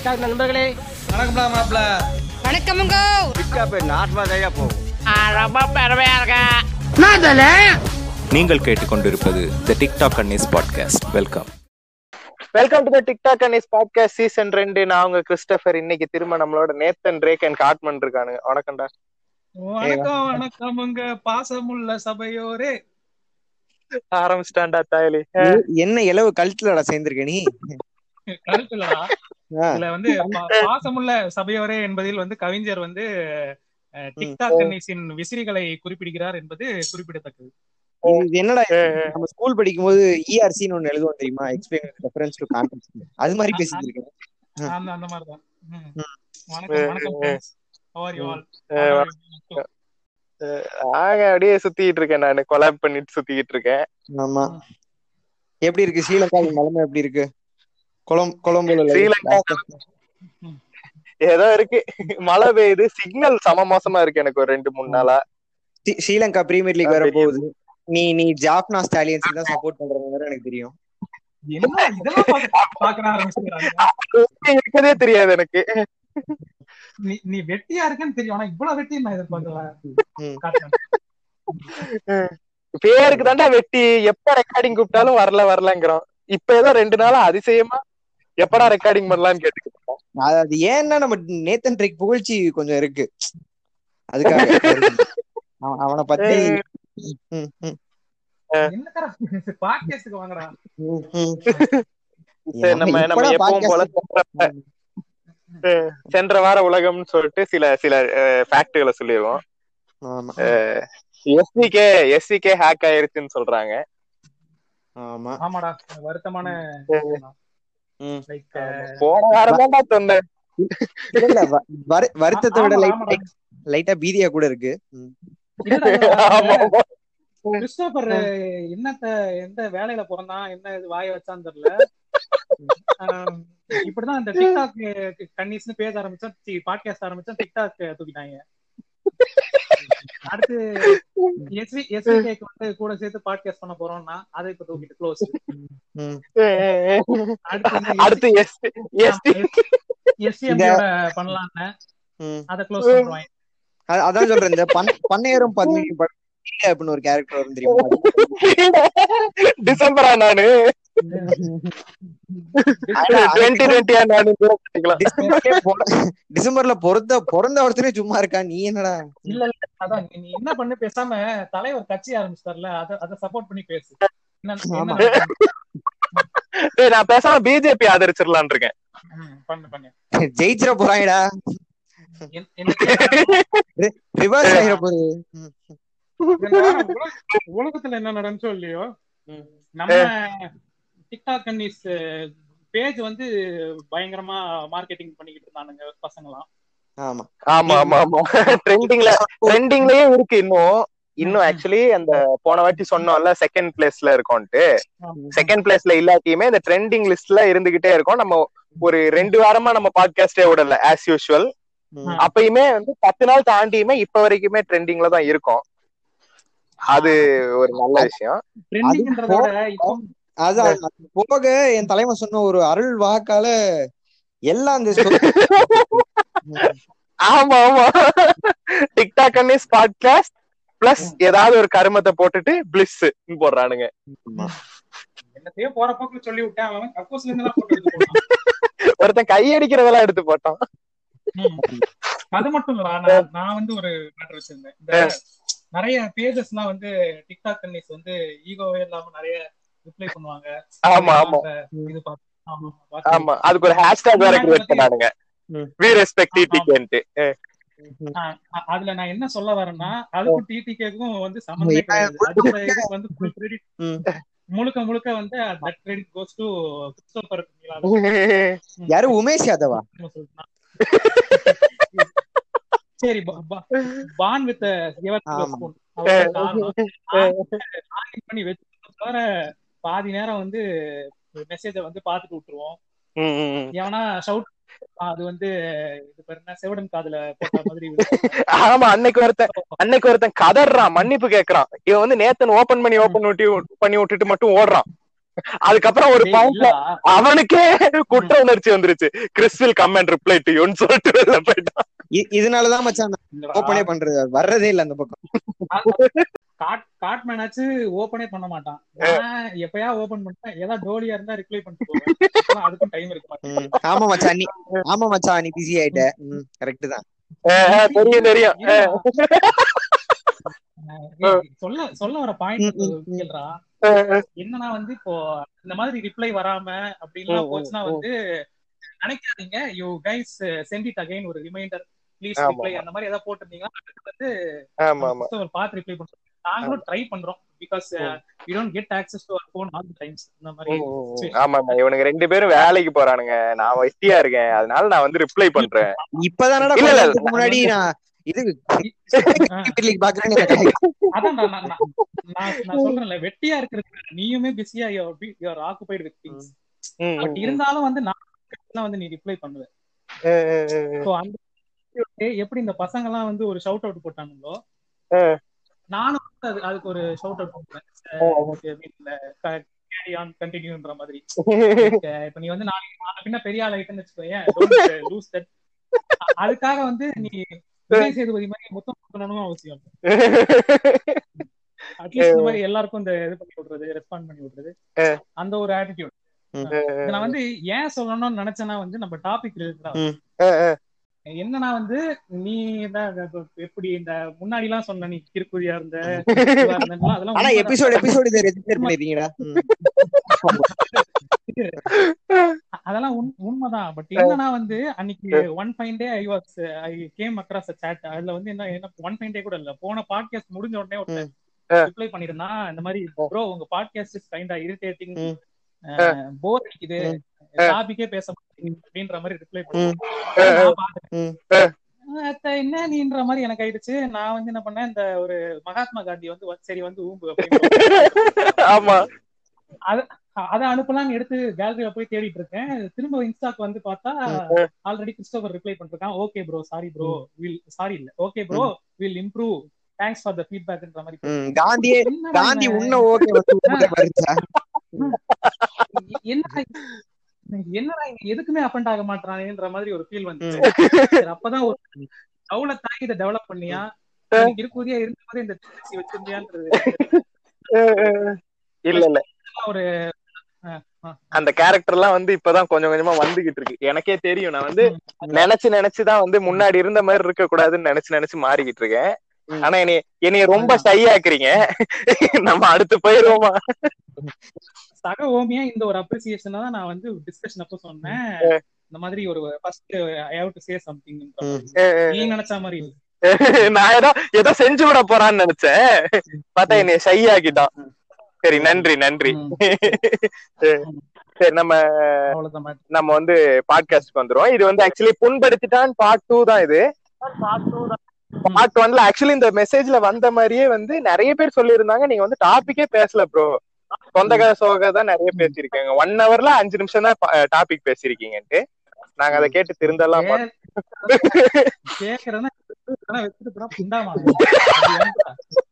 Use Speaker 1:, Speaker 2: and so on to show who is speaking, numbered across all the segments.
Speaker 1: TikTok நண்பர்களே
Speaker 2: வணக்கம்டா மாப்ள
Speaker 3: வணக்கமுங்க
Speaker 1: ரொம்ப பெருமையா இருக்கா
Speaker 4: நீங்கள் கேட்டுக்கொண்டிருப்பது த டிக்டாக் அன்னிஸ் podcast welcome
Speaker 5: welcome to the TikTok and is podcast season ரெண்டு நான் உங்க கிறிஸ்டபர் இன்னைக்கு திரும்ப நம்மளோட நேத்தன் ரேக் அண்ட் காட்மன் இருக்கானுங்க வணக்கம்டா
Speaker 2: வணக்கம் வணக்கம் உங்க பாசமுள்ள சபையோரே
Speaker 5: ஆரம்பிச்சிட்டான்டா தாயலி
Speaker 6: என்ன இளவு கழுத்துலடா சேர்ந்திருக்க நீ
Speaker 2: கருத்துலடா
Speaker 6: ஆ.
Speaker 2: இதுல வந்து பா- பாசமுள்ள சபையோரே என்பதில் வந்து கவிஞர் வந்து அஹ், டிக்டாக் கன்னிஸின் விசிறிகளை குறிப்பிடுகிறார் என்பது குறிப்பிடத்தக்கது
Speaker 6: இது என்னடா இது? நம்ம ஸ்கூல் படிக்கும்போது இஆர்சின்னு ஒண்ணு எழுதுவோம் தெரியுமா எக்ஸ்பிளைன் ரெஃபரன்ஸ் டு கான்டெக்ட் அது மாதிரி பேசிட்டு இருக்கேன்
Speaker 2: அந்த அந்த மாதிரிதான் ம். வணக்கம் வணக்கம் friends. How are you all?
Speaker 5: ஆக அப்படியே சுத்திட்டு இருக்கேன் நான் கொலாப் பண்ணிட்டு சுத்திக்கிட்டு இருக்கேன்
Speaker 6: ஆமா எப்படி இருக்கு ஸ்ரீலங்கா நிலைமை எப்படி இருக்கு கொலம் கொலம்போல
Speaker 5: ஸ்ரீலங்கா ஏதோ இருக்கு மழை பெய்யுது சிக்னல் சம மோசமா இருக்கு எனக்கு ஒரு ரெண்டு மூணு நாளா
Speaker 6: ஸ்ரீ- ஸ்ரீலங்கா பிரீமியர் லீக் வர
Speaker 5: பெரிய-
Speaker 6: போகுது நீ நீ ஜாப்னா ஸ்டாலியன்ஸ் தான் சப்போர்ட் பண்றது எனக்கு தெரியும்
Speaker 2: என்ன இதெல்லாம் பாக்க- பாக்க ஆரம்பிச்சிருக்காங்க
Speaker 5: இருக்கதே தெரியாது எனக்கு
Speaker 2: நீ நீ வெட்டியா இருக்கேன்னு தெரியும் ஆனா இவ்வளவு வெட்டி நான் எதிர்பார்க்கல
Speaker 6: ம்.
Speaker 2: காட்டுறேன்.
Speaker 5: பேருக்கு தாண்டா வெட்டி எப்ப ரெக்கார்டிங் கூப்பிட்டாலும் வரல வரலங்கிறோம் இப்ப ஏதோ ரெண்டு நாளா அதிசயமா எப்படா ரெக்கார்டிங் பண்ணலாம்னு கேட்டுக்கிட்டு இருக்கோம்.
Speaker 6: அது அது ஏன்னா நம்ம நேத்தன் ட்ரிக் புகழ்ச்சி கொஞ்சம் இருக்கு அதுக்காக அவன்- அவனை பத்தி ம், ம்,
Speaker 2: என்ன தர பாட்காஸ்டுக்கு வாங்கடா
Speaker 6: ம், ம்.
Speaker 5: சரி, நம்ம நம்ம
Speaker 6: எப்படா
Speaker 5: எப்பவும் போல
Speaker 6: podcast-
Speaker 5: அஹ், சென்ற வார உலகம்னு சொல்லிட்டு சில சில ஃபேக்டுகளை சொல்லிடுவோம்
Speaker 6: ஆமா
Speaker 5: எஸ்சிகே எஸ்சிகே ஹேக் ஆயிருச்சுன்னு சொல்றாங்க
Speaker 6: ஆமா
Speaker 2: ஆமாடா வருத்தமான
Speaker 6: ம்.
Speaker 2: லைக்
Speaker 5: போன வாரம் தான்டா சொன்னேன்
Speaker 6: இல்ல, இல்ல, வ- வரு- வருத்தத்தை விட
Speaker 2: ஆமாடா,
Speaker 6: லைட்
Speaker 2: ஆமாடா.
Speaker 6: லைட்டா பீதியா கூட இருக்கு ம்.
Speaker 5: ஆமா, ஆமா.
Speaker 2: கிறிஸ்டோபர் என்னத்த எந்த வேலையில பிறந்தான் என்ன இது வாய வச்சான்னு தெரியல ஆம், இப்படிதான் இந்த டிக்டாக் கன்னிஸ்னு பேஜ் ஆரம்பிச்சோம் பாட்காஸ்ட் ஆரம்பிச்சோம் டிக்டாக் தூக்கிட்டாங்க அடுத்து எஸ்வி எஸ்விகேக்கு வந்து கூட சேர்த்து பாட்காஸ்ட் பண்ண போறோம்னா அதை இப்ப தூக்கிட்டு க்ளோஸ்
Speaker 6: ம்.
Speaker 5: அடுத்து எஸ் எஸ்டி
Speaker 2: எஸ்சிஎம்டியோட பண்ணலாம்னு
Speaker 6: ம்.
Speaker 2: அதை க்ளோஸ் பண்ணுவாங்க
Speaker 6: அ- அதான் சொல்றேன் இந்த பன்- பண்ணையரும் பத்மினியும் படம் அப்படின்னு ஒரு கேரக்டர் வரும் தெரியுமா
Speaker 5: டிசம்பரா நானு டுவெண்ட்டி டுவெண்ட்டியா நானு கூட பண்ணிக்கலாம்.
Speaker 6: டிசம்பர்லயே பொற- டிசம்பர்ல பொறுத்த பிறந்த ஒருத்தனே சும்மா இருக்கா நீ என்னடா
Speaker 2: இல்ல இல்ல அதான் நீ என்ன பண்ணு பேசாம தலைவர் கட்சி ஆரம்பிச்சிட்டார்ல அத அத சப்போர்ட் பண்ணி பேசு என்ன- என்ன
Speaker 6: ஆமா.
Speaker 2: நடக்குது?
Speaker 5: டேய், நான் பேசாம பிஜேபி ஆதரிச்சிடலான் இருக்கேன்
Speaker 2: ம், பண்ணு பண்ணு
Speaker 6: ஜெயிச்சிட போறாங்கடா
Speaker 2: என்- என்ன கேட்டா,
Speaker 6: ரிவர்ஸ் ஆகிட போகுது ம்.
Speaker 2: இந்த வாரம் உலக- உலகத்துல என்ன நடந்துச்சோ இல்லையோ நம்ம டிக்டாக் கன்னிஸ் பேஜ் வந்து பயங்கரமா மார்க்கெட்டிங் பண்ணிக்கிட்டு இருந்தானுங்க பசங்களாம்
Speaker 6: ஆமா
Speaker 5: ஆமா ஆமா ஆமா ட்ரெண்டிங்ல ட்ரெண்டிங்லயே இருக்கு இன்னும் இன்னும் ஆக்சுவலி அந்த போன வாட்டி சொன்னோம்ல செகண்ட் பிளேஸ்ல இருக்கோம்ட்டு செகண்ட் பிளேஸ்ல இல்லாட்டியுமே இந்த ட்ரெண்டிங் லிஸ்ட்ல இருந்துகிட்டே இருக்கோம் நம்ம ஒரு ரெண்டு வாரமா நம்ம பாட்காஸ்டே விடல ஆஸ் யூஷுவல்
Speaker 6: ம்.
Speaker 5: அப்பயுமே வந்து பத்து நாள் தாண்டியுமே இப்ப வரைக்குமே ட்ரெண்டிங்ல தான் இருக்கும் அது ஒரு நல்ல விஷயம்
Speaker 2: ட்ரெண்டிங்ன்றத விட இப்போ
Speaker 6: அதான் அது போக என் தலைவன் சொன்ன ஒரு அருள் வாக்கால எல்லாம் அந்த story- ம்.
Speaker 5: ஆமா ஆமா டிக்டாக் அன்னிஸ் பாட்காஸ்ட் பிளஸ் ஏதாவது ஒரு கருமத்தை போட்டுட்டு பிளிஸ் போடுறானுங்க
Speaker 6: ஆமா.
Speaker 2: என்னத்தையோ போற போக்குல சொல்லி விட்டேன் அவன் கக்கூஸ்ல இருந்து எல்லாம் போட்டு எடுத்து போட்டான்.
Speaker 5: ஒருத்தன் கையடிக்கிறதெல்லாம் எடுத்து போட்டான்
Speaker 2: ம். அது மட்டும் இல்லடா நான் நான் வந்து ஒரு மேட்டர் வச்சிருந்தேன் இந்த நிறைய பேஜஸ் எல்லாம் வந்து டிக்டாக் கன்னிஸ் வந்து ஈகோவே இல்லாம நிறைய ரிப்ளை பண்ணுவாங்க
Speaker 5: ஆமா ஆமா
Speaker 2: அந்த இது பார்த்து ஆமா பார்த்து-
Speaker 5: ஆமா அதுக்கு ஒரு ஹேஷ்டேக் வேற கிரியேட் பண்ணானுங்க
Speaker 6: ம்.
Speaker 5: வி ரெஸ்பெக்ட் டிடிகேன்ட்டு
Speaker 2: அ- அ- அதுல நான் என்ன சொல்ல வரேன்னா அதுக்கும் டிடிகேக்கும் வந்து சம்மந்தமே கிடையாது அடுத்த இதுக்கு வந்து full credit
Speaker 6: ம்.
Speaker 2: முழுக்க முழுக்க வந்து that credit goes to Christopher
Speaker 6: யாரு உமேஷ் யாதவா
Speaker 2: சரி பான் வித்
Speaker 6: ஆமா.
Speaker 2: பண்ணி வச்சு தவிர பாதி நேரம் வந்து மெசேஜ வந்து பாத்துட்டு விட்டுருவோம்
Speaker 5: ம், ம், ம்.
Speaker 2: எவனா ஷவுட் அது வந்து இது பேர் என்ன செவிடன் காதுல போட்ட மாதிரி
Speaker 5: ஆமா அன்னைக்கு ஒருத்தன் அன்னைக்கு ஒருத்தன் கதறான் மன்னிப்பு கேக்குறான் இவன் வந்து நேத்தன் ஓபன் பண்ணி ஓபன் விட்டு பண்ணி விட்டுட்டு மட்டும் ஓடுறான் அதுக்கப்புறம் ஒரு
Speaker 2: டேய்,
Speaker 5: பாயிண்ட்ல
Speaker 2: இல்லடா.
Speaker 5: அவனுக்கே குற்ற உணர்ச்சி வந்துருச்சு Chris will come and reply to யூன்னு சொல்லிட்டு வெளில போயிட்டான்
Speaker 6: இ- இதனாலதான் மச்சான்
Speaker 2: இல்லடா.
Speaker 6: ஓப்பனே பண்றது வர்றதே இல்ல அந்த பக்கம்
Speaker 2: காட் காட்மேன் ஆச்சு ஓபனே பண்ண மாட்டான் நான் எப்பயா ஓபன் பண்ணிட்டேன் ஏதாவது டோலியா இருந்தா ரிப்ளை பண்ணிட்டு போவேன் அப்பதான் அதுக்கும் டைம் இருக்க மாட்டேன்
Speaker 6: ம். ஆமா மச்சான் நீ ஆமா மச்சான் நீ பிஸி ஆயிட்ட கரெக்ட் தான்
Speaker 5: அஹ் அஹ் தெரியும் தெரியும்
Speaker 2: ஏய், சொல்ல சொல்ல வர
Speaker 6: ம்,
Speaker 2: பாயிண்ட்
Speaker 6: ம், ம்.
Speaker 2: கேள்றா
Speaker 5: அஹ் அஹ்
Speaker 2: என்னன்னா வந்து இப்போ இந்த மாதிரி ரிப்ளை வராம அப்படின்லாம்
Speaker 6: ஓ, ஓ,
Speaker 2: போச்சுன்னா
Speaker 6: ஓ.
Speaker 2: வந்து நினைக்காதீங்க you guys sent it again ஒரு ரிமைண்டர் ப்ளீஸ்
Speaker 5: ஆமா,
Speaker 2: ரிப்ளை
Speaker 5: ஆமா.
Speaker 2: அந்த மாதிரி ஏதாவது போட்டிருந்தீங்கன்னா அதுக்கு வந்து
Speaker 5: ஆமா ஆமா
Speaker 2: ஒரு பார்த்து ரிப்ளை பண்றோம் நாங்களும் ட்ரை பண்றோம் because we don't get access to our phone all the times இந்த மாதிரி
Speaker 5: ம், ம், ம். ஆமா ஆமா இவனுங்க ரெண்டு பேரும் வேலைக்கு போறானுங்க நான் வெட்டியா இருக்கேன் அதனால நான் வந்து ரிப்ளை பண்றேன்
Speaker 6: இப்பதானடா
Speaker 5: இல்ல,
Speaker 6: கொஞ்ச
Speaker 5: இல்ல,
Speaker 6: நேரத்துக்கு முன்னாடி நான் இது
Speaker 2: ஆ.
Speaker 6: லீக் பாக்குறேன்னு எனக்கு ஆயிடுச்சு.
Speaker 2: அதான் நான் நான் நான் நான் நான் சொல்றேன்ல வெட்டியா இருக்கிறது நீயுமே பிஸியா யுவர் ஆக்குபைடு வித் திங்ஸ்
Speaker 5: ம்,
Speaker 2: பட்
Speaker 5: ம்,
Speaker 2: இருந்தாலும் வந்து நான் வந்து நீ ரிப்ளை பண்ணுவேன்
Speaker 5: ம், ம், ம், ம்.
Speaker 2: ஸோ அந்த எப்படி இந்த பசங்க எல்லாம் வந்து ஒரு ஷவுட் அவுட் போட்டானுங்களோ
Speaker 5: ஆ.
Speaker 2: நானும் வந்து அது அதுக்கு ஒரு ஷவுட் அவுட் போட்டேன் கேரி ஆன் கண்டினியூன்ற மாதிரி அஹ் இப்ப நீ வந்து நாளைக்கு நாளை பின்ன பெரிய ஆள் ஆயிட்டேன்னு வச்சுக்கோயேன் லூஸ் தட் அதுக்காக வந்து நீ விஜய் சேதுபதி மாதிரி முத்தம் கொடுக்கணும்னு அவசியம் அட்லீஸ்ட் இந்த மாதிரி எல்லாருக்கும் இந்த இது பண்ணி விடுறது ரெஸ்பாண்ட் பண்ணி விடுறது அந்த ஒரு ஆட்டிடியூட்
Speaker 6: ம்.
Speaker 2: இதை நான் வந்து ஏன் சொல்லணும்னு நினைச்சேன்னா வந்து நம்ம டாபிக் ரிலேட்டடா
Speaker 6: ம்.
Speaker 2: என்னன்னா வந்து நீ தான் எப்படி இந்த முன்னாடி எல்லாம் சொன்ன நீ திருக்குதியா இருந்த இதுவா இருந்தேன்லாம் அதெல்லாம்
Speaker 6: ஆனா
Speaker 2: உண்மைதான்.
Speaker 6: எபிசோட் எபிசோட் இதை ரெஜிஸ்டர் பண்ணிருக்கீங்கடா ம்.
Speaker 2: அதெல்லாம் உண்- உண்மைதான் பட் என்னன்னா வந்து அன்னைக்கு one fine day I was I came across chat அதுல வந்து என்ன என்ன ஒன் ஃபைன் டே கூட இல்ல போன பாட்காஸ்ட் முடிஞ்ச உடனே ஒருத்தன் ரிப்ளை பண்ணிருந்தான் இந்த மாதிரி ப்ரோ உங்க பாட்காஸ்ட் இஸ் கைண்டா இரிட்டேட்டிங்
Speaker 6: ம்.
Speaker 2: போர் அடிக்குது டாபிக்கே பேச மாட்டேங்குது அப்படின்ற மாதிரி ரிப்ளை
Speaker 6: ம்.
Speaker 2: பண்ணேன் நான் பார்த்தேன்.
Speaker 6: ம்.
Speaker 2: அத்த என்ன நீன்ற மாதிரி எனக்கு ஆயிடுச்சு நான் வந்து என்ன பண்ணேன் இந்த ஒரு மகாத்மா காந்தி வந்து வ- சரி வந்து ஊம்பு அப்படின்னு
Speaker 5: ஆமா
Speaker 2: அதை அனுப்பலாம்னு எடுத்து கேலரியில போய் தேடிட்டு இருக்கேன் திரும்ப இன்ஸ்டாக்கு வந்து பார்த்தா ஆல்ரெடி கிறிஸ்டோபர் ரிப்ளை பண்ணிருக்கான் okay bro sorry bro will sorry இல்ல okay bro will improve thanks for the ஃபீட்பேக்ன்ற மாதிரி
Speaker 6: ம். காந்தியே
Speaker 2: என்னடா
Speaker 6: காந்தி
Speaker 2: இவன்?
Speaker 6: உன்ன ஓகே வந்து ஊட்ட வருச்சா
Speaker 2: என்னடா என்னடா இவன் எதுக்குமே அஃபண்ட் ஆக மாட்டானேன்ற மாதிரி ஒரு ஃபீல் வந்து
Speaker 6: ம்.
Speaker 2: சரி, அப்பதான் ஒரு டவுல தாங்கி இதை டெவலப் பண்ணியா எனக்கு இருக்குதியா இருந்த மாதிரி இந்த tendency வச்சிருந்தியான்றது
Speaker 5: இல்ல இல்ல
Speaker 2: ஒரு
Speaker 5: அந்த கேரக்டர் எல்லாம் வந்து இப்பதான் கொஞ்சம் கொஞ்சமா வந்துகிட்டு இருக்கு எனக்கே தெரியும் நான் வந்து நினைச்சு நினைச்சுதான் வந்து முன்னாடி இருந்த மாதிரி இருக்க கூடாதுன்னு நினைச்சு நினைச்சு மாறிக்கிட்டு இருக்கேன்
Speaker 6: ம்.
Speaker 5: ஆனா என்னைய என்னைய ரொம்ப ஷை ஆக்குறீங்க நம்ம அடுத்து போயிருவோமா
Speaker 2: சக ஓமியா இந்த ஒரு அப்ரிசியேஷன் தான் நான் வந்து டிஸ்கஷன் அப்போ சொன்னேன் இந்த மாதிரி ஒரு first I have to say something நீ நினைச்ச மாதிரி இல்ல.
Speaker 5: நான் ஏதோ ஏதோ செஞ்சு விட போறான்னு நினைச்சேன் பார்த்தா என்னைய ஷை ஆக்கிட்டான் சரி நன்றி நன்றி
Speaker 2: ம்.
Speaker 5: சரி நம்ம
Speaker 2: அவ்வளவுதான் மாட்டு.
Speaker 5: நம்ம வந்து பாட்காஸ்ட்க்கு வந்துரும் இது வந்து ஆக்சுவலி புண்படுத்திட்டான் பார்ட் டூ தான் இது பார்ட் ஒன்ல ஆக்சுவலி இந்த மெசேஜ்ல வந்த மாதிரியே வந்து நிறைய பேர் சொல்லியிருந்தாங்க நீங்க வந்து டாபிக்கே பேசல ப்ரோ சொந்த கதை சோக தான் நிறைய பேசியிருக்காங்க ஒன் ஹவர்ல அஞ்சு நிமிஷம் தான் டாபிக் பேசியிருக்கீங்கன்ட்டு நாங்க அதை கேட்டு திருந்தெல்லாம் பார்த்தோம்.
Speaker 2: கேக்குறேன்னா கேக்குறேன்னா வச்சுட்டு போனா புண்டாமா அது ஏன்டா?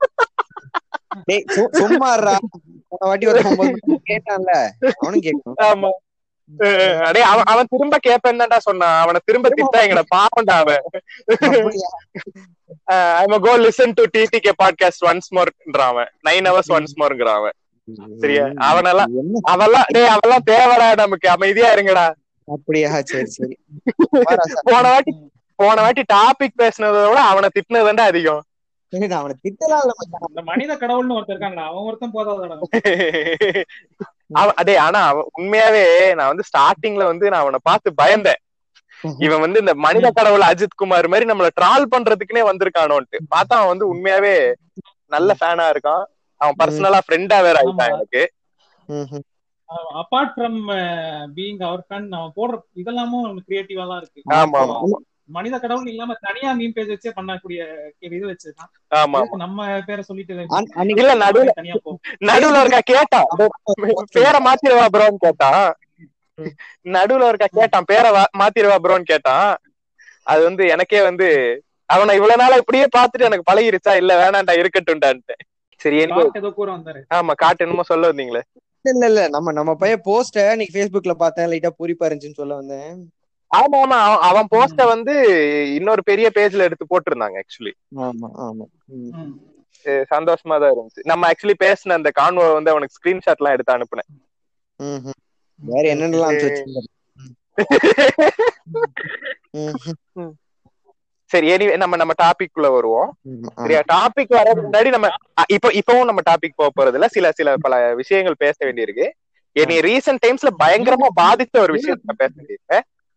Speaker 6: டேய் சு- சும்மா இருடா போன வாட்டி ஒரு ஒன்பது நிமிஷம் கேட்டான்ல அவனும் கேட்கணும்
Speaker 5: ஆமா அஹ் அஹ் அடே அவன் அவன் திரும்ப கேப்பேன் தான்டா சொன்னான் அவனை திரும்ப திட்டாங்கடா பாவம்டா அவன்
Speaker 6: அப்படியா?
Speaker 5: I'm go listen to TTK podcast once மோர்ன்றான் அவன் நைன் ஹவர்ஸ் ஒன்ஸ் மோர்ங்கிறான் அவன் சரியா? அவனெல்லாம்
Speaker 6: என்ன
Speaker 5: அவெல்லாம் டேய் அவெல்லாம் தேவடா நமக்கு அமைதியா இருங்கடா
Speaker 6: அப்படியா சரி சரி வாடா சார்.
Speaker 5: போன வாட்டி போன வாட்டி டாபிக் பேசுனதை விட அவனை திட்டினதுண்டா அதிகம்
Speaker 6: சரி, நான் அவனை திட்டலாம் இல்ல மச்சான்.
Speaker 2: இந்த மனித கடவுள்னு ஒருத்தர் இருக்காங்கடா அவன் ஒருத்தன் போதாதடா
Speaker 5: அவன் அதே ஆனா அவன் உண்மையாவே நான் வந்து ஸ்டார்டிங்ல வந்து நான் அவனை பார்த்து பயந்தேன் இவன் வந்து இந்த மனித கடவுள் அஜித் குமார் மாதிரி நம்மள ட்ரால் பண்றதுக்குனே வந்திருக்கானோன்ட்டு பார்த்தா அவன் வந்து உண்மையாவே நல்ல ஃபேனா இருக்கான் அவன் பர்சனலா ஃப்ரெண்டா வேற ஆயிட்டான்
Speaker 2: ஆமா.
Speaker 5: எனக்கு
Speaker 6: ம்ஹும்.
Speaker 2: Apart from being our friend அவன் போடுற இதெல்லாமும் கிரியேட்டிவா தான் இருக்கு
Speaker 5: ஆமா ஆமா
Speaker 2: மனித கடவுள் இல்லாம தனியா மீன் பேஜ் வச்சே பண்ணக்கூடிய இது வச்சுதான்
Speaker 5: ஆமா ஆமா
Speaker 2: இதுக்கு நம்ம பேரை சொல்லிட்டு
Speaker 6: அன்- அன்னைக்கு
Speaker 5: இல்ல நடுவுல
Speaker 2: தனியா போ
Speaker 5: நடுவுல இருக்கா கேட்டான் பேரை மாத்திருவா ப்ரோன்னு கேட்டான் நடுவுல இருக்கா கேட்டான் பேரை வா- மாத்திருவா ப்ரோன்னு கேட்டான் அது வந்து எனக்கே வந்து அவனை இவ்வளவு நாளா இப்படியே பார்த்துட்டு எனக்கு பழகிருச்சா இல்ல வேணாண்டா இருக்கட்டும்டான்ட்டு சரி anyway,
Speaker 2: காட்டு ஏதோ கூற வந்தாரு
Speaker 5: ஆமா காட்டு என்னமோ சொல்ல வந்தீங்களே
Speaker 6: இல்ல இல்ல நம்ம நம்ம பையன் போஸ்ட இன்னைக்கு Facebookல பார்த்தேன் லைட்டா பூரிப்பா இருந்துச்சுன்னு சொல்ல வந்தேன்
Speaker 5: ஆமா ஆமா அவன்- அவன் போஸ்ட வந்து இன்னொரு பெரிய பேஜ்ல எடுத்து போட்டிருந்தாங்க ஆக்சுவலி
Speaker 6: ஆமா ஆமா ம்.
Speaker 2: ம்.
Speaker 5: சந்தோஷமா தான் இருந்துச்சு நம்ம ஆக்சுவலி பேசின அந்த கான்வோ வந்து அவனுக்கு ஸ்கிரீன்ஷாட் எல்லாம் எடுத்து அனுப்புனேன்
Speaker 6: ம், ம். வேற என்னென்னலாம் அனுப்பிச்சு வச்சிருந்தாரு ம், ம்.
Speaker 5: சரி anyway, நம்ம நம்ம டாபிக் குள்ள வருவோம்
Speaker 6: ஆமா, ஆமா.
Speaker 5: சரியா டாபிக் வரதுக்கு முன்னாடி நம்ம அ, இப்போ இப்பவும் நம்ம டாபிக் போக போறது இல்ல சில சில பல விஷயங்கள் பேச வேண்டியிருக்கு என்னை ரீசெண்ட் டைம்ஸ்ல பயங்கரமா பாதித்த ஒரு விஷயத்த நான் பேச வேண்டியிருக்கு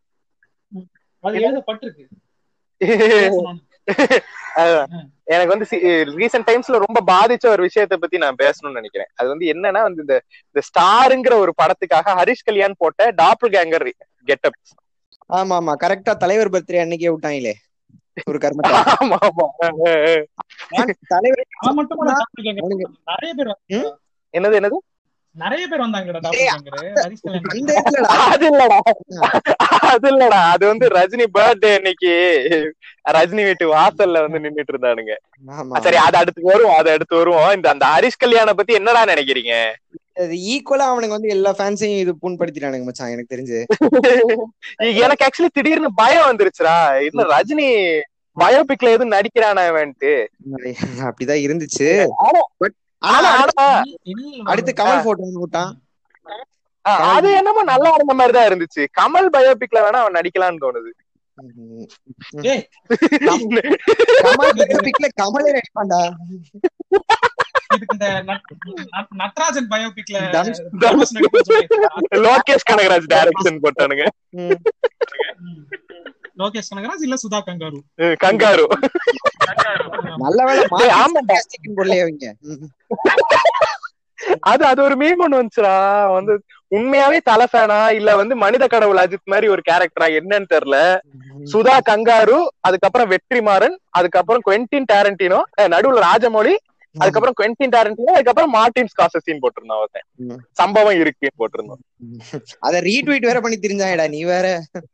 Speaker 2: அது எழுதப்பட்டிருக்கு பேசணும்னு.
Speaker 5: அதுதான். எனக்கு வந்து ரீசெண்ட் டைம்ஸ்ல ரொம்ப பாதிச்ச ஒரு விஷயத்த பத்தி நான் பேசணும்னு நினைக்கிறேன் அது வந்து என்னன்னா வந்து இந்த இந்த ஸ்டாருங்கிற ஒரு படத்துக்காக ஹரிஷ் கல்யாண் போட்ட டாப்பிள் கேங்கர் கெட்டப்
Speaker 6: ஆமா ஆமா கரெக்டா தலைவர் பர்த்டே அன்னைக்கே விட்டாங்களே ஒரு கர்மத்தை
Speaker 5: ஆமா ஆமா
Speaker 6: தலைவர்
Speaker 2: அவன் மட்டும் கூட டாக்டர் கேங்க
Speaker 6: அவனுங்க-
Speaker 2: நிறைய பேர் வந்தாங்க.
Speaker 5: என்னது என்னது
Speaker 2: நிறைய பேர் வந்தாங்கடா
Speaker 6: ஏய்,
Speaker 2: டாக்டர் கேங்கரு ஹரிஷ் கல்யாண்
Speaker 6: அந்த இடத்துலடா
Speaker 5: அது இல்லடா அது இல்லடா அது வந்து ரஜினி பர்த்டே அன்னைக்கு ரஜினி வீட்டு வாசல்ல வந்து நின்னுட்டு இருந்தானுங்க
Speaker 6: ஆமா
Speaker 5: சரி அது அடுத்து வருவோம் அது அடுத்து வருவோம் இந்த அந்த ஹரிஷ் கல்யாண பத்தி என்னடா நினைக்கிறீங்க
Speaker 6: அது ஈக்குவலா அவனுங்க வந்து எல்லா ஃபேன்ஸையும் இது புண்படுத்திட்டானுங்க மச்சான் எனக்கு தெரிஞ்சு
Speaker 5: எனக்கு ஆக்சுவலி திடீர்னு பயம் வந்துருச்சுடா இன்னும் ரஜினி பயோபிக்ல எதுவும் நடிக்கிறானா அவன்ட்டு
Speaker 6: அப்படிதான் இருந்துச்சு
Speaker 5: ஆனா
Speaker 6: But-
Speaker 5: ஆனா
Speaker 6: ஆனா
Speaker 5: ஆனா
Speaker 2: இல்ல,
Speaker 6: அடுத்து கமல் போட்டோ விட்டான்
Speaker 5: அ- அது என்னமோ நல்லா இருந்த மாதிரிதான் இருந்துச்சு கமல் பயோபிக்ல வேணா அவன் நடிக்கலாம்னு தோணுது
Speaker 6: ம்.
Speaker 2: ஏய்,
Speaker 6: கமல் biopic-ல கமலே நடிப்பான்டா
Speaker 2: இதுக்கு இந்த நட்- நட்- நட்ராஜன் பயோபிக்ல
Speaker 6: தனுஷ்
Speaker 2: தனுஷ் நடிப்புன்னு சொல்லியிருக்காங்க.
Speaker 5: லோகேஷ் கனகராஜ் டைரக்ஷன் போட்டானுங்க
Speaker 6: ம்.
Speaker 2: ம். லோகேஷ் கனகராஜ் இல்ல சுதா கங்காரு
Speaker 5: அஹ் கங்காரு
Speaker 6: நல்ல வேளை
Speaker 5: டேய், ஆமாண்டா.
Speaker 6: மாஸ்டிக் போடலையே அவங்க ம்.
Speaker 5: அது அது ஒரு மீம் ஒண்ணு வந்துச்சுடா வந்து உண்மையாவே தலை ஃபேனா இல்ல வந்து மனித கடவுள் அஜித் மாதிரி ஒரு கேரக்டரா என்னன்னு தெரியல சுதா கங்காரு அதுக்கப்புறம் வெற்றிமாறன் அதுக்கப்புறம் குவென்டின் டேரண்டினோ அஹ் நடுவுல ராஜமௌழி அதுக்கப்புறம் குவென்டின் டேரண்டினோ அதுக்கப்புறம் மார்டின் ஸ்காசஸின் போட்டிருந்தான் ஒருத்தன்
Speaker 6: ம்.
Speaker 5: சம்பவம் இருக்குன்னு போட்டிருந்தான்
Speaker 6: அத ரீட்வீட் வேற பண்ணி தெரிஞ்சாங்கடா நீ வேற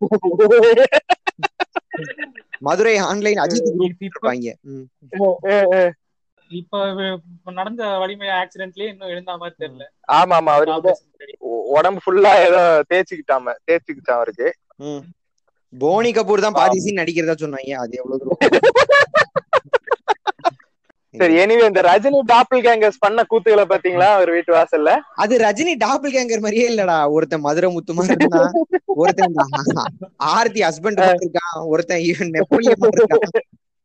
Speaker 6: மதுரை ஆன்லைன் அஜித் குரூப்
Speaker 2: இப்ப-
Speaker 6: இருப்பாங்க ம்.
Speaker 5: அஹ் அஹ்
Speaker 2: இப்ப இப்ப நடந்த வலிமை ஆக்சிடென்ட்லயே இன்னும் எழுந்த மாதிரி தெரியல
Speaker 5: ஆமா ஆமா அவரு வந்து உ- உடம்பு ஃபுல்லா ஏதோ தேய்ச்சிக்கிட்டாம தேய்ச்சிக்கிட்டான் அவருக்கு
Speaker 6: ம். போனி கபூர் தான் பாதி சீன் நடிக்கிறதா சொன்னாங்க அது எவ்வளவு தூரம்
Speaker 5: சரி எனிவே இந்த ரஜினி டாப்பிள் கேங்கர்ஸ் பண்ண கூத்துகளை பாத்தீங்களா அவர் வீட்டு வாசல்ல
Speaker 6: அது ரஜினி டாபிள் கேங்கர் மாதிரியே இல்லடா ஒருத்தன் மதுரை முத்து மாதிரி இருந்தான் ஒருத்தன் ஆர்த்தி ஹஸ்பண்ட் இருக்கான் ஒருத்தன் இவன் நெப்போலியன் மாதிரி இருக்கான்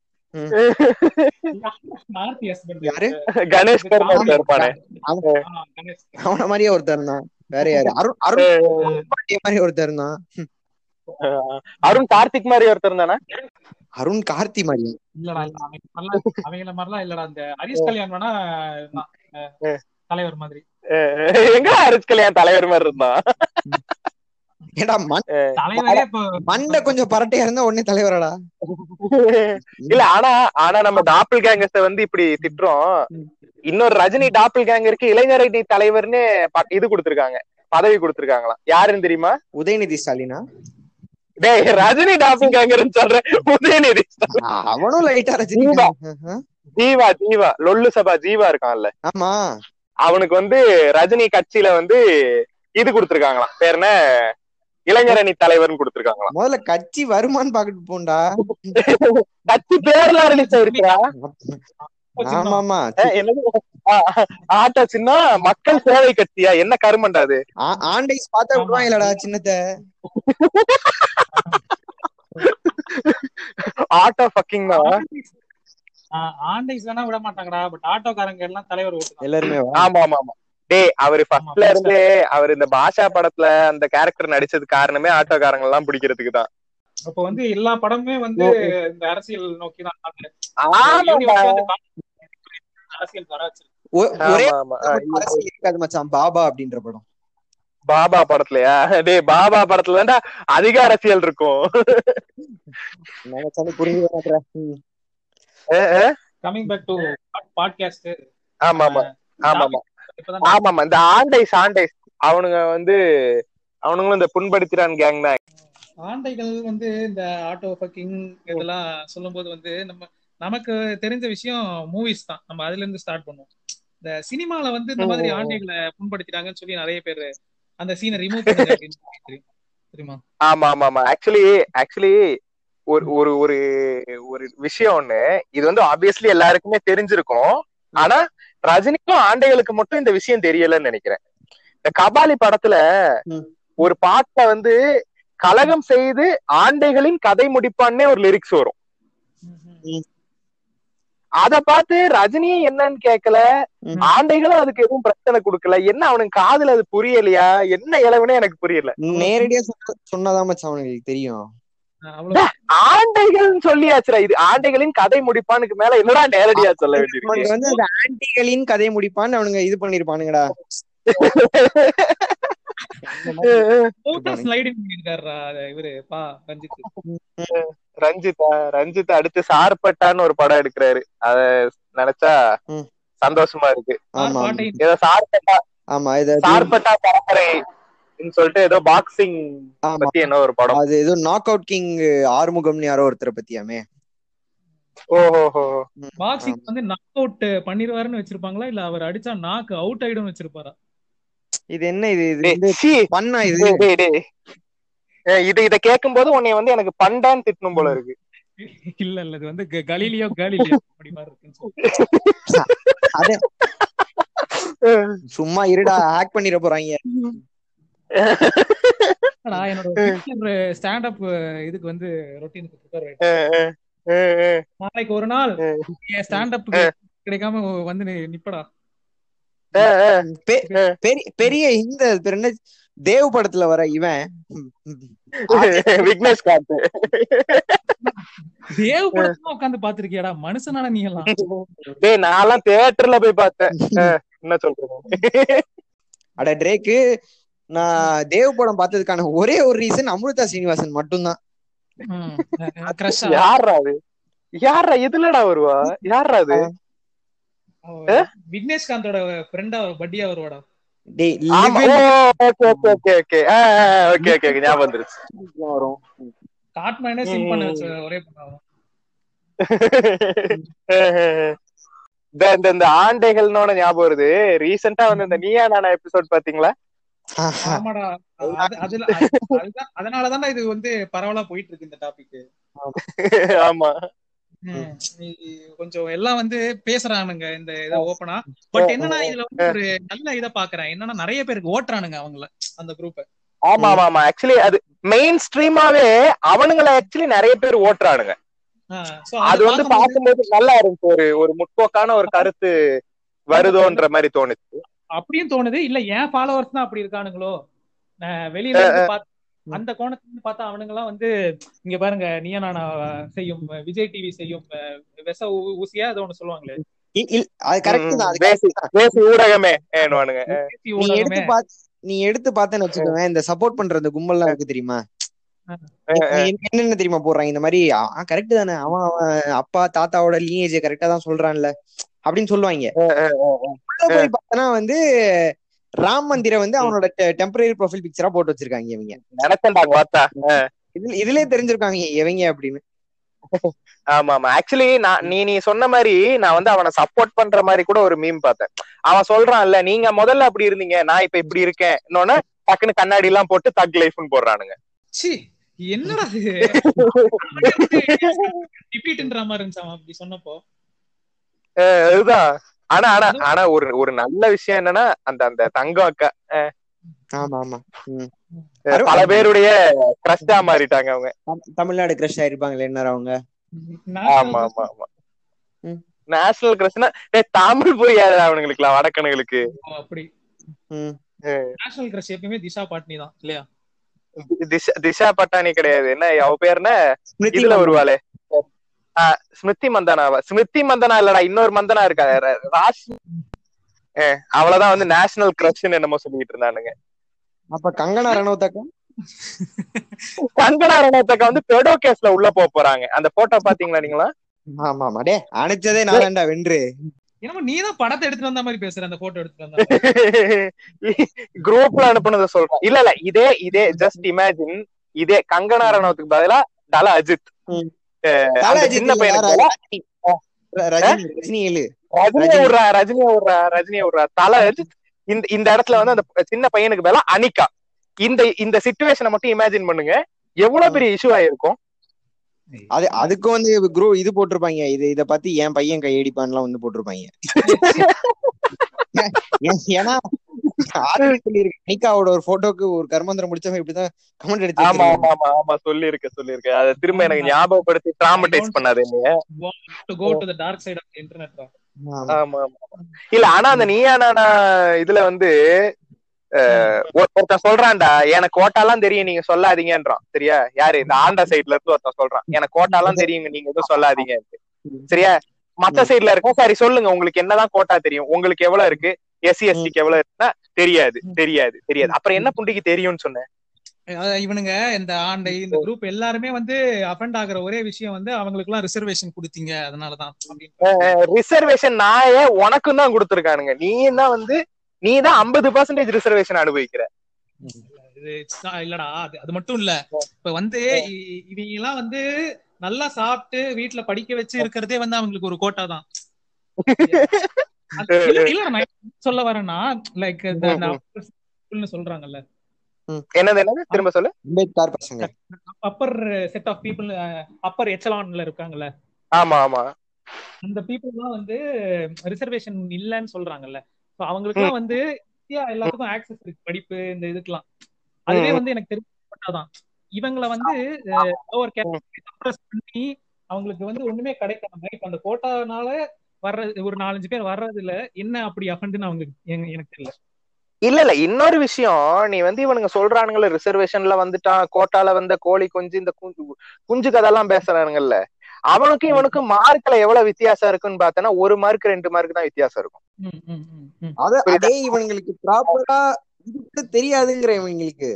Speaker 2: ஆர்த்தி husband.
Speaker 6: யாரு?
Speaker 5: கணேஷ் கருணாஸ் இருப்பானே
Speaker 2: ஆ, கணேஷ்.
Speaker 6: அவன மாதிரியே ஒருத்தன் இருந்தான் வேற யாரு அருண் அருண் பாண்டிய மாதிரி ஒருத்தன் இருந்தான்
Speaker 5: அஹ் அருண் கார்த்திக் மாதிரி ஒருத்தர் இருந்தானா
Speaker 6: அருண் கார்த்தி மாதிரி
Speaker 2: இல்லடா இல்ல அவங்க மாதிரிலாம் அவங்கள மாதிரிலாம் இல்லடா அந்த ஹரிஷ் கல்யாண் வேணா இருந்தான். அஹ், தலைவர் மாதிரி
Speaker 5: அஹ் எங்க ஹரிஷ் கல்யாண் தலைவர் மாதிரி இருந்தான்
Speaker 6: ஏடா மண்
Speaker 2: தலைவரே இப்போ
Speaker 6: மண்டை கொஞ்சம் பரட்டையா இருந்தா உடனே தலைவரடா
Speaker 5: இல்ல ஆனா ஆனா நம்ம டாப்பிள் கேங்கர்ஸ வந்து இப்படி திட்டுறோம் இன்னொரு ரஜினி டாப்பிள் கேங்கருக்கு இளைஞரணி தலைவர்னு ப- இது கொடுத்திருக்காங்க பதவி கொடுத்திருக்காங்களாம் யாருன்னு தெரியுமா
Speaker 6: உதயநிதி ஸ்டாலினா
Speaker 5: டேய் ரஜினி டாப்பிள் கேங்கர்னு சொல்றேன் உதயநிதி
Speaker 6: அவனும் லைட்டா ரஜினி
Speaker 5: ஜீவா.
Speaker 6: ஆஹா.
Speaker 5: ஜீவா ஜீவா லொல்லு சபா ஜீவா இருக்கான்ல
Speaker 6: ஆமா
Speaker 5: அவனுக்கு வந்து ரஜினி கட்சியில வந்து இது கொடுத்திருக்காங்களாம் பேர் என்ன இளைஞரணி தலைவர்னு கொடுத்திருக்காங்களாம்
Speaker 6: முதல்ல கட்சி வருமான்னு பாக்கிட்டு போண்டா
Speaker 5: கட்சி பேர்லாம் ரிலீஸ் ஆயிருக்கா
Speaker 6: ஆமா ஆமா
Speaker 5: என்னது ஆ, ஆட்டோ சின்ன மக்கள் சேவை கட்சியா என்ன கருமண்டா அது
Speaker 6: ஆ- ஆண்டைஸ் பார்த்தா விடுவான் இல்லடா சின்னத்தை
Speaker 5: ஆட்டோ ஃபக்கிங் தான்
Speaker 2: ஆண்டைஸ் வேணா விட மாட்டாங்கடா பட் ஆட்டோக்காரங்க எல்லாம் தலைவர் ஓட்டுதான்
Speaker 6: எல்லாருமே வா.
Speaker 5: ஆமா ஆமா ஆமா டேய் அவரு ஃபர்ஸ்ட்ல
Speaker 2: ஆமா,
Speaker 5: இருந்து அவர் இந்த பாஷா படத்துல அந்த கேரக்டர் நடிச்சது காரணமே ஆட்டோக்காரங்க எல்லாம் பிடிக்கிறதுக்கு தான்
Speaker 2: அப்ப வந்து எல்லா படமுமே வந்து இந்த அரசியல் நோக்கி தான்
Speaker 5: ஆமாடா.
Speaker 2: அரசியல் வர வச்சிருக்கு
Speaker 6: ஒ- ஒரே
Speaker 5: ஆமா, ஆமா.
Speaker 6: ஒரு அரசியல் இருக்காது மச்சான் பாபா அப்படின்ற படம்
Speaker 5: பாபா படத்துலயா டேய் பாபா படத்துல தான்டா அதிக அரசியல் இருக்கும்
Speaker 6: நினைச்சாலும் புரியவே மாட்டேன் ம்.
Speaker 5: அஹ், அஹ்.
Speaker 2: கமிங் பேக் டு பாட்காஸ்ட்
Speaker 5: ஆமா ஆமா ஆமா ஆமா
Speaker 2: இப்பதான்
Speaker 5: ஆமா ஆமா இந்த ஆண்டைஸ் ஆண்டைஸ் அவனுங்க வந்து அவனுங்களும் இந்த புண்படுத்திறான் கேங் தான்
Speaker 2: ஆண்டைகள் வந்து இந்த ஆட்டோ ஃபக்கிங் இதெல்லாம் சொல்லும்போது வந்து நம்ம நமக்கு தெரிஞ்ச விஷயம் மூவிஸ் தான் நம்ம அதுல இருந்து ஸ்டார்ட் பண்ணுவோம் இந்த சினிமால வந்து இந்த மாதிரி
Speaker 5: ஓ.
Speaker 2: ஆண்டைகளை புண்படுத்திட்டாங்கன்னு சொல்லி நிறைய பேர் அந்த சீனை ரிமூவ் பண்ணுங்க அப்படின்னு சொல்லி தெரியும் தெரியுமா
Speaker 5: ஆமா ஆமா ஆமா ஆக்சுவலி ஆக்சுவலி ஒரு ஒரு ஒரு ஒரு விஷயம் ஒண்ணு இது வந்து ஆப்வியஸ்லி எல்லாருக்குமே தெரிஞ்சிருக்கும் ஆனா ரஜினிக்கும் ஆண்டைகளுக்கு மட்டும் இந்த விஷயம் தெரியலன்னு நினைக்கிறேன் இந்த கபாலி படத்துல
Speaker 6: ம்.
Speaker 5: ஒரு பாட்டுல வந்து கலகம் செய்து ஆண்டைகளின் கதை முடிப்பான்னே ஒரு லிரிக்ஸ் வரும் அத பார்த்து ரஜினியும் என்னன்னு கேட்கல
Speaker 6: ம்.
Speaker 5: ஆண்டைகளும் அதுக்கு எதுவும் பிரச்சனை கொடுக்கல என்ன அவனுக்கு காதுல அது புரியலையா என்ன இளவுனே எனக்கு புரியல
Speaker 6: நேரடியா சொன்ன சொன்னதான் மச்சான் அவனுக்கு தெரியும்
Speaker 2: அவ்வளவு
Speaker 5: ஆண்டைகள்னு சொல்லியாச்சுடா இது ஆண்டைகளின் கதை முடிப்பானுக்கு மேல என்னடா நேரடியா சொல்ல வேண்டியிருக்கு
Speaker 6: அவனுக்கு வந்து அந்த ஆன்டிகளின் கதையை முடிப்பான்னு அவனுங்க இது பண்ணிருப்பானுங்கடா அந்த மாதிரி
Speaker 2: ஸ்லைடிங் பண்ணிருக்காருடா இவரு பா ரஞ்சித்
Speaker 5: ரஞ்சிதா ரஞ்சித் அடுத்து சார்பட்டான்னு ஒரு படம் எடுக்கிறாரு அத நினைச்சா
Speaker 6: ம்.
Speaker 5: சந்தோஷமா இருக்கு
Speaker 6: ஆமா ஆமா.
Speaker 2: பாட்டை
Speaker 5: ஏதோ சார்பட்டா
Speaker 6: ஆமா இது அது-
Speaker 5: சார்பட்டா பரம்பரை சொல்லிட்டு ஏதோ பாக்ஸிங்
Speaker 6: ஆமா
Speaker 5: பத்தி என்ன ஒரு படம்
Speaker 6: அது ஏதோ நாக் அவுட் கிங் ஆறுமுகம்னு யாரோ ஒருத்தரை பத்தியாமே
Speaker 5: ஓஹோ
Speaker 6: ம்,
Speaker 2: பாக்ஸிங்
Speaker 6: ஆமா.
Speaker 2: வந்து நாக் அவுட் பண்ணிருவாருன்னு வச்சிருப்பாங்களா இல்ல அவர் அடிச்சா நாக் அவுட் ஆயிடும் வச்சிருப்பாரா
Speaker 6: இது என்ன இது இது வந்து
Speaker 5: சீ
Speaker 6: பண்ணா இது
Speaker 5: டேய், டேய், டேய். ஏய், இது இத கேட்கும் போது உன்னை வந்து எனக்கு பண்டான்னு திட்டணும் போல இருக்கு
Speaker 2: இல்ல இல்ல இது வந்து க- கலீலியோ கலீலியோ அப்படி மாதிரி இருக்குன்னு சொல்லி
Speaker 6: அதே சும்மா இருடா ஹேக் பண்ணிட போறாங்க
Speaker 2: நான் என்னோட ஸ்டாண்ட் அப் இதுக்கு வந்து ரொட்டீனுக்கு ப்ரிப்பேர் ஆயிட்டேன்
Speaker 5: அஹ், அஹ், அஹ், அஹ்.
Speaker 2: நாளைக்கு ஒரு நாள் என் ஸ்டாண்ட் அப் கிடைக்காம வந்து நீ நிப்படா
Speaker 5: அஹ், அஹ்.
Speaker 6: பெ- பெரிய பெரிய இந்த பேர் என்ன தேவ் படத்துல வர இவன்
Speaker 5: விக்னேஷ் காந்த்
Speaker 2: தேவ் படத்துல உட்காந்து பாத்திருக்கியாடா மனுஷனான நீ எல்லாம்
Speaker 5: டேய் நான்லாம் தியேட்டர்ல போய் பார்த்தேன் அஹ், என்ன சொல்றது
Speaker 6: அட ட்ரேக்கு நான் தேவ் படம் பார்த்ததுக்கான ஒரே ஒரு ரீசன் அமிர்தா சீனிவாசன் மட்டும்தான்
Speaker 2: கிரஷா
Speaker 5: யாரா அது யாரா எதுலடா வருவா யாரா அது
Speaker 2: விக்னேஷ்காந்தோட ஃப்ரெண்டா பட்டியா வருவாடா
Speaker 6: டேய்
Speaker 5: ஆமா
Speaker 6: live
Speaker 5: okay okay okay okay okay okay okay ஞாபகம் வந்துருச்சு
Speaker 6: in வரும்
Speaker 2: காட்மேனே சிம் பண்ண வச்ச ஒரே பண்ணாவும்
Speaker 5: இந்த இந்த இந்த ஆண்டைகள்னோட ஞாபகம் வருது ரீசெண்டா வந்து இந்த நீயா நானா எபிசோட் பாத்தீங்களா
Speaker 2: ஆமாடா அது- அதுல அதுதான் அதனாலதான்டா இது வந்து பரவலா போயிட்டு இருக்கு இந்த டாபிக்
Speaker 5: ஆமா
Speaker 2: கொஞ்சம் எல்லாம் வந்து பேசுறானுங்க இந்த இதை ஓப்பனா பட் என்னன்னா இதுல வந்து ஒரு நல்ல இதை பாக்குறேன் என்னன்னா நிறைய பேருக்கு ஓட்டுறானுங்க அவங்கள அந்த குரூப்ப
Speaker 5: ஆமா ஆமா ஆமா ஆக்சுவலி அது மெயின் ஸ்ட்ரீமாவே அவனுங்கள ஆக்சுவலி நிறைய பேர் ஓட்டுறானுங்க அது வந்து பார்க்கும்போது நல்லா இருந்துச்சு ஒரு ஒரு முற்போக்கான ஒரு கருத்து வருதோன்ற மாதிரி தோணுச்சு
Speaker 2: அப்படியும் தோணுது இல்ல ஏன் ஃபாலோவர்ஸ் தான் அப்படி இருக்கானுங்களோ நான் வெளியில இருந்து பாத்து- அந்த கோணத்துல இருந்து பார்த்தா அவனுங்க எல்லாம் வந்து இங்க பாருங்க நீயா நானா செய்யும் விஜய் டிவி செய்யும் அஹ், விச ஊ- ஊசியா அது ஒண்ணு சொல்லுவாங்களே
Speaker 6: இ- இல்- அது கரெக்ட் தான் அது
Speaker 5: பேசி
Speaker 6: correct தான்.
Speaker 5: பேசி ஊடகமே ஏனுவானுங்க
Speaker 2: ஊசி
Speaker 6: நீ எடுத்து
Speaker 2: ஊடகமே.
Speaker 6: பாத்து நீ எடுத்து பார்த்தேன்னு வச்சுக்கோங்க இந்த சப்போர்ட் பண்ற அந்த கும்பல்லாம் இருக்கு தெரியுமா என்ன- என்னென்ன தெரியுமா போடுறாங்க இந்த மாதிரி கரெக்ட் தானே அவன் அவன் அப்பா தாத்தாவோட லீனேஜ் கரெக்டா தான் சொல்றான்ல அப்படின்னு சொல்லுவாங்க உள்ள போய் பார்த்தனா வந்து ராம் மந்திர வந்து அவனோட டெம்பரரி ப்ரொஃபைல் பிக்சரா போட்டு வச்சிருக்காங்க இவங்க
Speaker 5: நினைச்சேன்டாங்க பார்த்தா
Speaker 6: இதுல இதுலயே தெரிஞ்சிருக்காங்க எவங்க அப்படின்னு
Speaker 5: ஆமா ஆமா ஆக்சுவலி நான் நீ நீ சொன்ன மாதிரி நான் வந்து அவனை சப்போர்ட் பண்ற மாதிரி கூட ஒரு மீம் பார்த்தேன் அவன் சொல்றான்ல நீங்க முதல்ல அப்படி இருந்தீங்க நான் இப்ப இப்படி இருக்கேன் இன்னொன்னு டக்குன்னு கண்ணாடி எல்லாம் போட்டு தக் லைஃப்னு போடுறானுங்க
Speaker 2: ச்சீ, என்னடா இது டிபீட்ன்ற மாதிரி இருந்துச்சு அவன் அப்படி சொன்னப்போ
Speaker 5: அஹ் அதுதான் ஆனா ஆனா ஆனா ஒரு ஒரு நல்ல விஷயம் என்னன்னா அந்த அந்த தங்கம் அக்கா
Speaker 6: ஆமா ஆமா ம்.
Speaker 5: அஹ் பல பேருடைய கிரஷ்டா மாறிட்டாங்க அவங்க
Speaker 6: தம்- தமிழ்நாடு கிரஷ் ஆயிருப்பாங்களே என்ன அவங்க
Speaker 5: ஆமா ஆமா ஆமா
Speaker 6: ம்.
Speaker 5: நேஷனல் கிரஷ்னா தமிழ் புரியாது அவனுங்களுக்குலாம் வடக்கனுங்களுக்கு
Speaker 2: ஓ, அப்படி
Speaker 6: ம்.
Speaker 2: நேஷனல் கிரஷ் எப்பயுமே திஷா பாட்னி தான் இல்லையா
Speaker 5: திஷா திஷா பட்டாணி கிடையாது என்ன அவ பேர் என்ன
Speaker 6: ஸ்மிருதி
Speaker 5: இதுல
Speaker 6: மந்தனா.
Speaker 5: வருவாளே ஆஹ் ஸ்மிருதி மந்தனாவா ஸ்மிருதி மந்தனா இல்லடா இன்னொரு மந்தனா இருக்கா ர- ராஷ் அஹ் அவளதான் வந்து நேஷனல் கிரஷ்னு என்னமோ சொல்லிட்டு இருந்தானுங்க
Speaker 6: அப்ப கங்கனா ரணௌத்தாக்கா
Speaker 5: கங்கனா ரணத்தக்கா வந்து பெடோ கேஸ்ல உள்ள போக போறாங்க அந்த போட்டோ பாத்தீங்களா நீங்களா
Speaker 6: ஆமா ஆமா டே அணைச்சதே நான்டா வென்று
Speaker 2: என்னமோ நீ தான் படத்தை எடுத்துட்டு வந்த மாதிரி பேசுற அந்த போட்டோ எடுத்துட்டு வந்த
Speaker 5: குரூப்ல அனுப்புனதை சொல்றேன் இல்ல இல்ல இதே இதே ஜஸ்ட் இமேஜின் இதே கங்கனா ரணவத்துக்கு பதிலா தல அஜித்
Speaker 6: ம்.
Speaker 5: அஹ்
Speaker 6: தல
Speaker 5: அந்த
Speaker 6: அஜித்
Speaker 5: சின்ன
Speaker 6: இல்ல,
Speaker 5: பையனுக்கு
Speaker 6: யாரா?
Speaker 5: பதிலா
Speaker 6: ரஜினி ரஜினி ஏழு
Speaker 5: ரஜினிய
Speaker 6: ரஜினி.
Speaker 5: விடுறா ரஜினிய விடுறா ரஜினிய விடுறா தலை இந்த இந்த இடத்துல வந்து அந்த சின்ன பையனுக்கு மேல அனிகா இந்த இந்த சிச்சுவேஷனை மட்டும் இமேஜின் பண்ணுங்க எவ்வளவு பெரிய இஷ்யூ ஆயிருக்கும்
Speaker 6: அது அதுக்கு வந்து குரூ இது போட்டிருப்பாங்க இது இத பத்தி என் பையன் கையடிப்பான்லாம் வந்து போட்டிருப்பாங்க ஏன்- ஏன்னா ஆல்ரெடி சொல்லியிருக்கு அனிகாவோட ஒரு போட்டோக்கு ஒரு கர்மந்திரம் முடிச்சவன் இப்படிதான் கமெண்ட் அடிச்சு
Speaker 5: ஆமா
Speaker 6: வச்சிருக்காங்க.
Speaker 5: ஆமா ஆமா ஆமா சொல்லிருக்க சொல்லிருக்க அத திரும்ப எனக்கு ஞாபகப்படுத்தி டிராமடைஸ் பண்ணாது என்னைய
Speaker 2: to go to the dark side of internet
Speaker 6: ஆமா.
Speaker 5: ஆமா ஆமா ஆமா. இல்ல ஆனா அந்த நீயா நானா இதுல வந்து அஹ், ஒரு- ஒருத்தன் சொல்றான்டா எனக்கு கோட்டாலாம் தெரியும் நீங்க சொல்லாதீங்கன்றான் சரியா யாரு இந்த ஆண்டா சைடுல இருந்து ஒருத்தன் சொல்றான் எனக்கு கோட்டாலாம் தெரியுங்க நீங்க எதுவும் சொல்லாதீங்க சரியா மத்த சைடுல இருக்க சரி சொல்லுங்க உங்களுக்கு என்னதான் கோட்டா தெரியும் உங்களுக்கு எவ்வளவு இருக்கு எஸ்சி எஸ்டிக்கு எவ்வளவு இருக்குன்னா தெரியாது தெரியாது தெரியாது அப்புறம் என்ன புண்டிக்கு தெரியும்னு சொன்னேன்
Speaker 2: அஹ் இவனுங்க இந்த ஆண்டை இந்த குரூப் எல்லாருமே வந்து அஃபெண்ட் ஆகுற ஒரே விஷயம் வந்து அவங்களுக்கு எல்லாம் ரிசர்வேஷன் கொடுத்தீங்க அதனாலதான் அப்படின்னு
Speaker 5: ரிசர்வேஷன் நாயே உனக்கும் தான் கொடுத்துருக்கானுங்க நீ தான் வந்து நீ தான் ஐம்பது பர்சன்டேஜ் ரிசர்வேஷன் அனுபவிக்கிற
Speaker 2: இது it's not- இல்லடா அது அது மட்டும் இல்ல இப்ப வந்து இ- இவங்க எல்லாம் வந்து நல்லா சாப்பிட்டு வீட்டுல படிக்க வச்சு இருக்கிறதே வந்து அவங்களுக்கு ஒரு கோட்டா தான் அது- இல்ல இல்ல நான் என்ன சொல்ல வரேன்னா லைக் சொல்றாங்கல்ல
Speaker 5: என்னது என்னது திரும்ப சொல்லு
Speaker 6: அம்பேத்கர் பசங்க
Speaker 2: upper set of people upper எச்சலான்ல இருக்காங்கல்ல
Speaker 5: ஆமா ஆமா
Speaker 2: அந்த பீப்புள்லாம் வந்து ரிசர்வேஷன் இல்லைன்னு சொல்றாங்கல்ல So அவங்களுக்குலாம் வந்து ஈஸியா எல்லாத்துக்கும் ஆக்சஸ் இருக்கு படிப்பு இந்த இதுக்கெல்லாம் அதுவே வந்து எனக்கு தெரிஞ்சதான் இவங்களை வந்து ஓவர் சப்ரஸ் பண்ணி அவங்களுக்கு வந்து ஒண்ணுமே கிடைக்காம இப்ப அந்த கோட்டானால வர்ற ஒரு நாலஞ்சு பேர் வர்றது இல்ல என்ன அப்படி அஃபண்டுன்னு அவங்களுக்கு எங்க- எனக்கு தெரியல
Speaker 5: இல்ல இல்ல இன்னொரு விஷயம் நீ வந்து இவனுங்க சொல்றானுங்கல்ல ரிசர்வேஷன்ல வந்துட்டான் கோட்டால வந்த கோழி குஞ்சு இந்த குஞ்சு குஞ்சு கதெல்லாம் பேசுறானுங்கல்ல அவனுக்கும் இவனுக்கும் மார்க்ல எவ்வளவு வித்தியாசம் இருக்குன்னு பார்த்தனா ஒரு மார்க் ரெண்டு மார்க் தான் வித்தியாசம் இருக்கும்
Speaker 2: ம், ம், ம், ம்.
Speaker 6: அது அதே இவனுங்களுக்கு ப்ராப்பரா இது கூட தெரியாதுங்கிற இவங்களுக்கு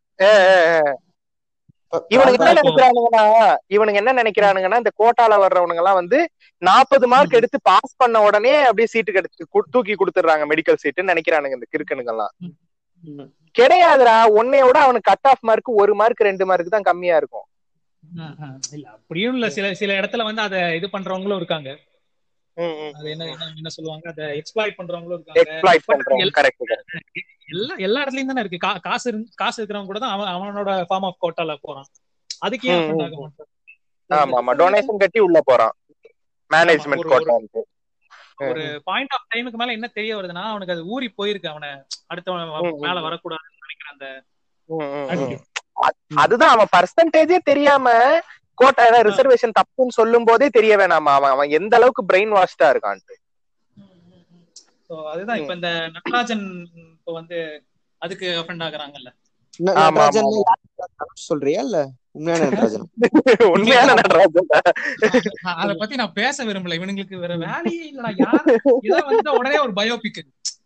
Speaker 5: இவனுக்கு என்ன
Speaker 2: இப்போ-
Speaker 5: நினைக்கிறானுங்கன்னா இவனுங்க என்ன நினைக்கிறானுங்கன்னா இந்த கோட்டால வர்றவனுங்க எல்லாம் வந்து நாற்பது மார்க் எடுத்து பாஸ் பண்ண உடனே அப்படியே சீட்டு கிடைச்சு கு- தூக்கி கொடுத்துடுறாங்க மெடிக்கல் சீட்டுன்னு நினைக்கிறானுங்க இந்த கிறுக்கனுங்க எல்லாம்
Speaker 2: ம்.
Speaker 5: கிடையாதுடா உன்னையோட அவனுக்கு கட் ஆஃப் மார்க் ஒரு மார்க் ரெண்டு மார்க் தான் கம்மியா இருக்கும்
Speaker 2: ஆ, ஆ. இல்ல அப்படியும் இல்ல சில சில இடத்துல வந்து அதை இது பண்றவங்களும் இருக்காங்க
Speaker 5: ம், ம்.
Speaker 2: அது என்ன என்ன என்ன சொல்லுவாங்க அதை எக்ஸ்ப்ளாய்ட் பண்றவங்களும் இருக்காங்க
Speaker 5: எக்ஸ்ப்ளாய்ட்
Speaker 2: But
Speaker 5: பண்றோம்
Speaker 2: எல்லா-
Speaker 5: கரெக்ட்
Speaker 2: எல்லா எல்லா இடத்துலயும் தானே இருக்கு கா- காசு இருந்து- காசு இருக்கிறவங்க கூட தான் அவன் அவனோட ஃபார்ம் ஆஃப் கோட்டால போறான் அதுக்கு ஏன்
Speaker 5: ம்,
Speaker 2: offend
Speaker 5: ம்.
Speaker 2: ஆக மாட்டான்?
Speaker 5: ஆமா ஆமா டொனேஷன் கட்டி உள்ள போறான் மேனேஜ்மெண்ட்
Speaker 2: ஒரு- ஒரு-
Speaker 5: கோட்டான்ட்டு
Speaker 2: ஒரு பாயிண்ட் ஆஃப் டைமுக்கு மேல என்ன தெரிய வருதுன்னா அவனுக்கு அது ஊறி போயிருக்கு அவனை அடுத்தவன்
Speaker 5: ம், ம்.
Speaker 2: மேல வரக்கூடாதுன்னு நினைக்கிற அந்த
Speaker 5: ம், ம், ம்.
Speaker 2: attitude.
Speaker 5: அதுதான் அவன் பர்சன்டேஜே தெரியாம கோட்டா ரிசர்வேஷன் தப்புன்னு சொல்லும் போதே தெரிய வேணாமா அவன் அவன் எந்த அளவுக்கு பிரெயின் வாஷ்டா இருக்கான்ட்டு
Speaker 2: So அதுதான் இப்ப இந்த நடராஜன் இப்ப வந்து அதுக்கு அஃபெண்ட் ஆகுறாங்கல்ல
Speaker 6: ந-
Speaker 5: ஆமா,
Speaker 6: நடராஜன்
Speaker 5: ஆமா.
Speaker 6: யாரு சொல்றியா இல்ல உண்மையான நடராஜன்
Speaker 5: உண்மையான நடராஜன்
Speaker 2: அத பத்தி நான் பேச விரும்பல இவனுங்களுக்கு வேற வேலையே இல்லடா யார் இதை வந்து உடனே ஒரு பயோபிக்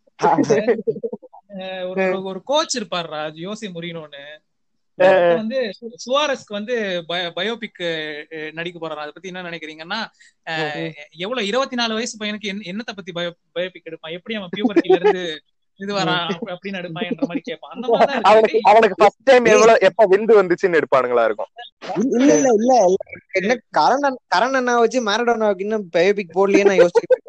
Speaker 2: ஒரு ஒரு- ஒரு கோச் இருப்பாருடா யோசி முறியணும்னு வந்து சு- சுவாரஸ்க்கு வந்து பயோபிக் நடிக்க போறாரு அதை பத்தி என்ன நினைக்கிறீங்கன்னா அஹ், எவ்வளவு இருபத்தி நாலு வயசு பையனுக்கு என்ன- என்னத்தை பத்தி பயோ பயோபிக் எடுப்பான் எப்படி அவன் பியூபர்ட்டில இருந்து இது வரான் அப்ப- அப்படின்னு எடுப்பான்ற மாதிரி கேட்பான் அந்த மாதிரி தான்
Speaker 5: அவனுக்கு
Speaker 2: இருக்கு
Speaker 5: அவனுக்கு ஃபர்ஸ்ட் டைம் எவ்வளவு எப்ப விந்து வந்துச்சுன்னு எடுப்பானுங்களா இருக்கும்
Speaker 6: இல்ல இல்ல இல்ல இல்ல என்ன கரண் கரண் அண்ணா வச்சு மேரடோனாவுக்கு இன்னும் பயோபிக் போடலையே நான் யோசிச்சுக்கிட்டு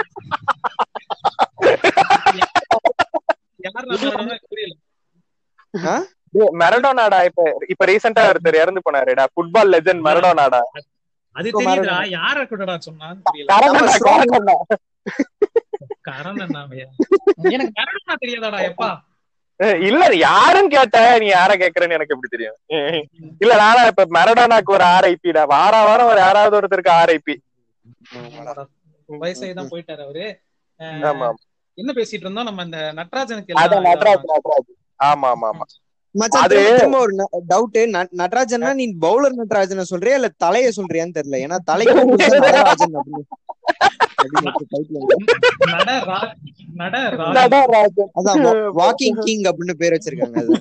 Speaker 2: யார் நான் புரியல
Speaker 5: டேய், மெரடோனாடா இப்ப இப்ப ரீசெண்டா ஒருத்தர் இறந்து போனாருடா ஃபுட்பால் லெஜெண்ட் மெரடோனாடா
Speaker 2: அது
Speaker 6: இப்போ
Speaker 2: தெரியுதுடா யார கூடடா சொன்னான்னு தெரியல
Speaker 5: கரணா, கரணா.
Speaker 2: கரண் அண்ணாமையா எனக்கு கரணா தெரியாதாடா எப்பா
Speaker 5: ஏய், இல்ல நீ யாருன்னு கேட்ட நீ யார கேக்குறேன்னு எனக்கு எப்படி தெரியும் ஏய், இல்ல நானா இப்ப மெரடோனாக்கு ஒரு ஆர்ஐபிடா வார வாரம் ஒரு யாராவது ஒருத்தருக்கு ஆர்ஐபி
Speaker 2: வயசாகி தான் போயிட்டாரு அவரு அஹ்,
Speaker 5: ஆமா
Speaker 2: என்ன பேசிட்டு இருந்தோம் நம்ம இந்த நட்ராஜனுக்கு
Speaker 5: அதான்
Speaker 2: எல்லாம்
Speaker 5: நட்ராஜ் நட்ராஜ் ஆமா ஆமா ஆமா
Speaker 6: மச்சான்
Speaker 5: அது-
Speaker 6: திரும்ப திரும்ப ஒரு டவுட் நடராஜன்னா நீ பவுலர் நடராஜனை சொல்றியா இல்ல தலைய சொல்றியான்னு தெரியல ஏன்னா தலைக்கு புதுசா நடராஜன் அப்படின்னு அப்படின்னு ஒரு title இருக்கு.
Speaker 2: நடரா- நடராஜன்.
Speaker 5: நடராஜன்
Speaker 6: அதான் வாக்கிங் கிங் அப்படின்னு பேர் வச்சிருக்காங்க அது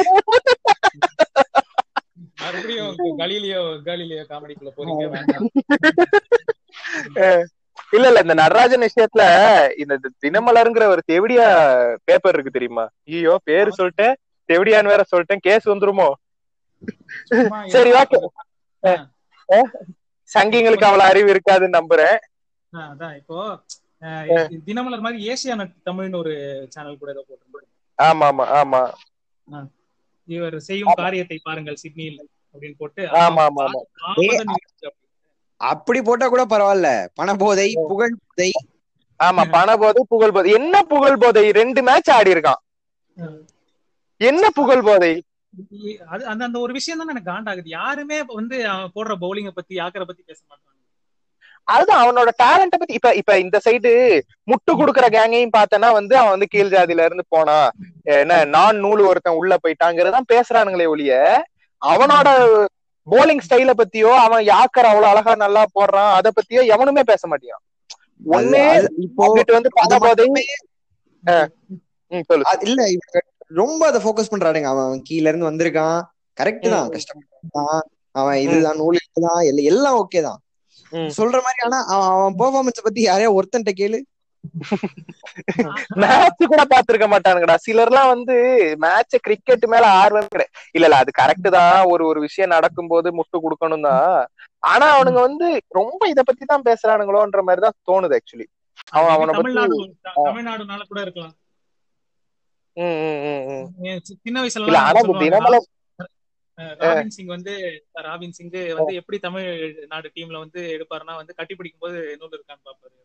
Speaker 2: மறுபடியும் கலீலியோ கலீலியோ காமெடிக்குள்ள போறீங்க வேண்டாம்
Speaker 5: இல்ல இல்ல இந்த நடராஜன் விஷயத்துல இந்த தி- தினமலருங்கிற ஒரு தெவிடியா பேப்பர் இருக்கு தெரியுமா ஐயோ பேரு சொல்லிட்டேன் தெவிடியான்னு வேற சொல்லிட்டேன் கேஸ் வந்துருமோ
Speaker 2: சும்மா
Speaker 5: சரி, okay.
Speaker 2: ஆ.
Speaker 5: சங்கிங்களுக்கு அவ்வளவு அறிவு இருக்காதுன்னு நம்புறேன்
Speaker 2: ஆஹ் அதான் இப்போ அஹ், தினமலர் மாதிரி ஏசியா நட் தமிழ்னு ஒரு சேனல் கூட ஏதோ போட்டிருந்தாரு
Speaker 5: ஆமா ஆமா ஆமா
Speaker 2: இவர் செய்யும் காரியத்தை பாருங்கள் சிட்னியில் அப்படின்னு போட்டு
Speaker 5: ஆமா ஆமா ஆமா
Speaker 2: ஆபத நிகழ்ச்சி அப்படி.
Speaker 6: அப்படி போட்டா கூட பரவாயில்ல பணபோதை புகழ் போதை
Speaker 5: ஆமா பண போதை புகழ் போதை என்ன புகழ் போதை ரெண்டு மேட்ச் ஆடி இருக்கான் என்ன புகழ் போதை
Speaker 2: இ- அது அந்த அந்த ஒரு விஷயம் தான் எனக்கு காண்டாகுது யாருமே வந்து அவன் போடுற பவுலிங்க பத்தி ஆக்கரை பத்தி பேச மாட்டாங்க
Speaker 5: அதுதான் அவனோட டேலண்ட பத்தி இப்ப இப்ப இந்த சைடு முட்டு குடுக்குற கேங்கையும் பார்த்தனா வந்து அவன் வந்து கீழ் ஜாதியில இருந்து போனா என்ன நான் நூல் ஒருத்தன் உள்ள போயிட்டாங்கிறதான் பேசுறானுங்களே ஒழிய அவனோட போலிங் ஸ்டைல பத்தியோ அவன் யாக்கர் அவ்வளவு அழகா நல்லா போடுறான் அத பத்தியோ எவனுமே பேச மாட்டான் ஒண்ணே
Speaker 6: அது- அது இப்போ
Speaker 5: அங்கிட்டு வந்து பண
Speaker 6: அது
Speaker 5: போதை
Speaker 6: மட்டுமே
Speaker 5: ம், சொல்லு
Speaker 6: அது இல்ல இவங்க ரொம்ப அதை ஃபோக்கஸ் பண்றானுங்க அவன் அவன் கீழ இருந்து வந்திருக்கான் கரெக்ட் தான்
Speaker 5: ம்.
Speaker 6: கஷ்டப்பட்டான் அவன் இதுதான் நூல் இதுதான் எல்லாம் எல்லாம் ஓகே தான்
Speaker 5: ம்.
Speaker 6: சொல்ற மாதிரி ஆனா அவன் அவன் பெர்ஃபார்மன்ஸ் பத்தி யாரையா ஒருத்தன்ட்ட கேளு
Speaker 5: மேட்ச் கூட பாத்திருக்க மாட்டானுங்கடா சிலர்லாம் வந்து மேட்ச கிரிக்கெட் மேல ஆர்வம் கிடையாது இல்ல இல்ல அது கரெக்ட் தான் ஒரு ஒரு விஷயம் நடக்கும்போது முட்டு கொடுக்கணும் தான் ஆனா அவனுங்க வந்து ரொம்ப இத பத்தி தான் பேசுறானுங்களோன்ற மாதிரி தான் தோணுது ஆக்சுவலி அவன் அவனை பத்தி
Speaker 2: தமிழ்நாடு தமிழ்நாடுனால கூட இருக்கலாம்
Speaker 5: ம், ம், ம், ம்.
Speaker 2: ஏன் சி- சின்ன வயசுல
Speaker 5: இல்ல ஆனா இப்ப தினமலர்
Speaker 2: அஹ் ராபின் சிங் வந்து ராபின் சிங் வந்து எப்படி தமிழ் நாடு டீம்ல வந்து எடுப்பாருன்னா வந்து கட்டி பிடிக்கும் போது நூல் இருக்கான்னு பாப்பாரு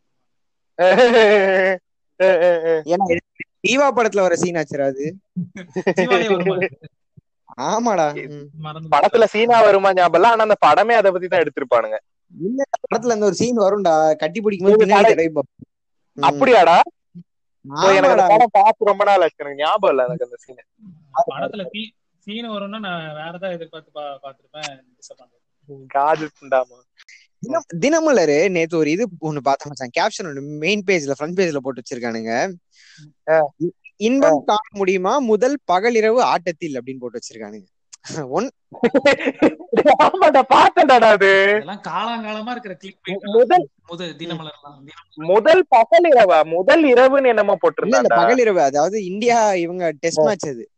Speaker 6: ஏன்னா தீவா படத்துல வர சீன் ஆச்சுரா அது
Speaker 2: ஜீவாலே வருமா அது?
Speaker 6: ஆமாடா ம்.
Speaker 2: மறந்து
Speaker 5: படத்துல சீனா வருமா ஞாபகம் இல்ல. ஆனா அந்த படமே அதை பத்தி தான் எடுத்திருப்பானுங்க
Speaker 6: இல்ல படத்துல இந்த ஒரு சீன் வரும்டா கட்டி பிடிக்கும் போது
Speaker 5: இது
Speaker 6: பின்னாடி
Speaker 5: கடை-
Speaker 6: தடவி பார்ப்பான். ம்.
Speaker 5: அப்படியாடா ஓ, எனக்கு அந்த
Speaker 6: ஆமாடா
Speaker 5: படம் பார்த்து ரொம்ப நாள் ஆச்சு எனக்கு ஞாபகம் இல்ல எனக்கு அந்த சீன்
Speaker 2: படத்துல சீ சீன் வரும்னா நான் வேற ஏதாவது எதிர்பார்த்து பா பாத்திருப்பேன் disappoint.
Speaker 5: காது புண்டாமா
Speaker 6: தினம் தினமலரு நேத்து ஒரு இது ஒண்ணு பார்த்தேன் மச்சான் கேப்ஷன் ஒண்ணு மெயின் பேஜ்ல ஃப்ரண்ட் பேஜ்ல போட்டு வச்சிருக்கானுங்க இ- இன்பம் காண முடியுமா முதல் பகலிரவு ஆட்டத்தில் அப்படின்னு போட்டு வச்சிருக்கானுங்க ஒன்
Speaker 5: ஆமாடா பார்த்தேன்டா அது
Speaker 2: இதெல்லாம் காலாங்காலமா இருக்கிற கிளிக்
Speaker 5: முதல்
Speaker 2: முதல் தினமலர்லாம் தினம்
Speaker 5: முதல் பகல் இரவா முதல் இரவுன்னு என்னமோ
Speaker 6: இல்ல இல்ல
Speaker 5: போட்டிருந்தாண்டா
Speaker 6: பகலிரவு அதாவது இந்தியா இவங்க டெஸ்ட் மேட்ச் அது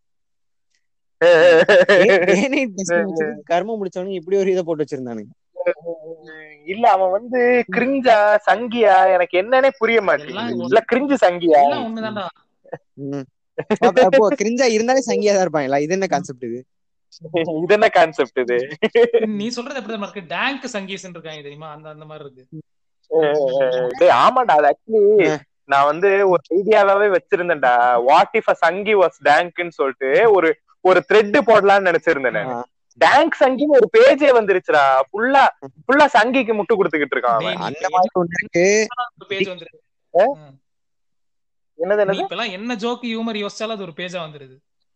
Speaker 6: டெஸ்ட் மேட்ச் கர்மம் முடிச்சவனுங்க இப்படி ஒரு இதை போட்டு வச்சிருந்தானுங்க
Speaker 5: இல்ல அவன் வந்து கிரிஞ்சா சங்கியா எனக்கு என்னன்னே புரிய மாட்டேங்குது
Speaker 2: எல்லாம்
Speaker 5: இல்ல கிரிஞ்சு சங்கியா
Speaker 2: எல்லாம் ஒண்ணுதான்டா
Speaker 6: ம். அப்ப- அப்போ கிரிஞ்சா இருந்தாலே சங்கியா தான் இருப்பாங்களா இது என்ன கான்செப்ட் இது
Speaker 5: இது என்ன கான்செப்ட் இது
Speaker 2: நீ சொல்றது எப்படி தெரியுமா இருக்கு டேங்க் சங்கீஸ் இருக்காங்க தெரியுமா அந்த அந்த மாதிரி இருக்கு
Speaker 5: டேய், ஆமாடா அது ஆக்சுவலி நான் வந்து ஒரு ஐடியாவே வச்சிருந்தேன்டா what if a Sanghi was டேங்க்னு சொல்லிட்டு ஒரு ஒரு த்ரெட் போடலாம்னு நினைச்சிருந்தேன் நானு.
Speaker 6: ஆ.
Speaker 5: டேங்க் சங்கின்னு ஒரு பேஜே வந்துருச்சுடா ஃபுல்லா ஃபுல்லா சங்கிக்கு முட்டு கொடுத்துக்கிட்டு இருக்கான் அவன்
Speaker 2: டேய், நீ
Speaker 6: அந்த மாதிரி ஒண்ணு இருக்கு
Speaker 2: ஒரு பேஜ் வந்துருது
Speaker 5: ஆ?
Speaker 2: ம்.
Speaker 5: என்னது
Speaker 2: நீ
Speaker 5: என்னது
Speaker 2: இப்பெல்லாம் என்ன ஜோக்கு ஹியூமர் யோசிச்சாலும் அது ஒரு பேஜா வந்துருது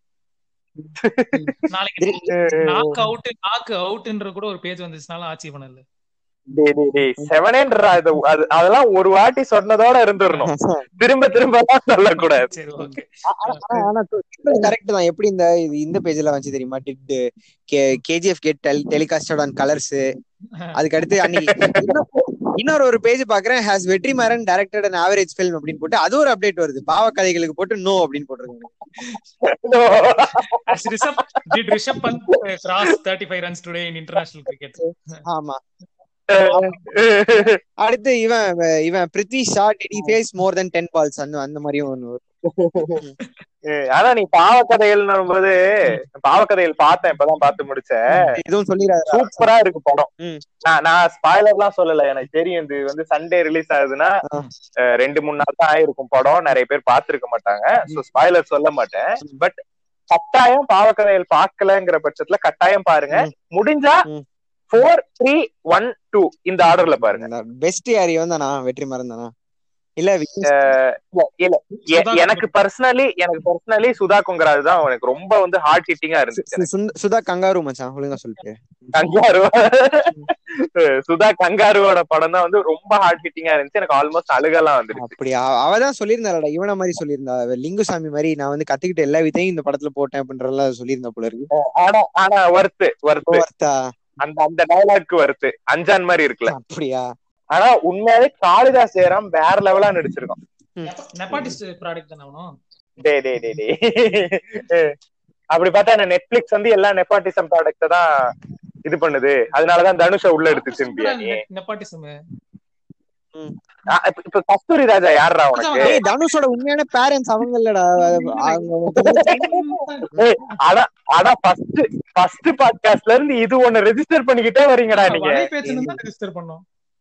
Speaker 2: நாளைக்கு நாக் அவுட் நாக் அவுட்ன்ற கூட ஒரு பேஜ் வந்துச்சுனாலும் ஆட்சி பண்ணல
Speaker 5: டேய் டேய் டேய் செவனேன்றா இது அது- அதெல்லாம் ஒரு வாட்டி சொன்னதோட இருந்துடணும் திரும்ப திரும்ப எல்லாம் சொல்லக்கூடாது
Speaker 2: சரி ஓகே
Speaker 6: ஆனா கரெக்ட் தான் எப்படி இந்த இது இந்த பேஜ்ல வந்துச்சு தெரியுமா did KGF get telecasted on Colors அதுக்கு அடுத்து அன்னைக்கு இன்னொரு- இன்னொரு ஒரு பேஜ் பாக்குறேன் has Vetrimaaran directed an average film அப்படின்னு போட்டு அது ஒரு அப்டேட் வருது பாவ கதைகளுக்கு போட்டு நோ அப்படின்னு போட்டிருக்காங்க
Speaker 2: Rishabh did Rishabh Pant cross 35 runs today in international cricket
Speaker 6: ஆமா அடுத்து இவன் இவன் Prithvi Shaw did face more then ten balls அந்த அந்த மாதிரியும் ஒண்ணு வரும்.
Speaker 5: ஏய், ஆனா நீ பாவக்கதைகள் போது பாவக்கதைகள் பார்த்தேன் இப்பதான் பார்த்து முடிச்சேன்
Speaker 6: எதுவும் சொல்லிடாத
Speaker 5: சூப்பரா இருக்கு படம்
Speaker 6: ம்.
Speaker 5: நான் நான் ஸ்பாய்லர் எல்லாம் சொல்லல எனக்கு தெரியும் இது வந்து சண்டே ரிலீஸ் ஆகுதுன்னா
Speaker 6: ஆ.
Speaker 5: அஹ், ரெண்டு மூணு நாள் தான் ஆயிருக்கும் படம் நிறைய பேர் பார்த்திருக்க மாட்டாங்க சோ ஸ்பாய்லர் சொல்ல மாட்டேன் பட் கட்டாயம் பாவக்கதைகள் பார்க்கலங்கிற பட்சத்துல கட்டாயம் பாருங்க
Speaker 6: ம்.
Speaker 5: முடிஞ்சா
Speaker 6: ம்.
Speaker 5: ஃபோர் த்ரீ ஒன் டூ இந்த ஆர்டர்ல பாருங்க
Speaker 6: பெஸ்ட் யார் இவன் தானா வெற்றிமாறன் தானா இல்ல விக்னேஷ்
Speaker 5: இல்ல எ- எனக்கு பர்சனலி எனக்கு பர்சனலி சுதா கொங்கராஜ் தான் எனக்கு ரொம்ப வந்து ஹார்ட் ஹிட்டிங்கா இருந்துச்சு
Speaker 6: சு- சுந்த- சுதா கங்காரு மச்சான் ஒழுங்கா சொல்லிட்டு
Speaker 5: கங்காரு சுதா கங்காருவோட படம் தான் வந்து ரொம்ப ஹார்ட் ஹிட்டிங்கா இருந்துச்சு எனக்கு ஆல்மோஸ்ட் அழுகலாம் வந்துருச்சு
Speaker 6: அப்படி அவ- அவதான் சொல்லியிருந்தாடா இவன மாதிரி சொல்லியிருந்தா அவ லிங்குசாமி மாதிரி நான் வந்து கத்துக்கிட்ட எல்லா விதையும் இந்த படத்துல போட்டேன் அப்படின்றதெல்லாம் சொல்லியிருந்தா போல இருக்கு
Speaker 5: ஆனா ஆனா வர்த்து வர்த்து
Speaker 6: வர்த்தா
Speaker 5: அந்த அந்த டயலாக்கு வர்த்து அஞ்சான் மாதிரி இருக்குல்ல
Speaker 6: அப்படியா
Speaker 5: ஆனா உண்மையாவே காளிதாஸ் ஜெயராம் வேற லெவலா நடிச்சிருக்கான்
Speaker 2: நெப்பாட்டிஸ்ட் ப்ராடக்ட் தானே அவனும்
Speaker 5: டே டே டே டே அப்படி பார்த்தா என்ன நெட்ஃபிளிக்ஸ் வந்து எல்லா நெப்பாட்டிசம் ப்ராடக்ட தான் இது பண்ணுது அதனாலதான் தனுஷ உள்ள எடுத்துச்சுன்னு நீ
Speaker 2: நெப்பாட்டிசம்
Speaker 6: ம்.
Speaker 5: ஆ, இப்ப இப்ப கஸ்தூரி ராஜா யாருடா உனக்கு
Speaker 6: டேய் தனுஷோட உண்மையான பேரண்ட்ஸ் அவங்க இல்லடா அவங்க
Speaker 5: ஆனா ஆனா ஃபர்ஸ்ட் ஃபர்ஸ்ட் பாட்காஸ்ட்ல இருந்து இது ஒண்ணு ரெஜிஸ்டர் பண்ணிக்கிட்டே வரீங்கடா நீங்க
Speaker 2: வலை பேச்சுன்னு தான் ரெஜிஸ்டர் பண்ணோம்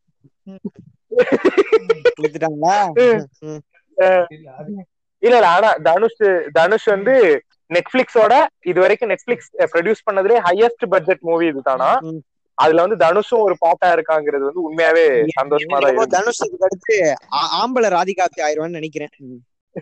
Speaker 6: கொடுத்துட்டாங்களா ம்.
Speaker 5: இல்ல இல்ல ஆனா தனுஷ் தனுஷ் வந்து நெட்ஃபிளிக்ஸோட இது வரைக்கும் நெட்ஃபிளிக்ஸ் ப்ரொடியூஸ் பண்ணதுலயே ஹையஸ்ட் பட்ஜெட் மூவி இதுதானா
Speaker 6: ம்.
Speaker 5: அதுல வந்து தனுஷும் ஒரு பாட்டா இருக்காங்கிறது வந்து உண்மையாவே சந்தோஷமா தான்
Speaker 6: என்னமோ
Speaker 5: இருக்கு
Speaker 6: தனுஷ் இதுக்கு அடுத்து ஆ- ஆம்பளை ராதிகாப்தி ஆயிருவான்னு நினைக்கிறேன் ம்.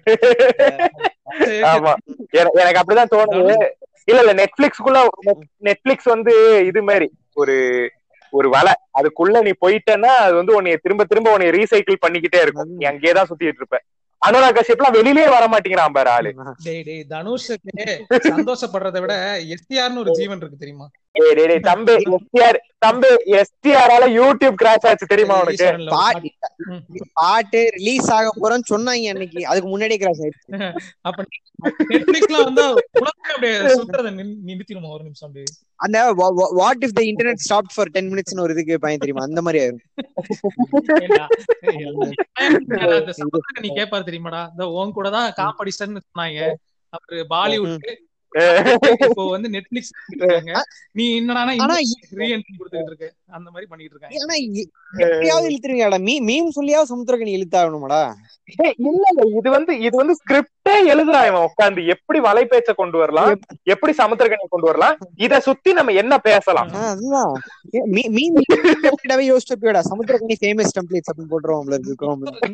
Speaker 5: ஆமா என- எனக்கு அப்படிதான் தோணுது இல்ல இல்ல நெட்ஃபிளிக்ஸ்க்குள்ள நெட்ஃபிளிக்ஸ் வந்து இது மாதிரி ஒரு ஒரு வலை அதுக்குள்ள நீ போயிட்டேன்னா அது வந்து உன்னைய திரும்ப திரும்ப உன்னைய ரீசைக்கிள் பண்ணிக்கிட்டே இருக்கும் நீ அங்கேயே தான் சுத்திட்டு இருப்ப அனுராக் கஷ்யப்லாம் வெளியிலேயே வர மாட்டேங்கிறான் பாரு ஆளு
Speaker 2: டேய் டேய் தனுஷுக்கு சந்தோஷப்படுறதை விட எஸ்டிஆர்னு ஒரு ஜீவன் இருக்கு தெரியுமா
Speaker 5: டேய் டேய் டேய் தம்பி எஸ்டிஆர் தம்பி எஸ்டிஆரால யூடியூப் கிராஷ் ஆச்சு தெரியுமா உனக்கு
Speaker 2: ஈஸ்வரன்ல ஒரு
Speaker 6: பாட்டு
Speaker 2: ம்.
Speaker 6: பாட்டு ரிலீஸ் ஆக போறோம்னு சொன்னாங்க அன்னைக்கு அதுக்கு முன்னாடியே கிராஸ் ஆயிடுச்சு
Speaker 2: அப்ப நெட்ஃபிளிக்ஸ்ல வந்து உலகமே அப்படியே சுத்துறத நின்- நிறுத்திடுமா ஒரு நிமிஷம் அப்படியே
Speaker 6: அந்த what if the internet stop for ten மினிட்ஸ்னு ஒரு இதுக்கு பையன் தெரியுமா அந்த மாதிரி ஆயிரும்
Speaker 2: ஏண்டா, ஏய், அந்த சமுத்திரக்கனி நீ கேப்பாரு தெரியுமாடா இந்த உன் கூட தான் காப்படிஸ்டர்னு சொன்னாங்க அப்புறம் பாலிவுட் இப்போ வந்து நெட்ஃபிளிக்ஸ் இருக்காங்க நீ என்னடா
Speaker 6: ஆனா
Speaker 2: ரீஎன்ட்ரி கொடுத்துட்டு இருக்க அந்த மாதிரி பண்ணிட்டு இருக்காங்க
Speaker 6: ஆனா எ- எப்படியாவது இழுத்துருவியாடா மீ மீம் சொல்லியாவது சமுத்திரக்கணி இழுத்தாகணுமாடா
Speaker 5: டேய், இல்ல இல்ல இது வந்து இது வந்து ஸ்கிரிப்டே எழுதுறான் இவன் உட்காந்து எப்படி வலைபேச்ச கொண்டு வரலாம் எப்படி சமுத்திரக்கனி கொண்டு வரலாம் இத சுத்தி நம்ம என்ன பேசலாம்
Speaker 6: ஆ, அதுதான் ஏ, மீ மீம் எப்படியாவே யோசிச்சு போயடா சமுத்திரக்கணி ஃபேமஸ் டெம்ப்ளேட்ஸ் அப்படின்னு போட்டுருவோம் நம்மள இருக்கு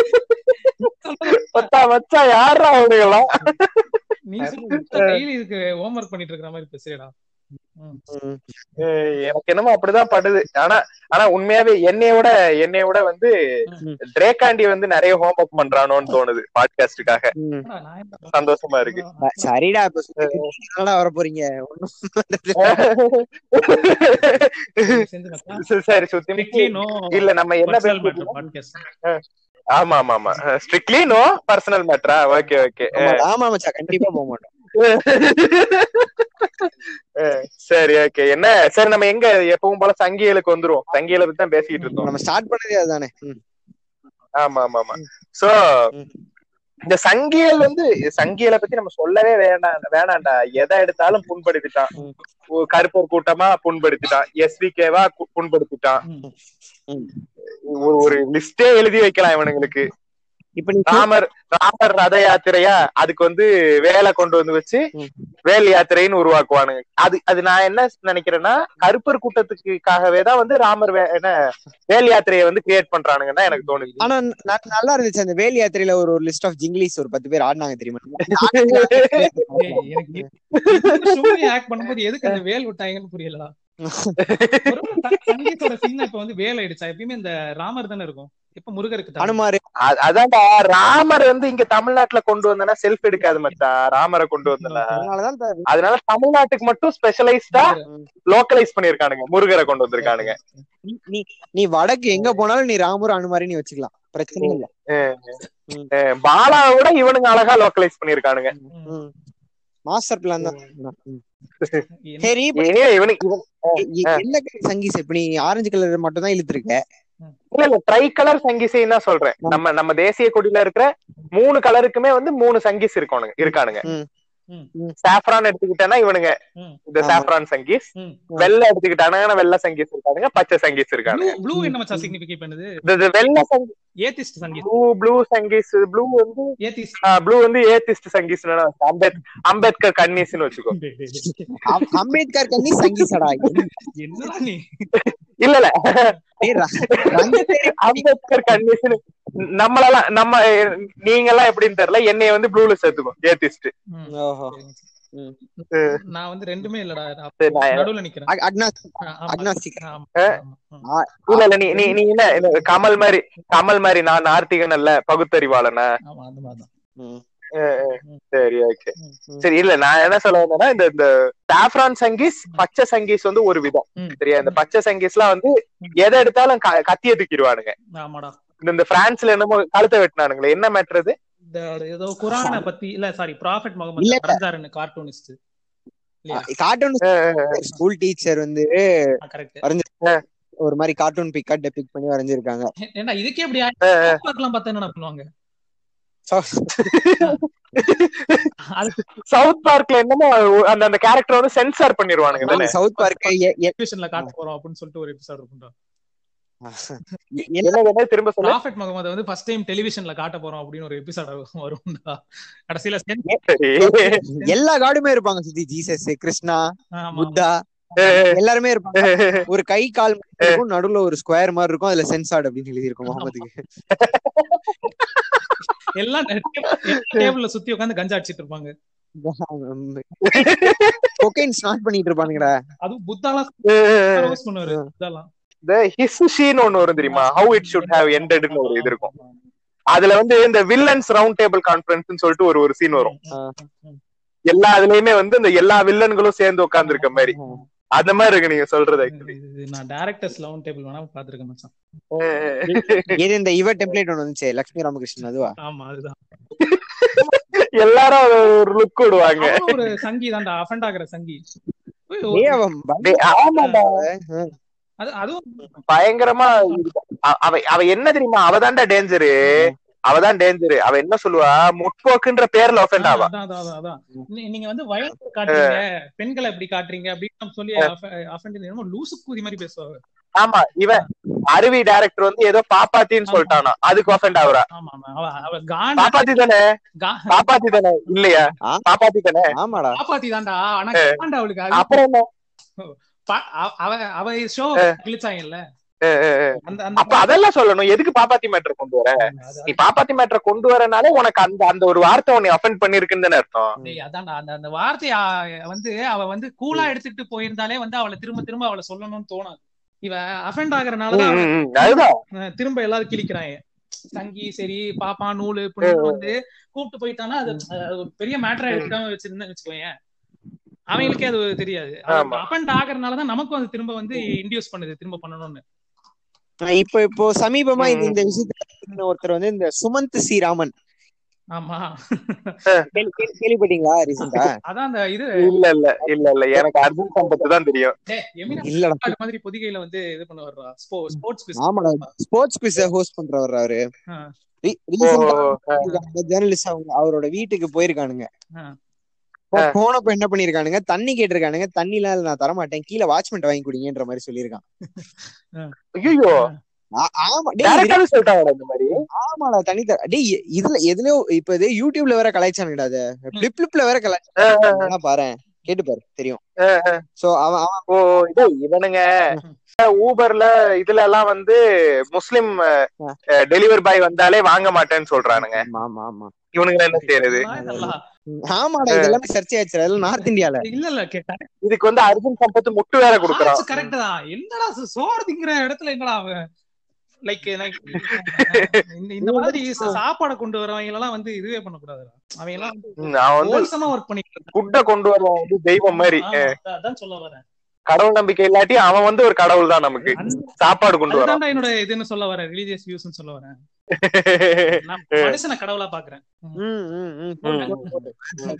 Speaker 5: மச்சா மச்சா யாரா அவனுங்களாம்
Speaker 2: நீ டெய்லி இதுக்கு ஹோம்ஒர்க் பண்ணிட்டு இருக்கிற மாதிரி பேசுறேடா
Speaker 5: ஏய், எனக்கு என்னமோ அப்படிதான் படுது ஆனா ஆனா உண்மையாவே என்னைய விட என்னைய விட வந்து ட்ரேகாண்டி வந்து நிறைய ஹோம்ஒர்க் பண்றானோன்னு தோணுது பாட்காஸ்டுக்காக சந்தோஷமா இருக்கு
Speaker 6: சரிடா இப்ப என்னடா வர போறீங்க ஒண்ணும்
Speaker 5: சரி சுத்தி இல்ல நம்ம என்ன பேச ஆமா ஆமா ஆமா ஸ்ட்ரிக்ட்லி நோ பர்சனல் மேட்டரா ஓகே ஓகே
Speaker 6: ஆமா, ஆமா மச்சா கண்டிப்பா போக மாட்டோம்
Speaker 5: சரி ஓகே என்ன சரி நம்ம எங்க எப்பவும் போல சங்கிகளுக்கு வந்துருவோம் சங்கிகளை பத்தி தான் பேசிக்கிட்டு இருந்தோம்
Speaker 6: நம்ம ஸ்டார்ட் பண்ணதே அதுதானே ம்.
Speaker 5: ஆமா ஆமா ஆமா சோ
Speaker 6: ம்.
Speaker 5: இந்த சங்கியல் வந்து சங்கியலை பத்தி நம்ம சொல்லவே வேண்டாம் வேணாம்டா எதை எடுத்தாலும் புண்படுத்திட்டான்
Speaker 6: ம்.
Speaker 5: ஒரு கருப்பர் கூட்டமா புண்படுத்திட்டான் எஸ்விகேவா புண்படுத்திட்டான்
Speaker 6: ம்.
Speaker 5: ஒரு ஒரு லிஸ்டே எழுதி வைக்கலாம் இவனுங்களுக்கு
Speaker 6: இப்ப நீ
Speaker 5: ராமர் ராமர் ரத யாத்திரையா அதுக்கு வந்து வேலை கொண்டு வந்து வச்சு
Speaker 6: ம்.
Speaker 5: வேல் யாத்திரைன்னு உருவாக்குவானுங்க அது அது நான் என்ன நினைக்கிறேன்னா கருப்பர் கூட்டத்துக்காகவே தான் வந்து ராமர் வே- என்ன வேல் யாத்திரையை வந்து கிரியேட் பண்றானுங்கன்னு தான் எனக்கு தோணுது
Speaker 6: ஆனா ந- நல்லா இருந்துச்சு அந்த வேல் யாத்திரையில ஒரு ஒரு லிஸ்ட் ஆஃப் ஜிங்கிலீஸ் ஒரு பத்து பேர் ஆடினாங்க தெரியுமா
Speaker 2: எனக்கு சும்மா ஆக்ட் பண்ணும்போது எதுக்கு அந்த வேல் விட்டாங்கன்னு புரியலடா ஒருவேளை ச- சங்கீத்தோட சின்ன இப்ப வந்து வேல் ஆயிடுச்சா எப்பயுமே இந்த ராமர் தானே இருக்கும் இப்ப முருகருக்கு தான்.
Speaker 6: அனுமாரு
Speaker 5: அ- அதான்டா ராமர் வந்து இங்க தமிழ்நாட்டுல கொண்டு வந்தனா செல்ஃப் எடுக்காது மச்சான் ராமரை கொண்டு வந்தனா
Speaker 6: அதனாலதான் த-
Speaker 5: அதனால தமிழ்நாட்டுக்கு மட்டும் ஸ்பெஷலைஸ்டா லோக்கலைஸ் பண்ணிருக்கானுங்க முருகரை கொண்டு வந்திருக்கானுங்க
Speaker 6: நீ- நீ நீ வடக்கு எங்க போனாலும் நீ ராமர் அனுமாரி நீ வச்சுக்கலாம் பிரச்சனை இல்ல
Speaker 5: அஹ் பாலாவை விட இவனுங்க அழகா லோக்கலைஸ் பண்ணிருக்கானுங்க
Speaker 6: மாஸ்டர் பிளான் தான் ம்.
Speaker 2: என்ன-
Speaker 6: சரி இப்ப
Speaker 5: இனி இவனுக்கு இவன்
Speaker 6: எ- எ- என்ன கலர் சங்கீஸ் இப்ப நீ ஆரஞ்சு கலர் மட்டும் தான் இழுத்துருக்க
Speaker 5: இல்ல இல்ல ட்ரை கலர் சங்கிசைன்னு தான் சொல்றேன் நம்ம நம்ம தேசிய கொடியில இருக்கிற மூணு கலருக்குமே வந்து மூணு சங்கீஸ் இருக்கானுங்க இருக்கானுங்க
Speaker 6: ம்.
Speaker 2: ம்.
Speaker 5: சாஃப்ரான் எடுத்துக்கிட்டேன்னா இவனுங்க
Speaker 2: ம்.
Speaker 5: இந்த
Speaker 6: ஆமா.
Speaker 5: சாஃப்ரான் சங்கீஸ்
Speaker 2: ம்.
Speaker 5: வெள்ளை எடுத்துக்கிட்டாங்கன்னா வெள்ளை சங்கீஸ் இருக்கானுங்க பச்சை சங்கீஸ் இருக்கானுங்க
Speaker 2: ப்ளூ ப்ளூ என்ன மச்சான் சிக்னிஃபிகேட் பண்ணுது
Speaker 5: இந்த இந்த வெள்ளை சங்கி
Speaker 2: ஏத்திஸ்ட் சங்கீத்
Speaker 5: ப்ளூ ப்ளூ சங்கீஸ் ப்ளூ வந்து
Speaker 2: ஏத்திஸ்ட்
Speaker 5: ப்ளூ வந்து ஏத்திஸ்ட் சங்கீஸ் அம்பேத் அம்பேத்கர் கன்னிஸ்னு வச்சுக்கோ
Speaker 6: அம்- அம்பேத்கர் கண்ணி சங்கீஸடா
Speaker 2: என்னடா நீ
Speaker 5: இல்ல இல்ல
Speaker 6: டேய், ர- ரங்கத்தேரி
Speaker 5: அம்பேத்கர் கன்னிஸ்னு நம்மளெல்லாம் நம்ம நீங்க எல்லாம் எப்படின்னு தெரியல என்னைய வந்து ப்ளூல சேர்த்துக்கோ ஏத்திஸ்ட்
Speaker 2: ம்.
Speaker 6: ஓஹோ
Speaker 2: நான் வந்து ரெண்டுமே இல்லடா நான்
Speaker 5: சரி, நான்
Speaker 2: நடுவுல நிக்கிறேன்
Speaker 6: அக்- அக்னா-
Speaker 2: ஆ, ஆமா.
Speaker 6: agnostic.
Speaker 2: ஆமா,
Speaker 5: அஹ்?
Speaker 2: ஆமா, ஆமா.
Speaker 5: இல்ல இல்ல நீ நீ நீ என்ன என்ன கமல் மாதிரி கமல் மாதிரி நான் நார்த்திகன் அல்ல பகுத்தறிவாளனா
Speaker 2: ஆமா, அந்த மாதிரிதான்.
Speaker 6: ம்.
Speaker 5: சரி ஓகே
Speaker 6: ம்.
Speaker 5: சரி இல்ல நான் என்ன சொல்ல வந்தேன்னா இந்த இந்த சாஃப்ரான் சங்கீஸ் பச்சை சங்கீஸ் வந்து ஒரு விதம்
Speaker 2: ம்.
Speaker 5: சரியா இந்த பச்சை சங்கீஸ்லாம் வந்து எதை எடுத்தாலும் க- கத்திய தூக்கிடுவானுங்க
Speaker 2: ஆமாடா
Speaker 5: இந்த இந்த பிரான்ஸ்ல என்னமோ கழுத்தை வெட்டினானுங்களே என்ன மேட்ரு
Speaker 2: இந்த ஏதோ குரானை பத்தி இல்ல சாரி ப்ராஃபட்
Speaker 6: இல்ல.
Speaker 2: முகமது வரைஞ்சாருன்னு கார்ட்டூனிஸ்ட் இல்லையா
Speaker 6: கார்ட்டூன் ஸ்கூல் டீச்சர் வந்து
Speaker 2: கரெக்ட்
Speaker 6: ஒரு மாதிரி கார்ட்டூன் பிக்கா டெபிக் பண்ணி வரைஞ்சிருக்காங்க
Speaker 2: ஏன்னா இதுக்கே இப்படி பார்க்கலாம் பார்த்தா என்ன பண்ணுவாங்க அது
Speaker 5: சவுத் பார்க்ல என்னமோ அந்த அந்த கேரக்டர் வந்து சென்சார் பண்ணிருவானுங்க தானே
Speaker 6: சவுத் பார்க்
Speaker 2: டெலிவிஷன்ல காட்ட போறோம் அப்படின்னு சொல்லிட்டு ஒரு எபிசோட் இருக்கும்டா
Speaker 5: என்ன வேணா திரும்ப சொல்ல
Speaker 2: ப்ராஃபிட் முகமது வந்து ஃபர்ஸ்ட் டைம் டெலிவிஷன்ல காட்ட போறோம் அப்படின்னு ஒரு எபிசோட் வரும்டா கடைசியில சென்-
Speaker 5: சரி
Speaker 6: எல்லா காடுமே இருப்பாங்க சுத்தி ஜீசஸ் கிருஷ்ணா
Speaker 2: ஆமா,
Speaker 6: புத்தா எல்லாருமே இருப்பாங்க ஒரு கை கால் மட்டும் இருக்கும் நடுவுல ஒரு ஸ்கொயர் மாதிரி இருக்கும் அதுல சென்சார்ட் அப்படின்னு எழுதி இருக்கும் முகமதுக்கு
Speaker 2: எல்லாம் டேபிள்ல சுத்தி உட்காந்து கஞ்சா அடிச்சிட்டு இருப்பாங்க
Speaker 6: கொக்கைன் ஸ்டார்ட் பண்ணிட்டு இருப்பானுங்கடா
Speaker 2: அதுவும் புத்தாலாம் ரோஸ் பண்ணுவாரு புத்தாலாம்
Speaker 5: இந்த ஹிஸ்ஷின்னு ஒண்ணு வரும் தெரியுமா ஹவு இட் ஷுட் ஹேவ் எண்டட்னு ஒரு இது இருக்கும் அதுல வந்து இந்த வில்லன்ஸ் ரவுண்ட் டேபிள் கான்ஃபரன்ஸ் சொல்லிட்டு ஒரு ஒரு சீன் வரும் எல்லா அதுலயுமே வந்து இந்த எல்லா வில்லன்களும் சேர்ந்து உட்கார்ந்து இருக்க மாதிரி அந்த மாதிரி இருக்கு நீங்க சொல்றது ஆக்சுவலி
Speaker 2: இது நான் டைரக்டர்ஸ் லெவன் டேபிள் வேணா பாத்துருக்கேன் மச்சான்
Speaker 6: இது இந்த இவ டெம்ப்ளேட் ஒண்ணு வந்துச்சு லட்சுமி ராமகிருஷ்ணன் அதுவா
Speaker 2: ஆமா அதுதான்
Speaker 5: எல்லாரும் ஒரு லுக் விடுவாங்க
Speaker 2: அவனும் ஒரு சங்கி தான்டா அஃபண்ட் ஆகுற சங்கி ஓய், ஒரு-
Speaker 6: ஏய், அவன்
Speaker 5: டேய், ஆமாடா
Speaker 2: அது அதுவும்
Speaker 5: பயங்கரமா இருக்கு. அ- அவ அவ என்ன தெரியுமா அவதான்டா டேஞ்சரு அவதான் டேஞ்சரு அவ என்ன சொல்லுவா முற்போக்குன்ற பேர்ல ஒஃபெண்ட் ஆவா
Speaker 2: அதான் அதான் அதான், அதான் நீ- நீங்க வந்து வயலன்ஸ் காட்டுறீங்க பெண்களை எப்படி காட்டுறீங்க அப்படின்னு சொல்லி அஃபண்ட் என்னமோ லூசு கூதி மாதிரி பேசுவாங்க
Speaker 5: ஆமா இவன் அருவி டைரக்டர் வந்து ஏதோ பாப்பாத்தின்னு சொல்லிட்டானா அதுக்கு ஒஃபெண்ட் ஆகுறா
Speaker 2: ஆமா ஆமா அவ அவ காண்ட
Speaker 5: பாப்பாத்தி தானே
Speaker 2: கா-
Speaker 5: பாப்பாத்தி தானே இல்லையா
Speaker 6: ஆ.
Speaker 5: பாப்பாத்தி தானே
Speaker 6: ஆமாடா
Speaker 2: காப்பாத்தி தான்டா ஆனா காண்ட அவளுக்கு அது
Speaker 5: அப்புறம் என்ன
Speaker 2: ப- அவ- அவ அவ ஷோ கிழிச்சாங்கல்ல
Speaker 5: அஹ் அஹ் அஹ்.
Speaker 2: அந்த அந்த
Speaker 5: அப்ப அதெல்லாம் சொல்லணும் எதுக்கு பாப்பாத்தி மேட்டர் கொண்டு வர
Speaker 2: அது-
Speaker 5: நீ பாப்பாத்தி மேட்டர் கொண்டு வரனாலே உனக்கு அந்த அந்த ஒரு வார்த்தை உன்னை அஃபெண்ட் பண்ணிருக்குன்னு தானே அர்த்தம்
Speaker 2: டேய், அதான்டா அந்த அந்த வார்த்தைய ஆ, வந்து அவ வந்து கூலா எடுத்துட்டு போயிருந்தாலே வந்து அவளை திரும்ப திரும்ப அவளை சொல்லணும்னு தோணாது இவ அஃபெண்ட் ஆகுறனாலதான்
Speaker 5: ம், ம், ம். அதுதான்
Speaker 2: அவ திரும்ப எல்லாரும் கிழிக்கிறாங்க சங்கி சரி பாப்பா நூலு புண்ணு வந்து கூப்பிட்டு போயிட்டானா அது அது ஒரு பெரிய மேட்டரா எடுக்காம வச்சிருந்தேன்னு வச்சுக்கோயேன் அவங்களுக்கே அது தெரியாது
Speaker 5: ஆமா.
Speaker 2: அஃபெண்ட் ஆகுறதுனாலதான் நமக்கும் அது திரும்ப வந்து இன்டியூஸ் பண்ணுது திரும்ப பண்ணணும்னு
Speaker 6: இப்போ இப்போ சமீபமா இந்த இந்த விஷயத்துல ஒருத்தர் வந்து இந்த சுமந்த் சி ராமன்
Speaker 2: ஆமா
Speaker 6: கேள்வி- கேள்வி- கேள்விப்பட்டீங்களா ரீசெண்டா
Speaker 2: அதான் அந்த இது
Speaker 5: இல்ல இல்ல இல்ல இல்ல எனக்கு அர்ஜுன் சம்பத் தான் தெரியும்
Speaker 2: டேய், எமினா
Speaker 6: இல்லடா
Speaker 2: அது மாதிரி பொதிகையில வந்து இது பண்ண வர்றா ஸ்போர்ட்ஸ்
Speaker 6: ஆமாடா ஸ்போர்ட்ஸ் குவிஸ் ஹோஸ்ட் பண்றவர் அவரு
Speaker 2: ஆ.
Speaker 6: ஜேர்னலிஸ்ட் அவங்க அவரோட வீட்டுக்கு போயிருக்கானுங்க
Speaker 2: ஆ.
Speaker 6: போ- போனப்ப என்ன பண்ணிருக்கானுங்க தண்ணி கேட்டிருக்கானுங்க தண்ணி எல்லாம் நான் தர மாட்டேன் கீழே வாட்ச்மெண்ட் வாங்கி குடிங்கன்ற மாதிரி சொல்லியிருக்கான்
Speaker 5: ஐயோ
Speaker 6: ஆ- ஆமா டேய் இது-
Speaker 5: டேரக்டாவே சொல்லிட்டாங்க இந்த மாதிரி
Speaker 6: ஆமாடா தண்ணி தர டேய் இதுல எதுலயோ இப்ப இது யூடியூப்ல வேற கலாய்ச்சானுங்கடா அது பிளிப் பிளிப்ல வேற கலாய்ச்சானுங்க பாரு கேட்டு பாரு தெரியும் சோ அவன் அவன்
Speaker 5: ஓ இது இவனுங்க ஊபர்ல இதுல எல்லாம் வந்து முஸ்லிம் டெலிவரி பாய் வந்தாலே வாங்க மாட்டேன்னு சொல்றானுங்க
Speaker 6: ஆமா ஆமா ஆமா
Speaker 5: இவனுங்க என்ன செய்யறது
Speaker 2: நல்லா
Speaker 6: ஆமாடா இதெல்லாம் சர்ச்சை ஆச்சு அதெல்லாம் நார்த் இந்தியால
Speaker 2: இல்ல இல்ல கேட்டா
Speaker 5: இதுக்கு வந்து அர்ஜுன் சம்பத் முட்டு வேற கொடுக்குறான்
Speaker 2: கரெக்ட் தான் என்னடா சு- சோறு திங்கிற இடத்துல என்னடா அவன் லைக் இந்த மாதிரி சா- சாப்பாடை கொண்டு வரவங்க எல்லாம் வந்து இதுவே பண்ணக்கூடாது அவங்க எல்லாம்
Speaker 5: ம், அவன் வந்து
Speaker 2: ஹோல்சமா ஒர்க் பண்ணிட்டு இருக்காங்க.
Speaker 5: குட்டை கொண்டு வருவான் வந்து தெய்வம் மாதிரி
Speaker 2: ஆமா, அதான் அதான் சொல்ல வரேன்
Speaker 5: கடவுள் நம்பிக்கை இல்லாட்டி அவன் வந்து ஒரு கடவுள் தான் நமக்கு
Speaker 2: அந்த-
Speaker 5: சாப்பாடு கொண்டு வரான்
Speaker 2: அதுதான்டா என்னோட இதுன்னு சொல்ல வரேன் ரிலீஜியஸ் வியூஸ்னு சொல்ல வரேன் நான் மனுஷனை கடவுளா பாக்குறேன்
Speaker 6: ம், ம், ம். போடு, போடு, போடு.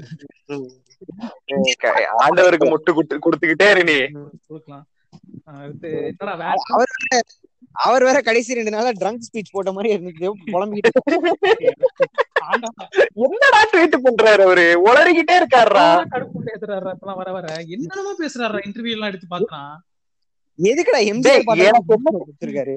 Speaker 5: ம், க- ஆண்டவருக்கு முட்டு குட்டு கொடுத்துக்கிட்டே இரு நீ
Speaker 2: கொடுக்கலாம் அஹ் அடுத்து என்னடா வேற
Speaker 6: அவர் வேற அவர் வேற கடைசி ரெண்டு நாளா ட்ரங்க் ஸ்பீச் போட்ட மாதிரி இருந்துச்சு புலம்பிக்கிட்டு
Speaker 2: ஆண்டவா,
Speaker 5: என்னடா ட்வீட் பண்றாரு அவரு உளறிக்கிட்டே இருக்காருடா
Speaker 2: எவ்வளவு கடுப்பு ஏத்துறாருடா இப்பெல்லாம் வர வர என்னென்னமோ பேசுறாரு இன்டர்வியூ எல்லாம் எடுத்து பாக்குறான்
Speaker 6: எதுக்குடா
Speaker 5: டேய்,
Speaker 6: எம்ஜிஆர்
Speaker 5: எனக்கு என்ன-
Speaker 6: கொடுத்திருக்காரு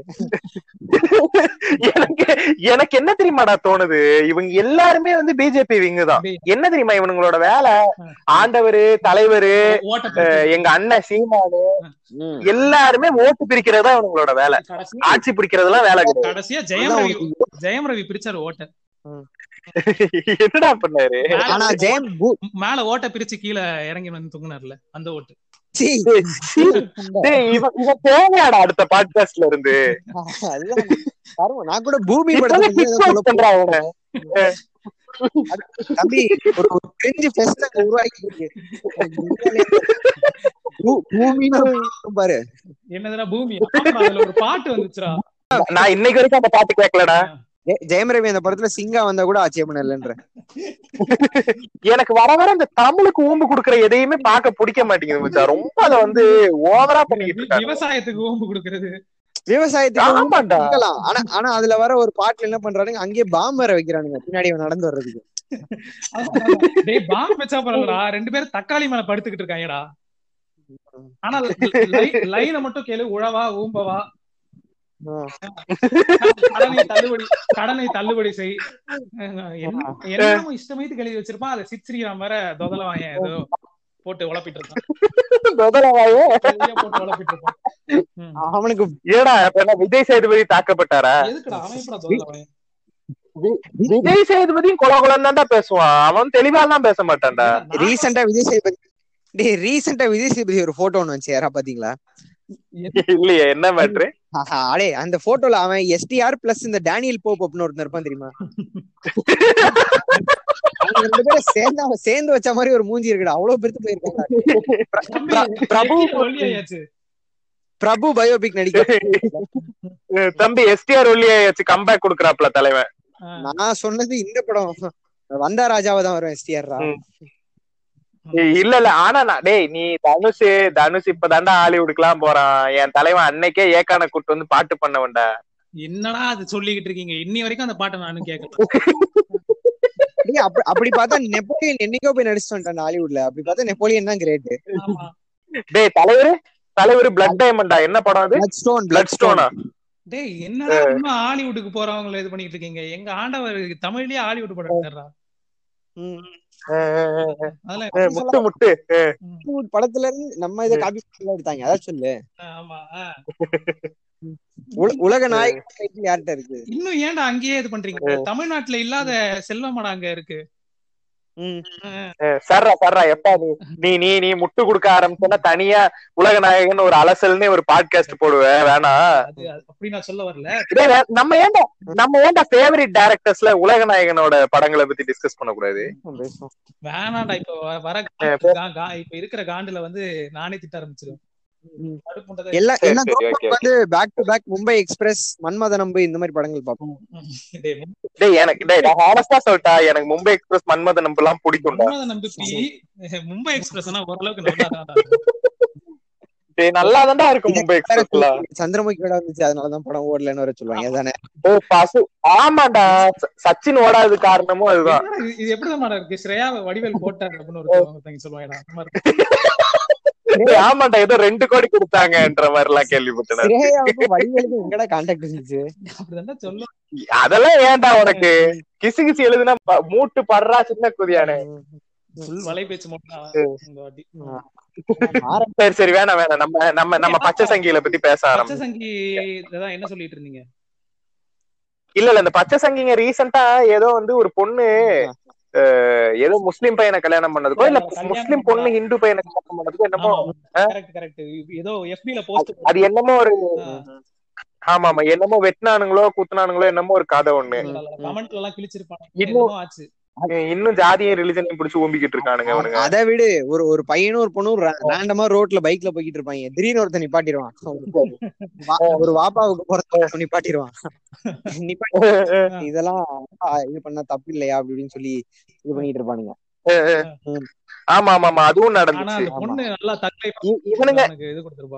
Speaker 5: எனக்கு எனக்கு என்ன தெரியுமாடா தோணுது இவங்க எல்லாருமே வந்து பிஜேபி விங்கு தான்
Speaker 2: டேய்.
Speaker 5: என்ன தெரியுமா இவனுங்களோட வேலை ஆண்டவரு தலைவரு
Speaker 2: ஓட்ட
Speaker 5: அஹ், எங்க அண்ணன் சீமானு
Speaker 6: ம்.
Speaker 5: எல்லாருமே ஓட்டு பிரிக்கிறது தான் இவனுங்களோட வேலை
Speaker 2: கடைசியா
Speaker 5: ஆட்சி பிடிக்கிறதுலாம் வேலை கிடையாது
Speaker 2: கடைசியா ஜெயம் ரவி ஜெயம் ரவி பிரிச்சாரு ஓட்ட
Speaker 5: என்னடா பண்ணாரு
Speaker 6: ஆனா ஜெயம் பூ-
Speaker 2: மேல ஓட்ட பிரிச்சு கீழே இறங்கி வந்து தூங்குனார்ல அந்த ஓட்டு
Speaker 6: சீ,
Speaker 5: டேய், இவன் இவன் தேவையாடா அடுத்த பாட்காஸ்ட்ல இருந்து
Speaker 6: அதுதான் கருமம். நான் கூட பூமி
Speaker 5: இப்பவே
Speaker 6: படத்துல
Speaker 5: kick
Speaker 6: இருந்து
Speaker 5: out
Speaker 6: சொல்ல
Speaker 5: பண்றான் அவனை.
Speaker 6: தம்பி ஒரு ஒரு கிரிஞ்சு ஃபெஸ்ட் அங்க உருவாக்கி இருக்கு பூ- பூமின்னு ஒரு படம் பாரு
Speaker 2: என்னதுடா பூமி ஆமாடா, அதுல ஒரு பாட்டு வந்துச்சுடா
Speaker 5: நான் இன்னைக்கு வரைக்கும் அந்த பாட்டு கேட்கலடா
Speaker 6: ஜெ- ஜெயம் ரவி அந்த படத்துல சிங்கா வந்தா கூட ஆட்சேபம் இல்லைன்ற
Speaker 5: எனக்கு வர வர இந்த தமிழுக்கு ஊம்பு குடுக்குற எதையுமே பார்க்க பிடிக்க மாட்டேங்குது மச்சான் ரொம்ப அத வந்து ஓவரா பண்ணிக்கிட்டு
Speaker 2: வி-
Speaker 5: இருக்காங்க
Speaker 2: விவசாயத்துக்கு ஓம்பு கொடுக்கறது
Speaker 6: விவசாயத்துக்கு
Speaker 5: ஆமாண்டா
Speaker 6: கொடுக்கலாம் ஆனா ஆனா அதுல வர ஒரு பாட்டுல என்ன பண்றானுங்க அங்கேயே பாம் வேற வைக்கிறானுங்க பின்னாடி அவன் நடந்து வர்றதுக்கு
Speaker 2: டேய் பாம்பு வச்சா பரவாயில்லடா ரெண்டு பேரும் தக்காளி மேல படுத்துக்கிட்டு இருக்காங்கடா ஆனா லைனை மட்டும் கேளு உழவா ஊம்பவா கடனை தள்ளுபடி கடனை தள்ளுபடி செய் என்ன என்னமோ இஷ்டமைத்து எழுதி வச்சிருப்பான் அதை சித் ஸ்ரீராம் வேற தொதல வாயன் ஏதோ போட்டு உழப்பிட்டு இருக்கான்
Speaker 5: முதலவாயே
Speaker 2: சரியா போட்டு உழப்பிட்டு இருப்பான் ம்.
Speaker 6: அவனுக்கு
Speaker 5: ஏடா இப்ப என்ன விஜய் சேதுபதி தாக்கப்பட்டாரா
Speaker 2: எதுக்குடா அவன் எப்படா தொதல வாயன்
Speaker 5: விஜய் சேதுபதியும் குல குலம் தான்டா பேசுவான் அவன் தெளிவாலாம் பேச மாட்டான்டா
Speaker 6: ரீசெண்டா விஜய் சேதுபதி டேய் ரீசெண்டா விஜய் சேதுபதி ஒரு போட்டோ ஒண்ணு வச்சு யாரா பாத்தீங்களா
Speaker 5: இல்லையே என்ன மேட்ரு
Speaker 6: ஆஹா, அடே அந்த போட்டோல அவன் எஸ்டிஆர் பிளஸ் இந்த டேனியல் போப் அப்படின்னு ஒருத்தன் இருப்பான் தெரியுமா அவங்க ரெண்டு பேரும் சேர்ந்து அவன் சேர்ந்து வச்ச மாதிரி ஒரு மூஞ்சி இருக்குடா அவ்வளவு பெருத்து போயிருக்காங்க
Speaker 2: தம்பி,
Speaker 6: பிரபு
Speaker 2: எக்கிட்ட ஒல்லியாயாச்சு.
Speaker 6: பிரபு பயோபிக் நடிக்க
Speaker 5: தம்பி எஸ்டிஆர் ஒல்லியாச்சு கம்பேக் குடுக்கறாப்ல தலைவன்
Speaker 2: ஆ.
Speaker 6: நான் சொன்னது இந்த படம் வந்தா ராஜாவா தான் வரும் எஸ்டிஆர்
Speaker 5: ம். இல்ல இல்ல ஆனா நான் டேய் நீ தனுஷ் தனுஷ் இப்பதான்டா ஹாலிவுட்க்குலாம் போறான் என் தலைவன் அன்னைக்கே ஏக்கான கூட்டு வந்து பாட்டு பண்ணவன்டா
Speaker 2: என்னடா அது சொல்லிக்கிட்டு இருக்கீங்க இன்னி வரைக்கும் அந்த பாட்டை நானும் கேட்கல
Speaker 6: அப்படி அப்படி பார்த்தா நெப்போலியன் என்னைக்கோ போய் நடிச்சுட்டு வந்துட்டான் ஹாலிவுட்ல அப்படி பார்த்தா நெப்போலியன் தான் கிரேட்
Speaker 2: ஆமா
Speaker 5: டேய் தலைவர் தலைவர் பிளட் டைமண்டா என்ன படம் அது
Speaker 6: பிளட் ஸ்டோன்
Speaker 5: பிளட் ஸ்டோனா
Speaker 2: டேய் என்னடா இன்னும் ஹாலிவுட்டுக்கு போறவங்கள இது பண்ணிட்டு இருக்கீங்க எங்க ஆண்டவர் தமிழ்லயே ஹாலிவுட் படம் எடுத்துறா அதெல்லாம்
Speaker 5: முட்டு முட்டு
Speaker 6: ஹாலிவுட் படத்துல இருந்து நம்ம இதை காப்பி பண்ணி எடுத்தாங்க அதான் சொல்லு
Speaker 2: ஆமா ஆ.
Speaker 6: உல- உலக நாயகன் யார்கிட்ட இருக்கு
Speaker 2: இன்னும் ஏன்டா அங்கேயே இது பண்றீங்க தமிழ்நாட்டுல இல்லாத செல்வமடா அங்க இருக்கு
Speaker 6: ம்.
Speaker 5: சர்ரா சர்ரா எப்பா நீ நீ நீ நீ முட்டு கொடுக்க ஆரம்பிச்சோன்னா தனியா உலக நாயகன் ஒரு அலசல்னு ஒரு பாட்காஸ்ட் போடுவேன் வேணாம்
Speaker 2: அது அது- அப்படி நான் சொல்ல வரல
Speaker 5: டேய், வே- நம்ம ஏன்டா நம்ம ஏன்டா ஃபேவரட் டைரக்டர்ஸ்ல உலக நாயகனோட படங்களை பத்தி டிஸ்கஸ் பண்ணக்கூடாது
Speaker 6: பேசுவோம்.
Speaker 2: வேணாம்டா இப்ப வ- வர கா- கா- இப்ப இருக்கிற காண்டுல வந்து நானே திட்ட ஆரம்பிச்சிருவேன்
Speaker 6: ம்.
Speaker 2: கடுப்புண்டதை-
Speaker 6: எல்லா
Speaker 5: சரி,
Speaker 6: எல்லா
Speaker 5: சரி,
Speaker 6: group
Speaker 5: okay,
Speaker 6: வந்து back to back Mumbai express மன்மத நம்பு இந்த மாதிரி படங்கள் பார்ப்போம்
Speaker 2: டேய், மும்பை
Speaker 5: டேய் எனக்கு டேய் நான் ஹானஸ்டா சொல்லிட்டா எனக்கு மும்பை எக்ஸ்பிரஸ் மன்மத நம்பலாம் பிடிக்கும்டா
Speaker 2: மன்மத நம்பிக்கை மும்பை எக்ஸ்பிரஸ் ஓரளவுக்கு நல்லா தான்
Speaker 5: டேய் நல்லா தான்டா இருக்கும் மும்பை எக்ஸ்பிரஸ்ல
Speaker 6: சந்திரமுகியோட வந்துச்சு அதனாலதான் படம் ஓடலன்னு வர சொல்லுவாங்க அதானே
Speaker 5: டேய் பசு ஆமாண்டா ச- சச்சின் ஓடாதது காரணமும் அதுதான்
Speaker 2: என்னடா இது- இது எப்படிதான் மேடம் இருக்கு ஸ்ரேயா வடிவேல் போட்டார் அப்படின்னு ஒரு ஒருத்தங்க சொல்லுவாங்கடா அந்த மாதிரி.
Speaker 5: டேய், ஆமாண்டா ஏதோ ரெண்டு கோடி கொடுத்தாங்கன்ற மாதிரி எல்லாம் கேள்விப்பட்டேன்
Speaker 6: ஸ்ரேயாவுக்கும் வடிவேலுக்கும் எங்கடா கான்டாக்ட் இருந்துச்சு
Speaker 2: அப்படிதான் சொல்லுவாங்க
Speaker 5: அதெல்லாம் ஏன்டா உனக்கு கிசு கிசு எழுதுனா ப- மூட்டு படுறா சின்ன குதியானே
Speaker 2: ஃபுல் வலை பேச்சு மட்டும் இந்த வாட்டி
Speaker 6: ஆரம்ப-
Speaker 5: சரி சரி வேணாம் வேணாம் நம்ம நம்ம நம்ம பச்சை சங்கில பத்தி பேச
Speaker 2: பச்சை
Speaker 5: ஆரம்பிச்சோம்
Speaker 2: சங்கி தான் என்ன சொல்லிட்டு இருந்தீங்க
Speaker 5: இல்ல இல்ல இந்த பச்சை சங்கிங்க ரீசெண்டா ஏதோ வந்து ஒரு பொண்ணு அஹ், ஏதோ முஸ்லீம் பையனை கல்யாணம் பண்ணதுக்கோ இல்ல
Speaker 2: கல்யாணம்
Speaker 5: முஸ்லீம் பொண்ணு ஹிந்து பையனை கல்யாணம் பண்ணதுக்கோ என்னமோ
Speaker 2: கரெக்ட் கரெக்ட் ஏதோ எஃபில போஸ்ட்
Speaker 5: அது என்னமோ ஒரு ஆமா ஆமா என்னமோ வெட்டினானுங்களோ குத்துனானுங்களோ என்னமோ ஒரு கதை ஒண்ணு
Speaker 2: கமெண்ட்ல எல்லாம் கிழிச்சிருப்பாங்க
Speaker 5: இன்னும்
Speaker 2: என்னமோ ஆச்சு
Speaker 5: இன்னும் ஜாதியும் ரிலிஜனையும் பிடிச்சு ஓம்பிக்கிட்டு இருக்கானுங்க அவனுங்க
Speaker 6: அதை விடு ஒரு ஒரு பையனும் ஒரு பொண்ணும் ரேண்டமா ரோட்ல பைக்ல போய்கிட்டு இருப்பாங்க திடீர்னு ஒருத்தன் நிப்பாட்டிடுவான் வா- ஒரு வாப்பாவுக்கு பிறந்த நிப்பாட்டிடுவான் நிப்பாட்டி இதெல்லாம் ஆ, இது பண்ணா தப்பு இல்லையா அப்படி இப்படின்னு சொல்லி இது பண்ணிட்டு இருப்பானுங்க
Speaker 5: ஆமா ஆமா ஆமா அதுவும்
Speaker 2: ஆனா
Speaker 5: நடந்துச்சு
Speaker 2: அந்த பொண்ணு நல்லா தக்கை
Speaker 5: இ- இவனுங்க
Speaker 2: அவனுக்கு இது கொடுத்துருப்பா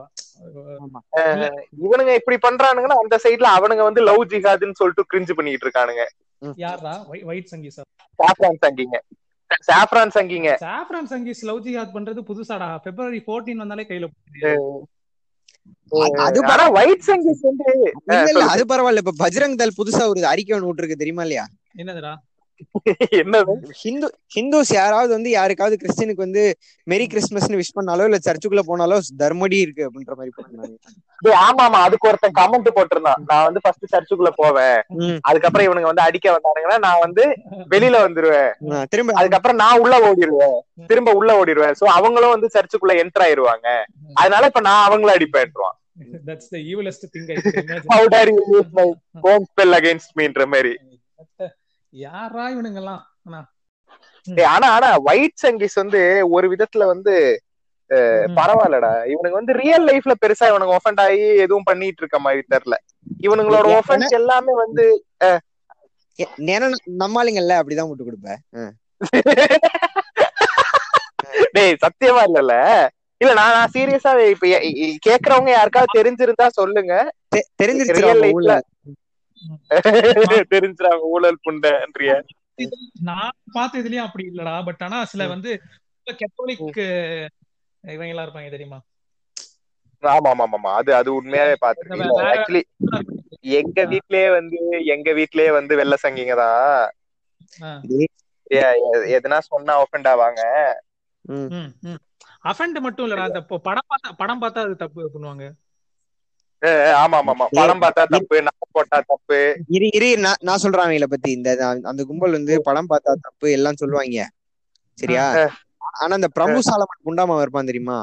Speaker 5: இவனுங்க இப்படி பண்றானுங்கன்னா அந்த சைடுல அவனுங்க வந்து லவ் ஜிஹாதுன்னு சொல்லிட்டு கிரிஞ்சு பண்ணிட்டு இருக்கானுங்க
Speaker 2: யாரா ஒயிட் சங்கீஸ்
Speaker 5: சாஃப்ரான் சங்கிங்க சாஃப்ரான் சங்கிங்க
Speaker 2: சாஃப்ரான் சங்கீஸ் லவ் ஜிஹாத் பண்றது புதுசாடா பிப்ரவரி 14 வந்தாலே கையில போடுது.
Speaker 6: அது- அது
Speaker 5: ஆனா ஒயிட் சங்கீஸ் வந்து
Speaker 6: இல்ல இல்ல அது பரவாயில்ல இப்ப பஜ்ரங் தள் புதுசா ஒரு அறிக்கை ஒண்ணு விட்டுருக்கு தெரியுமா இல்லையா
Speaker 2: என்னதுடா
Speaker 5: என்னது
Speaker 6: ஹிந்து ஹிந்துஸ் யாராவது வந்து யாருக்காவது கிறிஸ்டினுக்கு வந்து மெரி கிறிஸ்மஸ்னு விஷ் பண்ணாலோ இல்ல சர்ச்சுக்குள்ள போனாலோ தர்மடி இருக்கு அப்படின்ற மாதிரி போட்டுருந்தாங்க
Speaker 5: டேய், ஆமா ஆமா அதுக்கு ஒருத்தன் கமெண்ட் போட்டிருந்தான் நான் வந்து ஃபர்ஸ்ட் சர்ச்சுக்குள்ள போவேன்
Speaker 6: ம்.
Speaker 5: அதுக்கப்புறம் இவனுங்க வந்து அடிக்க வந்தானுங்கன்னா நான் வந்து வெளியில வந்துருவேன்
Speaker 6: ஆ, திரும்ப
Speaker 5: அதுக்கப்புறம் நான் உள்ள ஓடிடுவேன் திரும்ப உள்ள ஓடிடுவேன் சோ அவங்களும் வந்து சர்ச்சுக்குள்ள என்டர் ஆயிருவாங்க அதனால இப்ப நான் அவங்கள அடிப்பேன்றான்
Speaker 2: that's the evilest thing I can
Speaker 5: How dare you use my own spell against meன்ற மாதிரி
Speaker 2: யாரா இவனுங்க எல்லாம்
Speaker 5: டேய், ஆனா ஆனா ஒயிட் சங்கிஸ் வந்து ஒரு விதத்துல வந்து அஹ், பரவாயில்லடா இவனுங்க வந்து ரியல் லைஃப்ல பெருசா இவனுங்க ஒஃபெண்ட் ஆகி எதுவும் பண்ணிட்டு இருக்க மாதிரி தெரியல இவனுங்களோட
Speaker 6: ஏன்னா-
Speaker 5: ஒஃபென்ஸ் எல்லாமே வந்து
Speaker 6: ஏ- ஏன்னா நம்மாளுங்கல்ல அப்படிதான் விட்டு கொடுப்பேன்
Speaker 5: டேய் சத்தியமா இல்லல்ல இல்ல நான் நான் சீரியஸா இப்ப எ- எ- கேக்குறவங்க யாருக்காவது தெரிஞ்சிருந்தா சொல்லுங்க
Speaker 6: தெ- தெரிஞ்சிருச்சு
Speaker 5: Real
Speaker 6: அவங்க
Speaker 5: life
Speaker 6: ஊழல்.
Speaker 5: தெரிஞ்சிடாங்க ஊழல் புண்டன்றிய
Speaker 2: நான் பார்த்த இதுலயும் அப்படி இல்லடா பட் ஆனா சில வந்து கெத்தோலிக் இவங்க எல்லாம் இருப்பாங்க தெரியுமா
Speaker 5: ஆமா ஆமா ஆமா அது அது உண்மையாவே பாத்துருக்கேன்
Speaker 2: வேற-
Speaker 5: ஆக்சுவலி எங்க வீட்லயே வந்து எங்க வீட்லயே வந்து வெள்ள சங்கிங்க தான்
Speaker 2: ஆ.
Speaker 5: எதுனா சொன்னா ஒஃபெண்ட் ஆவாங்க
Speaker 6: ம்.
Speaker 2: அஃபண்ட் மட்டும் இல்லடா அந்த இப்போ படம் பார்த்தா படம் பார்த்தா அது தப்பு பண்ணுவாங்க
Speaker 5: அஹ் ஆமா ஆமா ஆமா படம் பார்த்தா தப்பு நான் போட்டா தப்பு
Speaker 6: இரு இரு நான் நான் சொல்றேன் அவங்கள பத்தி இந்த அந்த- அந்த கும்பல் வந்து படம் பார்த்தா தப்பு எல்லாம் சொல்லுவாங்க சரியா ஆனா அந்த பிரபு சாலமன் குண்டாம இருப்பான் தெரியுமா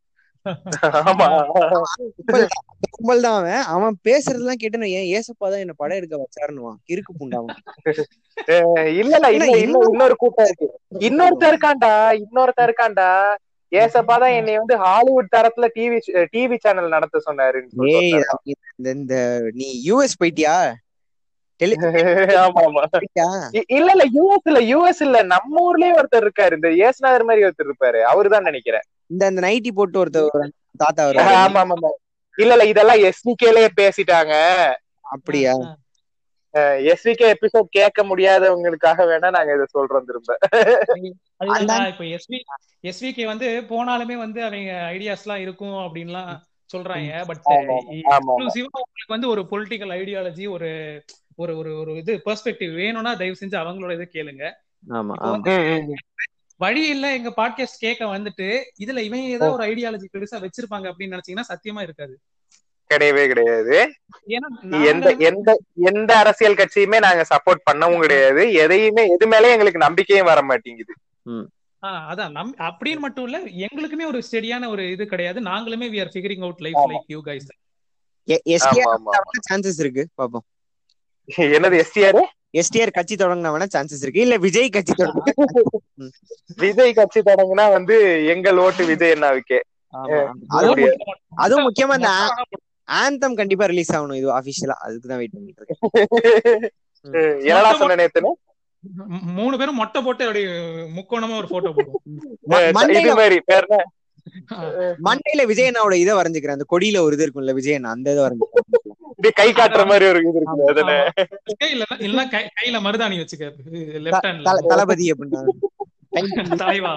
Speaker 5: ஆமா
Speaker 6: கும்பல் தான். அந்த கும்பல் தான் அவன் அவன் பேசுறதெல்லாம் கேட்டு நான் ஏன் ஏசப்பா தான் என்ன படம் எடுக்க வச்சாருன்னுவான் கிறுக்கு புண்டாமன்
Speaker 5: அஹ் இல்ல இல்ல இல்ல இல்ல இன்னொரு கூட்டம் இருக்கு இன்னொருத்தன் இருக்கான்டா இன்னொருத்தன் இருக்கான்டா ஏசப்பா தான் என்னை வந்து ஹாலிவுட் தரத்துல டிவி டிவி சேனல் நடத்த சொன்னாருன்னு சொல்லி
Speaker 6: ஏய்
Speaker 5: ஒருத்தன்.
Speaker 6: இந்த இந்த நீ யூஎஸ் போயிட்டியா டெலி
Speaker 5: ஆமா ஆமா
Speaker 6: போயிட்டியா
Speaker 5: இ- இல்ல இல்ல யூஎஸ் இல்ல யூஎஸ் இல்ல நம்ம ஊர்லயே ஒருத்தர் இருக்காரு இந்த ஏசுநாதர் மாதிரி ஒருத்தர் இருப்பாரு அவருதான் நினைக்கிறேன்
Speaker 6: இந்த இந்த நைட்டி போட்டு ஒருத்தர் ஒரு தாத்தா
Speaker 5: ஆமா
Speaker 6: வருவாரு
Speaker 5: ஆமா ஆமா இல்ல இல்ல இதெல்லாம் எஸ்விகேலயே பேசிட்டாங்க
Speaker 6: அப்படியா
Speaker 5: எஸ்விகே எபிசோட் கேட்க முடியாதவங்களுக்காக வேணா நாங்க இதை சொல்றோம் திரும்ப
Speaker 2: அதுதான் இப்ப எஸ்வி எஸ்விகே வந்து போனாலுமே வந்து அவங்க ஐடியாஸ் எல்லாம் இருக்கும் அப்படின்லாம் சொல்றாங்க பட்
Speaker 5: ஆமா, ஆமா.
Speaker 2: எக்ஸ்க்ளூசிவா உங்களுக்கு வந்து ஒரு பொலிட்டிக்கல் ஐடியாலஜி ஒரு ஒரு ஒரு ஒரு இது பெர்ஸ்பெக்டிவ் வேணும்னா தயவு செஞ்சு அவங்களோட இதை கேளுங்க
Speaker 6: ஆமா
Speaker 2: இப்போ
Speaker 6: ஆமா
Speaker 2: வந்து
Speaker 5: ம், ம்.
Speaker 2: வழி இல்ல எங்க பாட்காஸ்ட் கேட்க வந்துட்டு இதுல இவங்க ஏதோ ஒரு ஐடியாலஜி பெருசா வச்சிருப்பாங்க அப்படின்னு நினைச்சீங்கன்னா சத்தியமா இருக்காது
Speaker 5: கிடையவே கிடையாது
Speaker 2: ஏன்னா
Speaker 5: எந்த
Speaker 2: நாங்க
Speaker 5: எந்த எந்த அரசியல் கட்சியுமே நாங்க சப்போர்ட் பண்ணவும் கிடையாது எதையுமே எது மேலயும் எங்களுக்கு நம்பிக்கையும் வர மாட்டேங்குது
Speaker 2: ஆ, அதான் நம் அப்படின்னு மட்டும் இல்ல எங்களுக்குமே ஒரு ஸ்டெடியான ஒரு இது கிடையாது நாங்களுமே we are figuring out life
Speaker 5: ஆமா.
Speaker 2: லைக் யூ கைஸ்
Speaker 6: எஸ்டிஆர்
Speaker 5: ஆமா ஆமா
Speaker 6: சான்சஸ் இருக்கு பாப்போம்
Speaker 5: என்னது எஸ்டிஆர்
Speaker 6: எஸ்டிஆர் கட்சி தொடங்கினா வேணா சான்சஸ் இருக்கு இல்ல விஜய் கட்சி தொடங்க
Speaker 5: விஜய் கட்சி தொடங்குனா வந்து எங்கள் ஓட்டு விஜய் அண்ணாவுக்கே
Speaker 6: அதுவும்
Speaker 5: முடியாது.
Speaker 6: அதுவும் முக்கியமா இந்த
Speaker 2: மொட்டை வேணா போடு.
Speaker 6: ஆந்தம் கண்டிப்பா ரிலீஸ் ஆகணும் இது அபிஷியலா அதுக்கு தான் வெயிட் பண்ணிட்டு இருக்கேன்
Speaker 5: என்னடா சொன்ன நேத்துன்னு
Speaker 2: மூ- மூணு பேரும் மொட்டை போட்டு அப்படியே முக்கோணமா ஒரு போட்டோ போடுவோம்
Speaker 6: ம-
Speaker 5: இது
Speaker 6: மண்டையில
Speaker 5: மாதிரி பேர் என்ன?
Speaker 6: மண்டையில விஜய் அண்ணாவோட இதை வரைஞ்சுக்கிறேன் அந்த கொடியில ஒரு இது இருக்கும்ல விஜய் அண்ணா அந்த இதை வரைஞ்சுக்கிறேன்
Speaker 5: இப்படி கை காட்டுற மாதிரி ஒரு இது இருக்குது அதுன்னு
Speaker 2: இல்ல இல்ல கை- கையில மருதாணி வச்சுக்க லெஃப்ட்
Speaker 6: தல-
Speaker 2: ஹேண்ட்ல
Speaker 6: தளபதி அப்படின்னா
Speaker 2: தலைவா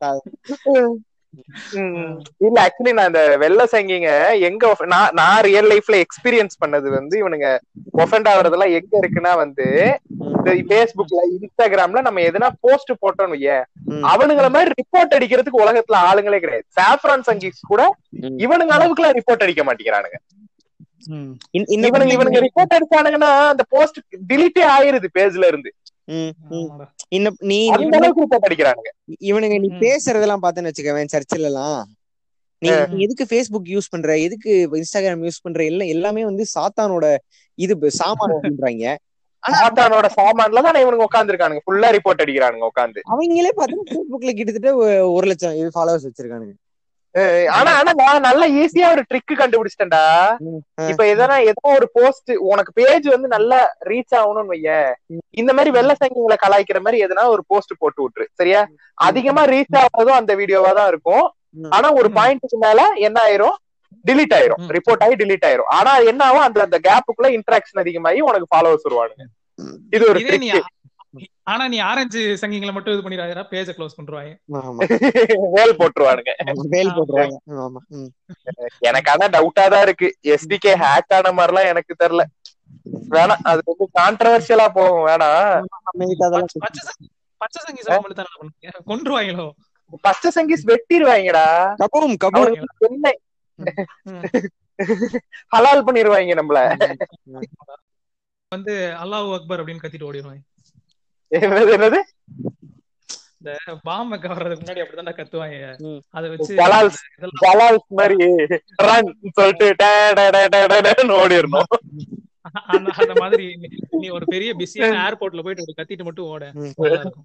Speaker 5: ம். இல்ல ஆக்சுவலி நான் இந்த வெள்ள சங்கிங்க எங்க off- நான் நான் ரியல் லைஃப்ல எக்ஸ்பீரியன்ஸ் பண்ணது வந்து இவனுங்க ஒஃபெண்ட் ஆகுறதெல்லாம் எங்க இருக்குன்னா வந்து இந்த பேஸ்புக்ல இன்ஸ்டாகிராம்ல நம்ம எதுனா போஸ்ட் போட்டோம்னு வையேன்
Speaker 6: ம்.
Speaker 5: அவனுங்கள மாதிரி ரிப்போர்ட் அடிக்கிறதுக்கு உலகத்துல ஆளுங்களே கிடையாது சாஃப்ரான் சங்கீஸ் கூட
Speaker 6: ம்.
Speaker 5: இவனுங்க அளவுக்குலாம் ரிப்போர்ட் அடிக்க மாட்டேங்கிறானுங்க
Speaker 6: இந்த- இந்த
Speaker 5: இவனுங்க இவனுங்க ரிப்போர்ட் அடிச்சானுங்கன்னா அந்த போஸ்ட் டிலீட்டே ஆயிருது பேஜ்ல இருந்து
Speaker 6: ம், ம். இந்த நீ
Speaker 5: அந்த அளவுக்கு ரிப்போர்ட் அடிக்கிறானுங்க
Speaker 6: இவனுங்க நீ
Speaker 2: ம்.
Speaker 6: பேசுறதெல்லாம் பார்த்தேன்னு வச்சுக்கவேன் சர்ச்சில் எல்லாம் நீ நீ எதுக்கு ஃபேஸ்புக் யூஸ் பண்ற எதுக்கு இன்ஸ்டாகிராம் யூஸ் பண்ற எல்லாம் எல்லாமே வந்து சாத்தானோட இது ப- சாமான் அப்படின்றாங்க ஆனா
Speaker 5: சாத்தானோட சாமான்ல தான் இவனுங்க உட்காந்துருக்கானுங்க ஃபுல்லா ரிப்போர்ட் அடிக்கிறானுங்க உட்காந்து
Speaker 6: அவங்களே பார்த்தீங்கன்னா ஃபேஸ்புக்ல கிட்டத்தட்ட ஒ- ஒரு லட்சம் இது ஃபாலோவர்ஸ் வச்சிருக்கானுங்க
Speaker 5: ஆனா ஆனா நான் நல்ல ஈஸியா ஒரு ட்ரிக் கண்டுபிடிச்சிட்டேன்டா
Speaker 6: ஆ.
Speaker 5: இப்ப எதனா ஏதோ ஒரு போஸ்ட் உனக்கு பேஜ் வந்து நல்லா ரீச் ஆகணும்னு வையேன் இந்த மாதிரி வெள்ள சங்கிங்களை கலாய்க்கிற மாதிரி எதனா ஒரு போஸ்ட் போட்டு விட்டுரு சரியா அதிகமா ரீச் ஆகுறதும் அந்த வீடியோவா தான் இருக்கும்
Speaker 6: ம்.
Speaker 5: ஆனா ஒரு
Speaker 2: ம்.
Speaker 5: பாயிண்ட்டுக்கு மேல என்ன ஆயிரும் டிலீட் ஆயிரும்
Speaker 2: ம்.
Speaker 5: ரிப்போர்ட் ஆகி டிலீட் ஆயிரும் ஆனா என்ன ஆகும் அந்த அந்த கேப்புக்குள்ள இன்ட்ராக்ஷன் அதிகமாகி உனக்கு ஃபாலோவர்ஸ் வருவானுங்க இது ஒரு
Speaker 2: இதே நீ
Speaker 5: ட்ரிக்
Speaker 2: ஆனா நீ ஆரஞ்சு சங்கிங்களை மட்டும் இது பண்ணிடாதடா பேஜ க்ளோஸ் பண்றாங்க
Speaker 6: ஆமா
Speaker 5: வேல் போட்டுருவானுங்க
Speaker 6: வேல் போட்டுருவாங்க ஆமா ம்.
Speaker 5: எனக்கு ஆனா டவுட்டா தான் இருக்கு எஸ்டிகே ஹேக் ஆன மாதிரிலாம் எனக்கு தெரியல வேணாம் அது வந்து கான்ட்ரவர்ஷியலா போகும் வேணாம்
Speaker 6: அமெரிக்கா அதெல்லாம்
Speaker 2: பச்சை சங்கி பச்சை சங்கி சொல்ல மட்டும் தான் பண்ணுங்க கொன்றுவாங்களோ
Speaker 5: பச்சை சங்கீஸ் வெட்டிடுவாங்கடா
Speaker 6: கபூம் கபூம்
Speaker 5: அவனுக்கு என்ன
Speaker 2: ம்.
Speaker 5: ஹலால் பண்ணிடுவாங்க நம்மள
Speaker 2: வந்து அல்லாஹ் அக்பர் அப்படின்னு கத்திட்டு ஓடிடுவாங்க
Speaker 5: என்னது என்னது
Speaker 2: இந்த பாம்பை கவர்றதுக்கு முன்னாடி அப்படிதான் கத்துவாங்க
Speaker 6: ம்.
Speaker 2: அதை வச்சு
Speaker 5: ஜலால்
Speaker 2: இதெல்லாம்
Speaker 5: ஜலால் மாதிரி ரன் சொல்லிட்டு டே, டே, டே, டே, டே, டேன்னு ஓடிடணும்
Speaker 2: அந்த அந்த மாதிரி நீ- நீ ஒரு பெரிய பிஸியான ஏர்போர்ட்ல போயிட்டு ஒரு கத்திட்டு மட்டும் ஓட
Speaker 6: ம்.
Speaker 2: நல்லா இருக்கும்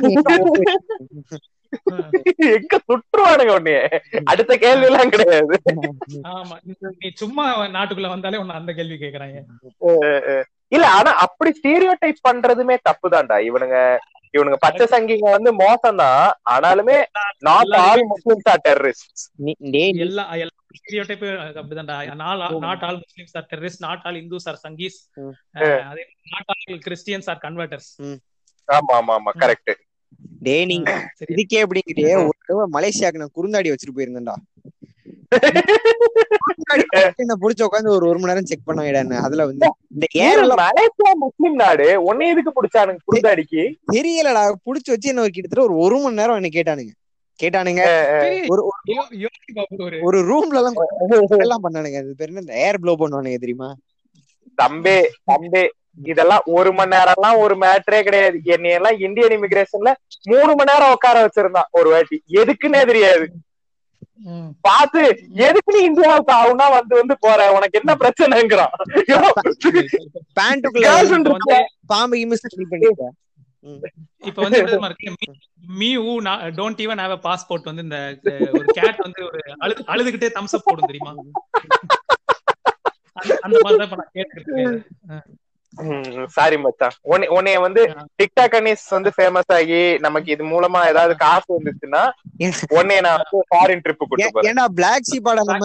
Speaker 5: எங்க சுற்றுவானுங்க உன்னைய அடுத்த கேள்வி எல்லாம் கிடையாது
Speaker 2: ஆமா நீ சும்மா நாட்டுக்குள்ள வந்தாலே உன்னை அந்த கேள்வி கேக்குறாங்க
Speaker 5: இல்ல ஆனா அப்படி ஸ்டீரியோ டைப் பண்றதுமே தப்புதான்டா இவனுங்க இவனுங்க பச்சை சங்கிங்க வந்து மோசம்தான் ஆனாலுமே not all Muslims are terrorist
Speaker 6: நீ- டேய் நீ-
Speaker 2: எல்லா எல்லா ஸ்டீரியோடைப் அப்படிதான்டா not not all Muslims are terrorist not all Hindus are Sanghis
Speaker 6: ம்.
Speaker 2: அதே not all Christians are converters
Speaker 5: ஆமா ஆமா ஆமா கரெக்ட்
Speaker 6: டேய் நீங்க
Speaker 2: சரி
Speaker 6: இதுக்கே எப்படிங்கிட்டே ஒரு தடவை மலேசியாக்கு நான் குறுந்தாடி வச்சுட்டு போயிருந்தேன்டா என்ன புடிச்ச உட்காந்து ஒரு ஒரு மணி நேரம் செக் பண்ண அதுல வந்து இந்த ஏரெல்லாம்
Speaker 5: மலேசியா முஸ்லிம் நாடு உன்னை எதுக்கு பிடிச்சானுங்க குருதாடிக்கு
Speaker 6: தெரியலடா புடிச்சு வச்சு என்ன ஒரு கிட்டத்தட்ட ஒரு ஒரு மணி நேரம் என்ன கேட்டானுங்க கேட்டானுங்க
Speaker 2: சரி,
Speaker 6: ஒரு
Speaker 2: யோ- யோகி பாபு ஒரு
Speaker 6: ஒரு ரூம்ல எல்லாம் எல்லாம் பண்ணானுங்க அது பேர் என்ன இந்த ஏர் ப்ளோ பண்ணுவானுங்க தெரியுமா
Speaker 5: தம்பி தம்பி இதெல்லாம் ஒரு மணி நேரம்லாம் ஒரு மேட்டரே கிடையாது என்னையெல்லாம் இந்தியன் இமிகிரேஷன்ல மூணு மணி நேரம் உட்கார வச்சிருந்தான் ஒரு வாட்டி எதுக்குன்னே தெரியாது
Speaker 2: ம்.
Speaker 5: பார்த்து எதுக்கு நீ இந்தியாவுக்கு ஆகுனா வந்து வந்து போற உனக்கு என்ன பிரச்சனைங்கிறான்
Speaker 6: பேண்ட்டுக்குள்ள
Speaker 5: Girls
Speaker 2: இப்ப வந்து
Speaker 6: பாம்பு கிமு ஸ்டில் பண்ணிருக்கேன்
Speaker 2: இப்ப வந்து எப்படி தெரியுமா இருக்கு me you don't even have a passport வந்து இந்த அஹ், ஒரு கேட் வந்து ஒரு அழு அழுதுகிட்டே தம்ஸ் அப் போடும் தெரியுமா அந்த- அந்த மாதிரி தான் இப்ப நான் கேட்டுருக்கேன்
Speaker 5: சாரி மச்சான் உன்னை உன்னைய வந்து டிக்டாக் அனிஸ் வந்து ஃபேமஸ் ஆகி நமக்கு இது மூலமா ஏதாவது காசு வந்துச்சுன்னா உன்னைய நான் வந்து ஃபாரின் ட்ரிப் கூட்டு போறேன்
Speaker 6: ஏன்டா பிளாக் ஷீப்பாடா நம்ம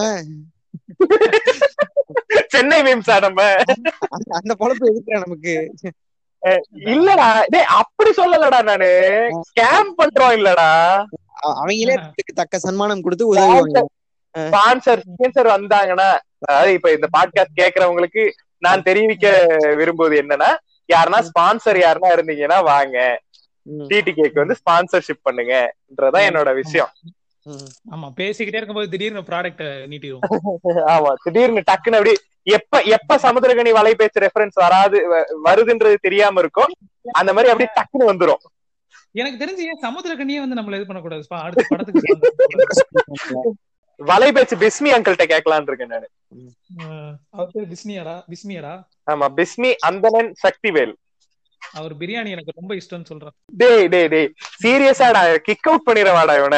Speaker 5: சென்னை மீம்ஸா நம்ம
Speaker 6: அந்த- அந்த பொழப்பு எதுக்குடா நமக்கு
Speaker 5: இல்லடா டேய் அப்படி சொல்லலடா நானு ஸ்கேம் பண்றோம் இல்லடா
Speaker 6: அ- அவங்களே அதுக்கு தக்க சன்மானம் கொடுத்து உதவுவாங்க
Speaker 5: ஸ்பான்சர் ஸ்பான்சர் வந்தாங்கன்னா அதாவது இப்ப இந்த பாட்காஸ்ட் கேக்குறவங்களுக்கு நான் தெரிவிக்க விரும்புவது என்னன்னா யாருன்னா ஸ்பான்சர் யாருன்னா இருந்தீங்கன்னா வாங்க
Speaker 6: ம்,
Speaker 5: டிடிகேக்கு வந்து ஸ்பான்சர்ஷிப் பண்ணுங்கன்றதான் என்னோட விஷயம்
Speaker 6: ம்.
Speaker 2: ஆமா பேசிக்கிட்டே இருக்கும்போது திடீர்னு ப்ராடக்ட் நீட்டிடும்
Speaker 5: ஆமா திடீர்னு டக்குன்னு அப்படி எப்ப எப்ப சமுத்திரகனி வலை பேச்சு ரெஃபரன்ஸ் வராது வ- வருதுன்றது தெரியாம இருக்கும் அந்த மாதிரி அப்படியே டக்குன்னு வந்துரும்
Speaker 2: எனக்கு தெரிஞ்சு ஏன் சமுத்திரக்கனியே வந்து நம்மள இது பண்ணக்கூடாது பா, அடுத்த படத்துக்கு சாப்பிடக்கூடாது.
Speaker 5: வலை பேச்சு பிஸ்மி அங்கிள்கிட்ட கேட்கலான்னு இருக்கேன் நானு
Speaker 2: அஹ், அவர் பேர் பிஸ்மியாடா பிஸ்மியாடா
Speaker 5: ஆமா பிஸ்மி அந்தனன் சக்திவேல்
Speaker 2: அவர் பிரியாணி எனக்கு ரொம்ப இஷ்டம்னு சொல்றாரு
Speaker 5: டேய் டேய் டேய் சீரியஸாடா கிக் அவுட் பண்ணிடுவாடா இவனை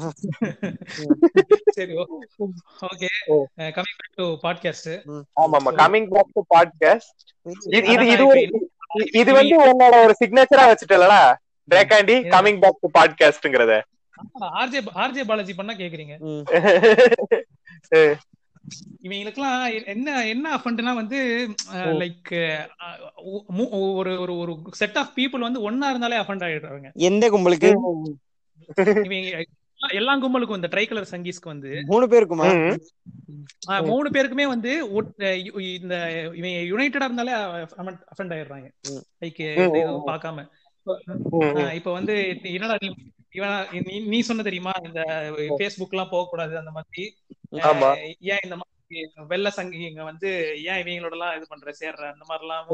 Speaker 2: சரி okay coming back to podcast
Speaker 5: ஆமா ஆமா கமிங் பேக் டு பாட்காஸ்ட் இது இது இது ஒரு இது வந்து உன்னோட ஒரு சிக்னேச்சரா வச்சுட்டலடா ரேகாண்டி கமிங் பேக் டு பாட்காஸ்ட்ங்கறத
Speaker 2: ஆர்ஜே ஆர்ஜே பாலாஜி பண்ணா கேக்குறீங்க
Speaker 6: ம்.
Speaker 2: இவங்களுக்குலாம் என்ன என்ன அஃபண்ட்னா வந்து லைக் ஒரு ஒரு ஒரு செட் ஆஃப் பீப்புள் வந்து ஒன்னா இருந்தாலே அஃபண்ட் ஆயிடுறாங்க
Speaker 6: எந்த கும்பலுக்கு
Speaker 2: இவங்க எல்லா கும்பலுக்கும் இந்த ட்ரை கலர் சங்கீஸ்க்கு வந்து
Speaker 6: மூணு பேருக்குமா
Speaker 2: ஆஹ், மூணு பேருக்குமே வந்து ஒட்- இ- இந்த இவங்க யுனைடடா இருந்தாலே அஃபண்ட் ஆயிடுறாங்க
Speaker 6: ம்.
Speaker 2: லைக்
Speaker 5: ம்.
Speaker 2: பார்க்காம ஆஹ், இப்ப வந்து என்னடா நீ இவனா நீ- நீ சொன்ன தெரியுமா இந்த பேஸ்புக் எல்லாம் போக கூடாது அந்த மாதிரி
Speaker 5: ஆமா.
Speaker 2: ஆஹ், ஏன் இந்த மாதிரி வெள்ள சங்கிங்க வந்து ஏன் இவங்களோட எல்லாம் இது பண்ற சேர்ற அந்த மாதிரி எல்லாம்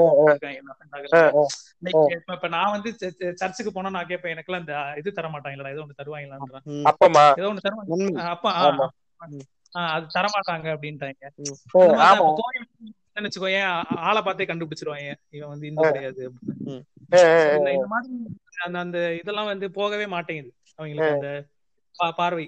Speaker 2: இப்ப இப்ப நான் வந்து ச- ச- சர்ச்சுக்கு போனா நான் கேட்பேன் எனக்கு எல்லாம் இந்த இது தர மாட்டாங்களா ஏதோ ஒண்ணு தருவாங்களான்றான்
Speaker 6: ம்.
Speaker 5: அப்பமா
Speaker 2: ஏதோ ஒண்ணு தருவாங்க
Speaker 6: நன்மை.
Speaker 2: ஆஹ் அப்பா
Speaker 5: ஆமா.
Speaker 2: ஆஹ் அது தரமாட்டாங்க அப்படின்ட்டாங்க
Speaker 6: ம்.
Speaker 2: அந்த மாதிரி தான்
Speaker 5: ஆமா
Speaker 2: இப்ப கோயில் நினைச்சுக்கோயேன் ஆ- ஆளை பார்த்தே கண்டுபிடிச்சிருவாங்க இவன் வந்து இந்து கிடையாது அப்படின்னு. இந்த இந்த மாதிரி அந்த அந்த இதெல்லாம் வந்து போகவே மாட்டேங்குது அவங்களுக்கு அந்த பா- பார்வை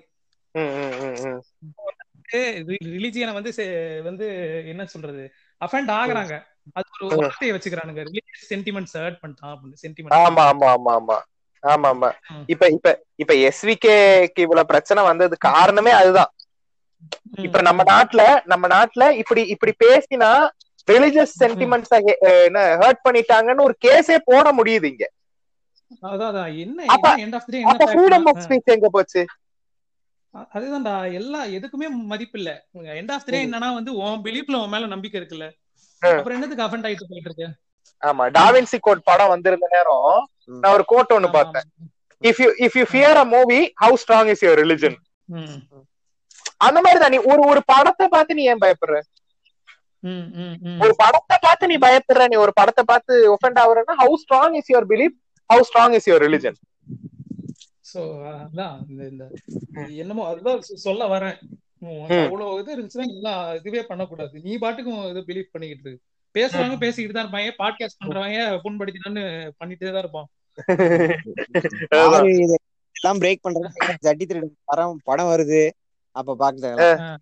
Speaker 2: ரிலிஜியனை வந்து செ- வந்து என்ன சொல்றது அஃபெண்ட் ஆகுறாங்க அது ஒரு வார்த்தையை வச்சுக்கிறானுங்க ரிலீஜியஸ் சென்டிமெண்ட்ஸ் ஹர்ட் பண்ணிட்டான் அப்படின்னு சென்டிமெண்ட்
Speaker 5: ஆமா ஆமா ஆமா ஆமா ஆமா ஆமா
Speaker 2: ம்.
Speaker 5: இப்ப இப்ப இப்ப எஸ்விகேக்கு இவ்வளவு பிரச்சனை வந்தது காரணமே அதுதான் இப்ப நம்ம நாட்டுல நம்ம நாட்டுல இப்படி இப்படி பேசினா ரிலிஜியஸ் சென்டிமெண்ட்ஸ் என்ன ஹர்ட் பண்ணிட்டாங்கன்னு ஒரு கேஸே போட முடியுது இங்க
Speaker 2: அதான் அதான் என்ன
Speaker 5: அப்ப-
Speaker 2: எண்ட் ஆஃப் டே
Speaker 5: அப்ப ஃப்ரீடம் ஆஃப்
Speaker 2: என்ன
Speaker 5: ஸ்பீச் எங்க போச்சு
Speaker 2: அதுதான்டா எல்லா எதுக்குமே மதிப்பு இல்ல எண்ட் ஆஃப் டே என்னன்னா வந்து உன் பிலீஃப்ல உன் மேல நம்பிக்கை இருக்குல்ல
Speaker 5: ம்.
Speaker 2: அப்புறம் என்னத்துக்கு அஃபெண்ட் ஆயிட்டு போயிட்டு இருக்கு
Speaker 5: ஆமா டாவின்சி கோட் படம் வந்திருந்த நேரம் நான் ஒரு கோட் ஒண்ணு பார்த்தேன் if you if you fear a movie how strong is your religion
Speaker 2: ம்,
Speaker 5: அந்த மாதிரி தான் நீ ஒரு ஒரு படத்தை பார்த்து நீ ஏன் பயப்படுற
Speaker 2: ம், ம், ம்.
Speaker 5: ஒரு படத்தை பார்த்து நீ பயப்படுற நீ ஒரு படத்தை பார்த்து ஒஃபெண்ட் ஆகுறன்னா how strong is your belief how strong is your religion
Speaker 2: so அதான் இந்த இந்த என்னமோ அதுதான் சொ- சொல்ல வரேன் உனக்கு
Speaker 5: ம்.
Speaker 2: அவ்வளவு இது இருந்துச்சுன்னா எல்லாம் இதுவே பண்ணக்கூடாது நீ பாட்டுக்கும் இது பிலீவ் பண்ணிக்கிட்டு இருக்கு பேசுறவங்க பேசிக்கிட்டு தான் இருப்பாங்க பாட்காஸ்ட் பண்றவங்க புண்படுத்தினான்னு பண்ணிட்டே தான் இருப்பான்
Speaker 6: யாரு இது எல்லாம் பிரேக் பண்றது ஜட்டி திருடன் படம் படம் வருது அப்ப பாக்குறாங்க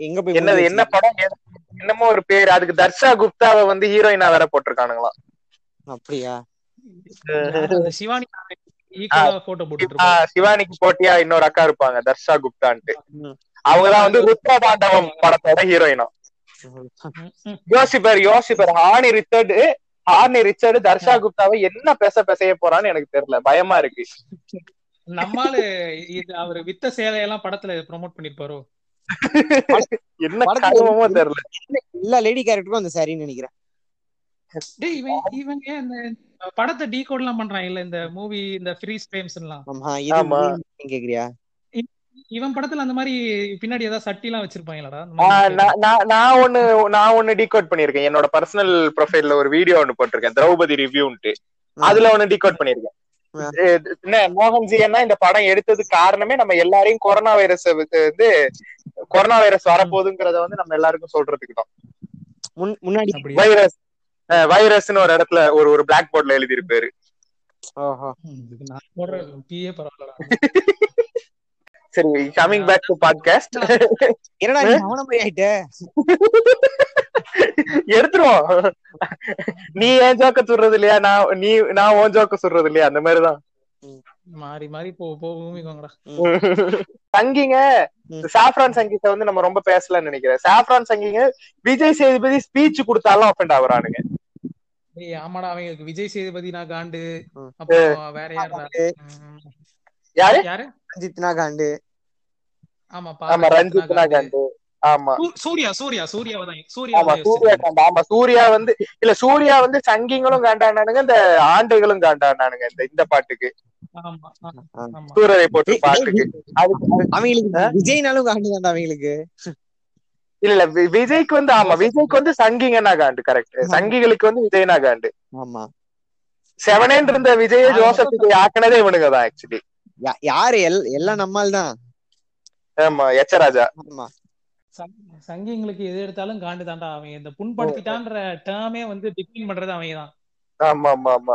Speaker 6: எங்க போய்
Speaker 5: என்னது
Speaker 6: முள்ளு
Speaker 5: என்ன படம் ஏதோ- என்னமோ ஒரு பேர் அதுக்கு தர்ஷா குப்தாவை வந்து ஹீரோயினா வேற போட்டிருக்கானுங்களாம்
Speaker 6: வச்சிருக்கீங்க? அப்படியா
Speaker 2: யாரு அந்த சிவானி ஈக்குவலா போட்டோ போட்டுட்டு
Speaker 5: ஆ,
Speaker 2: இருப்பாங்க
Speaker 5: சிவானிக்கு போட்டியா இன்னொரு அக்கா இருப்பாங்க தர்ஷா குப்தான்ட்டு
Speaker 6: ம்.
Speaker 5: அவங்கதான் வந்து ருத்ர தாண்டவம் படத்தோட ஹீரோயினா
Speaker 2: ம், ம்.
Speaker 5: யோசிப்பர் யோசிப்பர் honey Richard horny Richard Dharsha குப்தாவை என்ன பேச பேசைய போறான்னு எனக்கு தெரியல பயமா இருக்கு
Speaker 2: நம்மால இது அவரு வித்த சேலையெல்லாம் படத்துல ப்ரோமோட் பண்ணிருப்பாரோ
Speaker 5: என்ன
Speaker 6: படத்துல
Speaker 5: கருமமோ தெரியல
Speaker 6: எல்லா லேடி கேரக்டருக்கும் அந்த சாரின்னு நினைக்கிறேன்
Speaker 2: டேய் இவன் இவங்க இந்த படத்தை டீகோட் எல்லாம் பண்றான் இல்ல இந்த மூவி இந்த ஃப்ரீஸ் ஃப்ரேம்ஸ் எல்லாம்
Speaker 6: ஆமா இது
Speaker 5: ஆமா.
Speaker 6: நீ கேக்குறியா
Speaker 2: இவன் படத்துல அந்த மாதிரி பின்னாடி ஏதாவது சட்டி எல்லாம் வச்சிருப்பாங்களாடா அந்த
Speaker 5: ஆ,
Speaker 2: மாதிரி
Speaker 5: நான் நான் நான் ஒண்ணு நான் ஒண்ணு டீகோட் பண்ணிருக்கேன் என்னோட பர்சனல் ப்ரொஃபைல்ல ஒரு வீடியோ ஒண்ணு போட்டிருக்கேன் திரௌபதி ரிவ்யூன்ட்டு அதுல ஒண்ணு டீகோட் பண்ணிருக்கேன்
Speaker 6: ஆ.
Speaker 5: எ- என்ன மோகன்ஜி என்ன இந்த படம் எடுத்தது காரணமே நம்ம எல்லாரையும் கொரோனா வைரஸ் வந்து கொரோனா வைரஸ் வரப்போகுதுங்கிறத வந்து நம்ம எல்லாருக்கும் சொல்றதுக்கு தான்
Speaker 6: முன்- முன்னாடி
Speaker 2: அப்படியா
Speaker 5: வைரஸ் வைரஸ்னு ஒரு இடத்துல ஒரு ஒரு பிளாக் போர்ட்ல எழுதி இருப்பாரு
Speaker 6: ஓஹோ
Speaker 2: ம், இதுக்கு நான் போடுற பிஏ பரவாயில்லடா
Speaker 5: சரி கமிங் பேக் டு பாட்காஸ்ட்
Speaker 6: என்னடா நீ அவன மாதிரி ஆயிட்ட
Speaker 5: எடுத்துருவோம் நீ ஏன் ஜோக்க சொல்றது இல்லையா நான் நீ நான் உன் ஜோக்க சொல்றது இல்லையா அந்த மாதிரிதான்
Speaker 2: மாறி மாறி போ போ பூமிக்கோங்கடா
Speaker 5: சங்கிங்க
Speaker 6: ம்.
Speaker 5: சாஃப்ரான் சங்கீத வந்து நம்ம ரொம்ப பேசலன்னு நினைக்கிறேன் சாஃப்ரான் சங்கிங்க விஜய் சேதுபதி ஸ்பீச் கொடுத்தாலும் அஃபெண்ட் ஆகுறானுங்க
Speaker 2: ஏய் ஆமாடா அவங்களுக்கு விஜய் சேதுபதி நான் காண்டு
Speaker 6: ம்.
Speaker 2: அப்புறம் வேற யாருடா ம்,
Speaker 5: யாரு
Speaker 2: யாரு
Speaker 6: ரஞ்சித் நாகாண்டு
Speaker 2: ஆமா
Speaker 5: ஆமா
Speaker 2: பாரதி
Speaker 5: ரஞ்சித்
Speaker 2: ரத்னா காண்டு.
Speaker 5: நாகாண்டு ஆமா
Speaker 2: சூ- சூர்யா சூர்யா சூர்யாவை தான்
Speaker 5: ஆமா
Speaker 2: சூர்யாவை
Speaker 5: சூர்யா காண்டா ஆமா சூர்யா வந்து இல்ல சூர்யா வந்து சங்கிங்களும் காண்டானானுங்க இந்த ஆண்டைகளும் காண்டானானுங்க இந்த இந்த பாட்டுக்கு
Speaker 2: ஆமா ஆ,
Speaker 6: ஆ.
Speaker 2: ஆமா
Speaker 5: சூரரை போட்டு
Speaker 6: ஏய்,
Speaker 5: பாட்டுக்கு அதுக்கு
Speaker 6: அவங்களுக்கு விஜய்னாலும் காண்டு தான்டா அவங்களுக்கு
Speaker 5: இல்ல இல்ல வி- விஜய்க்கு வந்து ஆமா விஜய்க்கு வந்து சங்கிங்கன்னா காண்டு கரெக்ட் சங்கிகளுக்கு வந்து விஜய்னா காண்டு
Speaker 6: ஆமா
Speaker 5: செவனேன் இருந்த விஜய
Speaker 2: ஆமா.
Speaker 5: ஜோசப் விஜய் ஆக்கினதே இவனுங்க தான் ஆக்சுவலி
Speaker 6: யா- யாரு எல்- எல்லாம் நம்மால் தான்
Speaker 5: ஆமா எச்சராஜா
Speaker 6: ஆமா
Speaker 2: சங்- சங்கிங்களுக்கு எது எடுத்தாலும் காண்டு தான்டா அவன் இந்த புண்படுத்திட்டான்ற டேர்மே வந்து டிஃபைன் பண்றது அவங்க தான்
Speaker 5: ஆமா ஆமா ஆமா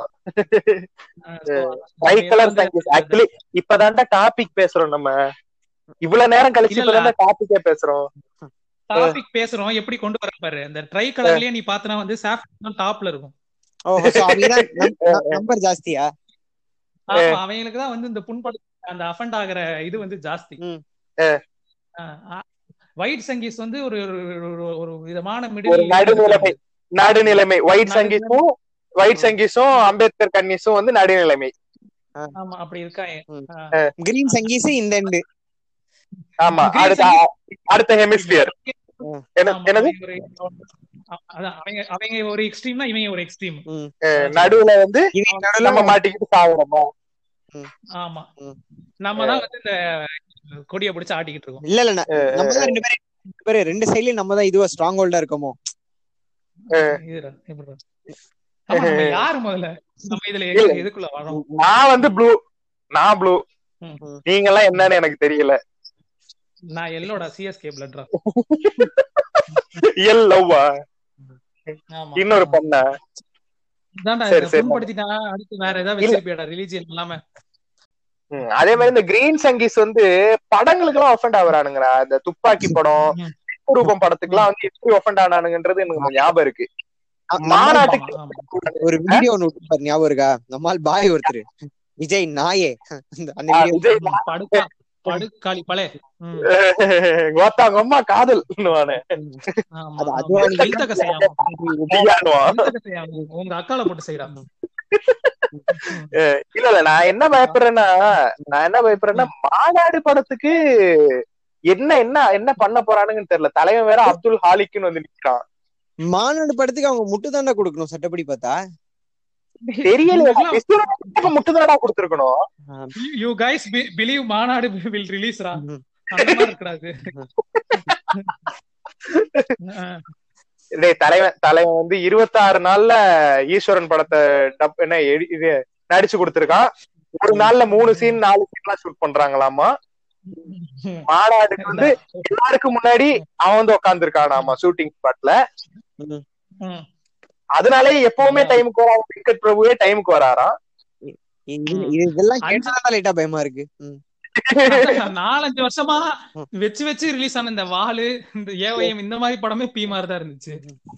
Speaker 5: ட்ரை கலர் சங்கீஸ் ஆக்சுவலி இப்பதான்டா டாபிக் பேசுறோம் நம்ம இவ்வளவு நேரம் கழிச்சு
Speaker 2: இல்ல, இல்ல.
Speaker 5: இப்பதான் டாபிக்கே பேசுறோம்
Speaker 2: டாபிக் பேசுறோம் எப்படி கொண்டு வர பாரு இந்த ட்ரை கலர்லயே நீ பாத்தனா வந்து சாஃப்ட் டாப்ல இருக்கும்
Speaker 6: ஓஹோ so அவங்க நம்பர் ஜாஸ்தியா
Speaker 2: ஆமா அவங்களுக்கு தான் வந்து இந்த புண்படுத்த அந்த அஃபண்ட் ஆகுற இது வந்து ஜாஸ்தி
Speaker 6: ம்.
Speaker 2: ஒயிட் சங்கீஸ் வந்து ஒரு ஒரு- ஒரு- ஒரு விதமான
Speaker 5: ஒரு
Speaker 2: மிடில்
Speaker 5: நடுநிலைமை நடுநிலைமை ஒயிட்
Speaker 2: நடுநிலைமை.
Speaker 5: சங்கீஸும் ஒயிட் சங்கீஸும் அம்பேத்கர் கன்னிஸும் வந்து நடுநிலைமை
Speaker 2: ஆமா அப்படி இருக்காங்க
Speaker 6: ம்.
Speaker 2: ஆ.
Speaker 6: கிரீன் சங்கீஸ் இந்த எண்டு
Speaker 5: ஆமா
Speaker 2: Green
Speaker 5: அடுத்த அடுத்த ஹெமிஸ்பியர்
Speaker 2: ஆமா,
Speaker 5: என்னது
Speaker 2: அவங்க ஒரு- அதான் அவங்க அவங்க ஒரு எக்ஸ்ட்ரீம்னா இவங்க ஒரு எக்ஸ்ட்ரீம்
Speaker 5: நடுவுல வந்து
Speaker 6: இவன் நடுவுல
Speaker 5: நம்ம மாட்டிக்கிட்டு சாகுறோமா
Speaker 2: ஆமா
Speaker 6: ம்.
Speaker 2: நம்ம தான் வந்து இந்த கொடியை பிடிச்சு ஆட்டிக்கிட்டு இருக்கோம்
Speaker 6: இல்ல இல்ல ந- நம்ம தான் ரெண்டு பேரும் ரெண்டு பேரும் ரெண்டு சைடுலயும் நம்ம தான் இதுவா ஸ்ட்ராங் ஹோல்டா இருக்கோமோ
Speaker 2: இதுடா, எப்படிடா? ஆமா, நம்ம யாரு முதல்ல நம்ம இதுல
Speaker 5: இல்ல.
Speaker 2: எங்க- எதுக்குள்ள வரோம்
Speaker 5: நான் வந்து ப்ளூ நான் ப்ளூ
Speaker 2: ம்.
Speaker 5: நீங்க எல்லாம் என்னன்னு எனக்கு தெரியல
Speaker 2: நான் எல்லோட சிஎஸ்கே பிளட்ரா
Speaker 5: எல் லவ்வா
Speaker 2: ஆமா
Speaker 5: இன்னொரு பொண்ணா
Speaker 2: இதான்டா
Speaker 5: சரி,
Speaker 2: இதை
Speaker 5: சரி.
Speaker 2: புண்படுத்திட்டா அடுத்து வேற ஏதாவது
Speaker 5: இல்ல.
Speaker 2: வச்சிருப்பியாடா ரிலீஜியன் இல்லாம
Speaker 5: ம், அதே மாதிரி இந்த கிரீன் சங்கீஸ் வந்து படங்களுக்கு எல்லாம் ஒஃபெண்ட் ஆகுறானுங்கடா இந்த துப்பாக்கி படம்
Speaker 2: ம்.
Speaker 5: ரூபம் படத்துக்கு எல்லாம் வந்து எப்படி ஒஃபெண்ட் ஆனானுங்கன்றது எனக்கு கொஞ்சம் ஞாபகம் இருக்கு
Speaker 6: ஆமா,
Speaker 5: மாநாட்டுக்கு
Speaker 2: ஆமா, ஆமா.
Speaker 6: ஒரு வீடியோ ஒண்ணு விட்டுப்பாரு ஞாபகம் இருக்கா நம்மால் பாய் ஒருத்தர் விஜய் நாயே அந்த அந்த
Speaker 5: ஆ,
Speaker 6: வீடியோ
Speaker 5: விஜய்
Speaker 2: படுக்கா படுக்காளி பழைய ம்.
Speaker 5: கோத்தாங்க அம்மா காதல்
Speaker 2: ஆமா,
Speaker 6: அது
Speaker 2: ஆமா.
Speaker 6: அதுவா நீ
Speaker 2: இழுத்தக்க செய்யாம.
Speaker 5: விஜயானுவான்.
Speaker 2: இழுத்தக்க செய்யாம. உங்க அக்கால போட்டு செய்யறா
Speaker 5: இல்ல இல்ல நான் என்ன பயப்படுறேன்னா நான் என்ன பயப்படுறேன்னா மாநாடு படத்துக்கு என்ன என்ன என்ன பண்ண போறானுங்கன்னு தெரியல தலைவன் வேற அப்துல் ஹாலிக்னு வந்து நிக்கிறான்
Speaker 6: மாநாடு படத்துக்கு அவங்க முட்டு தாண்டா கொடுக்கணும் சட்டப்படி பார்த்தா
Speaker 5: தெரியல முட்டுதாடா கொடுத்துருக்கணும்
Speaker 2: you guys believe Maanaadu will release ரா
Speaker 6: ம்.
Speaker 2: அந்த மாதிரி இருக்கடாது
Speaker 5: டேய் தலைவன் தலைவன் வந்து இருபத்தாறு நாள்ல ஈஸ்வரன் படத்தை டப் என்ன எடி- இது நடிச்சு கொடுத்திருக்கான் ஒரு நாள்ல மூணு சீன் நாலு சீன்லாம் ஷூட் பண்றாங்களாமா மாநாடுக்கு வந்து எல்லாருக்கும் முன்னாடி அவன் வந்து உட்காந்துருக்கானாமா ஷூட்டிங் ஸ்பாட்ல அதனாலே எப்பவுமே டைமுக்கு வரான் வெங்கட் பிரபுவே டைமுக்கு வராராம்
Speaker 6: இது- இது- இதெல்லாம் கேட்டதால லைட்டா பயமா இருக்கு ம்.
Speaker 2: அதான் நாலஞ்சு வருஷமா வச்சு வச்சு ரிலீஸ் ஆன இந்த வாலு இந்த ஏவயம் இந்த மாதிரி படமே பி மாதிரி தான் இருந்துச்சு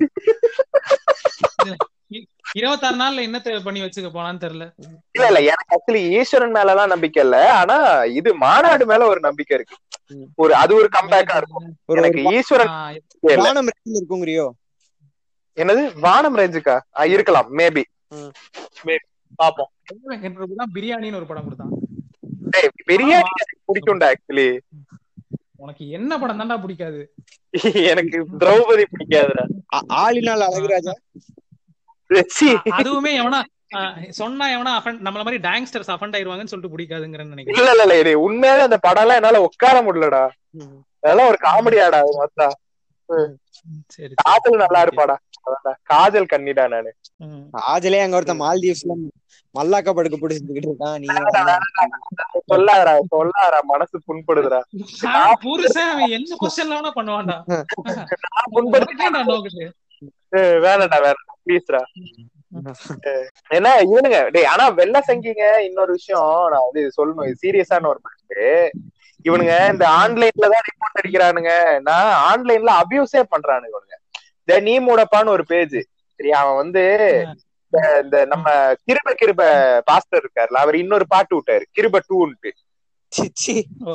Speaker 2: இ- இருபத்தாறு நாள்ல என்னத்த பண்ணி வச்சுக்க போனான்னு தெரியல
Speaker 5: இல்ல இல்ல எனக்கு ஆக்சுவலி ஈஸ்வரன் மேல எல்லாம் நம்பிக்கை இல்ல ஆனா இது மாநாடு மேல ஒரு நம்பிக்கை இருக்கு ஒரு அது ஒரு கம்பேக்கா இருக்கும்
Speaker 6: ஒரு
Speaker 5: எனக்கு ஈஸ்வரன்
Speaker 2: ஆஹ்
Speaker 5: நம்பிக்கை இல்ல.
Speaker 6: வானம் ரேஞ்சில் இருக்குங்கிறியோ
Speaker 5: என்னது வானம் ரேஞ்சுக்கா ஆ, இருக்கலாம் மேபி
Speaker 6: ம்.
Speaker 5: பாப்போம்
Speaker 2: தான் பிரியாணின்னு ஒரு படம் கொடுத்தான்
Speaker 5: டேய், பிரியாணி எனக்கு பிடிக்கும்டா ஆக்சுவலி
Speaker 2: உனக்கு என்ன படம் தான்டா பிடிக்காது
Speaker 5: எனக்கு திரௌபதி பிடிக்காதுடா
Speaker 6: ஆ- ஆளினால் அழகுராஜா
Speaker 5: சீ.
Speaker 2: அதுவுமே எவனா ஆஹ் சொன்னா எவனா offend- நம்மள மாதிரி டாங்ஸ்டர்ஸ் அஃபண்ட் ஆயிருவாங்கன்னு சொல்லிட்டு பிடிக்காதுங்கிறேன்னு நினைக்கிறேன்
Speaker 5: இல்ல இல்ல இல்ல இது உண்மையாவே அந்த படம் எல்லாம் என்னால உட்கார முடியலடா அதெல்லாம் ஒரு காமெடியாடா அது மொத்தம்
Speaker 2: சரி
Speaker 5: காதல் நல்லா இருப்பாடா அதான்டா காதல் கண்ணிடா நானு
Speaker 2: ம்.
Speaker 6: ஆஜலே அங்க ஒருத்தன் மால்தீவ்ஸ்ல மல்லாக்க படுக்க பிடிச்சிட்டு இருக்கான் நீங்க
Speaker 5: சொல்லாதடா சொல்லாதடா மனசு புண்படுதுடா
Speaker 2: ஆஹ் புருஷன் அவன் என்ன கொஸ்டின்ல வேணா பண்ணுவான்டா
Speaker 5: நான் புண்படுத்து
Speaker 2: உனக்கேன்டா நோக்குது
Speaker 5: ஏய், வேணாம்டா வேணாம் ப்ளீஸ்டா என்ன இவனுங்க டேய் ஆனா வெள்ள சங்கிங்க இன்னொரு விஷயம் நான் வந்து இது சொல்லணும் இது சீரியஸான ஒரு மேட்ரு இவனுங்க இந்த ஆன்லைன்ல தான் ரிப்போர்ட் அடிக்கிறானுங்க நான் ஆன்லைன்ல அபியூஸே பண்றானுங்க இவனுங்க இந்த நீ மூடப்பான்னு ஒரு பேஜ் சரியா அவன் வந்து இந்த- இந்த நம்ம கிருப கிருப பாஸ்டர் இருக்காருல்ல அவர் இன்னொரு பாட்டு விட்டாரு கிருப டூன்ட்டு
Speaker 6: சி, சி.
Speaker 2: ஓ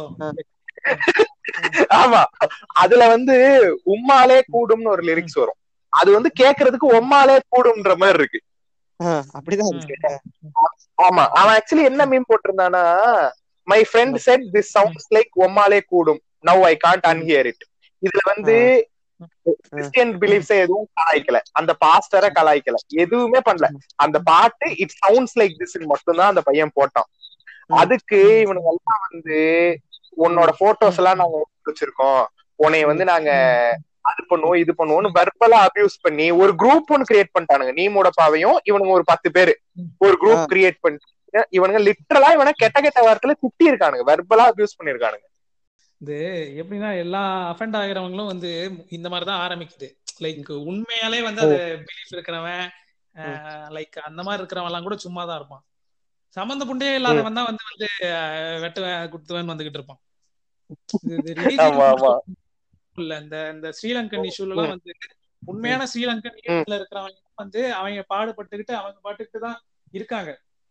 Speaker 5: ஆமா அதுல வந்து உம்மாலே கூடும்னு ஒரு லிரிக்ஸ் வரும் அது வந்து கேக்குறதுக்கு உம்மாலே கூடும்ன்ற மாதிரி இருக்கு
Speaker 6: ஆ, அப்படிதான் இருக்கு
Speaker 5: ஆமா அவன் ஆக்சுவலி என்ன மீன் போட்டிருந்தானா my friend said this sounds like ஒம்மாலே கூடும் now I can't unhear it இதுல வந்து கிறிஸ்டியன் பிலீஃப்ஸ் எதுவும் கலாய்க்கல அந்த பாஸ்டரை கலாய்க்கல எதுவுமே பண்ணல அந்த பாட்டு இட் சவுண்ட்ஸ் லைக் திஸ் மட்டும்தான் அந்த பையன் போட்டான் அதுக்கு இவனுங்க எல்லாம் வந்து உன்னோட போட்டோஸ் எல்லாம் நாங்க எடுத்து வச்சிருக்கோம் உன்னைய வந்து நாங்க அது பண்ணுவோம் இது பண்ணுவோம்னு வெர்பலா அபியூஸ் பண்ணி ஒரு குரூப் ஒன்னு கிரியேட் பண்ணிட்டானுங்க நீ மூடப்பாவையும் இவனுங்க ஒரு பத்து பேரு ஒரு குரூப்
Speaker 6: ஆ.
Speaker 5: கிரியேட் பண்ணிட்டு இவனுங்க லிட்டரலா இவனை கெட்ட கெட்ட வார்த்தையில திட்டி இருக்கானுங்க வெர்பலா அபியூஸ் பண்ணிருக்கானுங்க
Speaker 2: இது எப்படின்னா எல்லா அஃபெண்ட் ஆகிறவங்களும் வந்து இந்த மாதிரி தான் ஆரம்பிக்குது லைக் உண்மையாலே வந்து அது பிலீஃப் இருக்கிறவன் லைக் அந்த மாதிரி இருக்கிறவன் எல்லாம் கூட சும்மா தான் இருப்பான் சம்பந்த புண்டே இல்லாதவன் தான் வந்து வந்து அஹ், வெட்டுவேன் குத்துவேன் வந்துகிட்டு இருப்பான் இது- இது religion
Speaker 5: ஆமா, ஆமா.
Speaker 2: இல்ல இந்த இந்த ஸ்ரீலங்கன் இஷ்யூல எல்லாம் வந்து உண்மையான ஸ்ரீலங்கன் ஈழத்துல இருக்கிறவங்க வந்து அவங்க பாடுபட்டுக்கிட்டு அவங்க பாட்டுக்கிட்டு தான் இருக்காங்க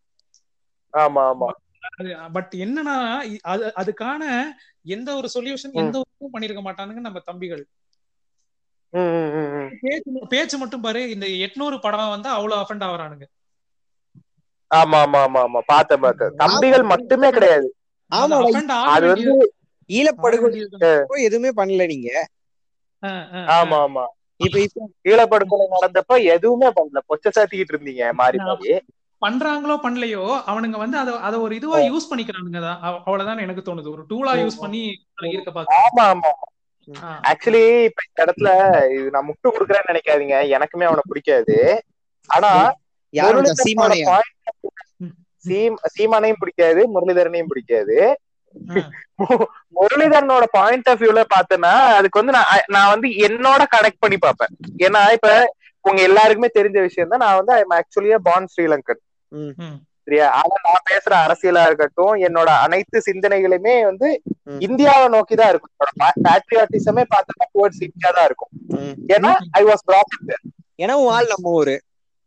Speaker 5: ஆமா ஆமா
Speaker 2: பட் என்னன்னா இ- அது அதுக்கான எந்த ஒரு சொல்யூஷன் எந்த ஒரு இதுவும் பண்ணிருக்க மாட்டானுங்க நம்ம தம்பிகள்
Speaker 5: ம், ம், ம், ம்.
Speaker 2: பேச்சு பேச்சு மட்டும் பாரு இந்த எட்நூறு படம் வந்து அவ்வளவு அஃபெண்ட் ஆகுறானுங்க
Speaker 5: ஆமா ஆமா ஆமா ஆமா பார்த்தேன் பார்த்தேன் தம்பிகள் மட்டுமே கிடையாது
Speaker 6: ஆமாடா
Speaker 2: offend ஆக
Speaker 5: அது வந்து
Speaker 2: வேண்டியது-
Speaker 6: ஈழப்படுகொலை
Speaker 2: ஆக வேண்டியது.
Speaker 6: எதுவுமே பண்ணல நீங்க
Speaker 2: ஆ, ஆ,
Speaker 5: ஆமா ஆமா
Speaker 6: இப்ப இப்ப
Speaker 5: ஈழப்படுகொலை நடந்தப்ப எதுவுமே பண்ணல பொச்ச சாத்திக்கிட்டு இருந்தீங்க மாறி மாறி
Speaker 2: பண்றாங்களோ பண்ணலையோ அவனுங்க வந்து அத அத ஒரு இதுவா யூஸ் பண்ணிக்கிறானுங்க தான். அவ்- அவ்வளவுதான் எனக்கு தோணுது ஒரு டூலா யூஸ் பண்ணி இருக்க பாக்க
Speaker 5: ஆமா ஆமா ஆக்சுவலி இப்ப இந்த இடத்துல இது நான் முட்டு கொடுக்குறேன்னு நினைக்காதீங்க எனக்குமே அவனை பிடிக்காது ஆனா
Speaker 6: யாரோட
Speaker 5: முரளிதரனோட
Speaker 6: சீமானையா
Speaker 5: point- சீம் சீமானையும் பிடிக்காது முரளிதரனையும் பிடிக்காது முரளிதரனோட பாயிண்ட் ஆஃப் வியூல பார்த்தேன்னா அதுக்கு வந்து நான் நான் வந்து என்னோட கனெக்ட் பண்ணி பார்ப்பேன் ஏன்னா இப்ப உங்க எல்லாருக்குமே தெரிஞ்ச விஷயம் தான் நான் வந்து ஐம் ஆக்சுவலியா பான் ஸ்ரீலங்கன் சரியா ஆனா நான் பேசுற அரசியலா இருக்கட்டும் என்னோட அனைத்து சிந்தனைகளுமே வந்து
Speaker 6: ம்.
Speaker 5: இந்தியாவை நோக்கி தான் இருக்கும் பேட்ரியாட்டிசமே பார்த்தா டுவர்ட்ஸ் இந்தியா தான் இருக்கும்
Speaker 6: ம்.
Speaker 5: ஏன்னா ஐ வாஸ் ப்ராப்பர்
Speaker 6: ஏன்னா உன் ஆள் நம்ம ஊரு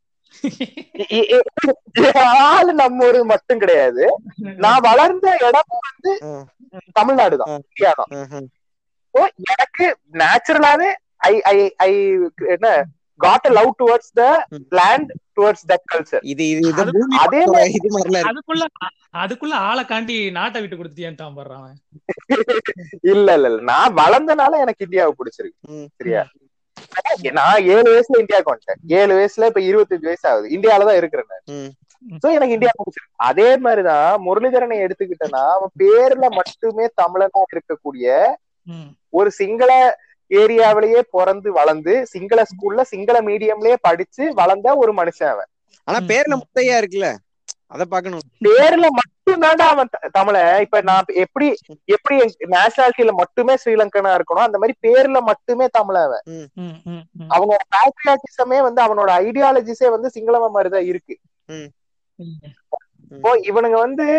Speaker 5: ஆளு நம்ம ஊரு மட்டும் கிடையாது நான் வளர்ந்த இடம் வந்து
Speaker 6: ம்.
Speaker 5: தமிழ்நாடு தான்
Speaker 6: ம்.
Speaker 5: இந்தியா தான்
Speaker 6: ம்ஹும்.
Speaker 5: So, எனக்கு நேச்சுரலாவே ஐ ஐ ஐ என்ன காட் லவ் டுவர்ட்ஸ் த
Speaker 6: ம்.
Speaker 5: லேண்ட் டுவர்ட்ஸ் தட் கல்ச்சர்
Speaker 6: இது இது இது
Speaker 2: அது-
Speaker 6: பூமி
Speaker 5: அதே
Speaker 6: பக்கத்தோட இது மாதிரிலாம் இருக்கு
Speaker 2: அதுக்குள்ள அதுக்குள்ள ஆளை காண்டி நாட்டை விட்டு கொடுத்துட்டியான்ட்டான் பாடுறான் அவன்.
Speaker 5: இல்ல இல்ல இல்ல நான் வளர்ந்தனால எனக்கு இந்தியாவை பிடிச்சிருக்கு
Speaker 6: ம்.
Speaker 5: சரியா நான் ஏழு வயசுல இந்தியாவுக்கு வந்துட்டேன் ஏழு வயசுல இப்ப இருபத்தஞ்சு வயசு ஆகுது இந்தியால தான் இருக்கிறேன் நான்
Speaker 6: ம்.
Speaker 5: சோ எனக்கு இந்தியா பிடிச்சிருக்கு அதே மாதிரிதான் முரளிதரனை எடுத்துக்கிட்டேன்னா அவன் பேர்ல மட்டுமே தமிழனா இருக்கக்கூடிய
Speaker 2: ம்.
Speaker 5: ஒரு சிங்கள ஏரியாவிலேயே பிறந்து வளர்ந்து சிங்கள ஸ்கூல்ல சிங்கள மீடியம்லயே படிச்சு வளர்ந்த ஒரு மனுஷன் அவன்
Speaker 6: ஆனா
Speaker 2: ம்.
Speaker 6: பேர்ல முத்தையா இருக்குல்ல அத பாக்கணும்
Speaker 5: பேர்ல மட்டும் தாண்டா அவன் த- தமிழன் இப்ப நான் எப்படி எப்படி நேஷனாலிட்டியில மட்டுமே ஸ்ரீலங்கனா இருக்கணும் அந்த மாதிரி பேர்ல மட்டுமே தமிழன் அவன்
Speaker 2: ம், ம், ம்.
Speaker 5: அவனோட பேட்ரியாட்டிசமே வந்து அவனோட ஐடியாலஜிஸே வந்து சிங்களவ மாதிரிதான் இருக்கு
Speaker 2: ம்.
Speaker 5: இப்போ இவனுங்க வந்து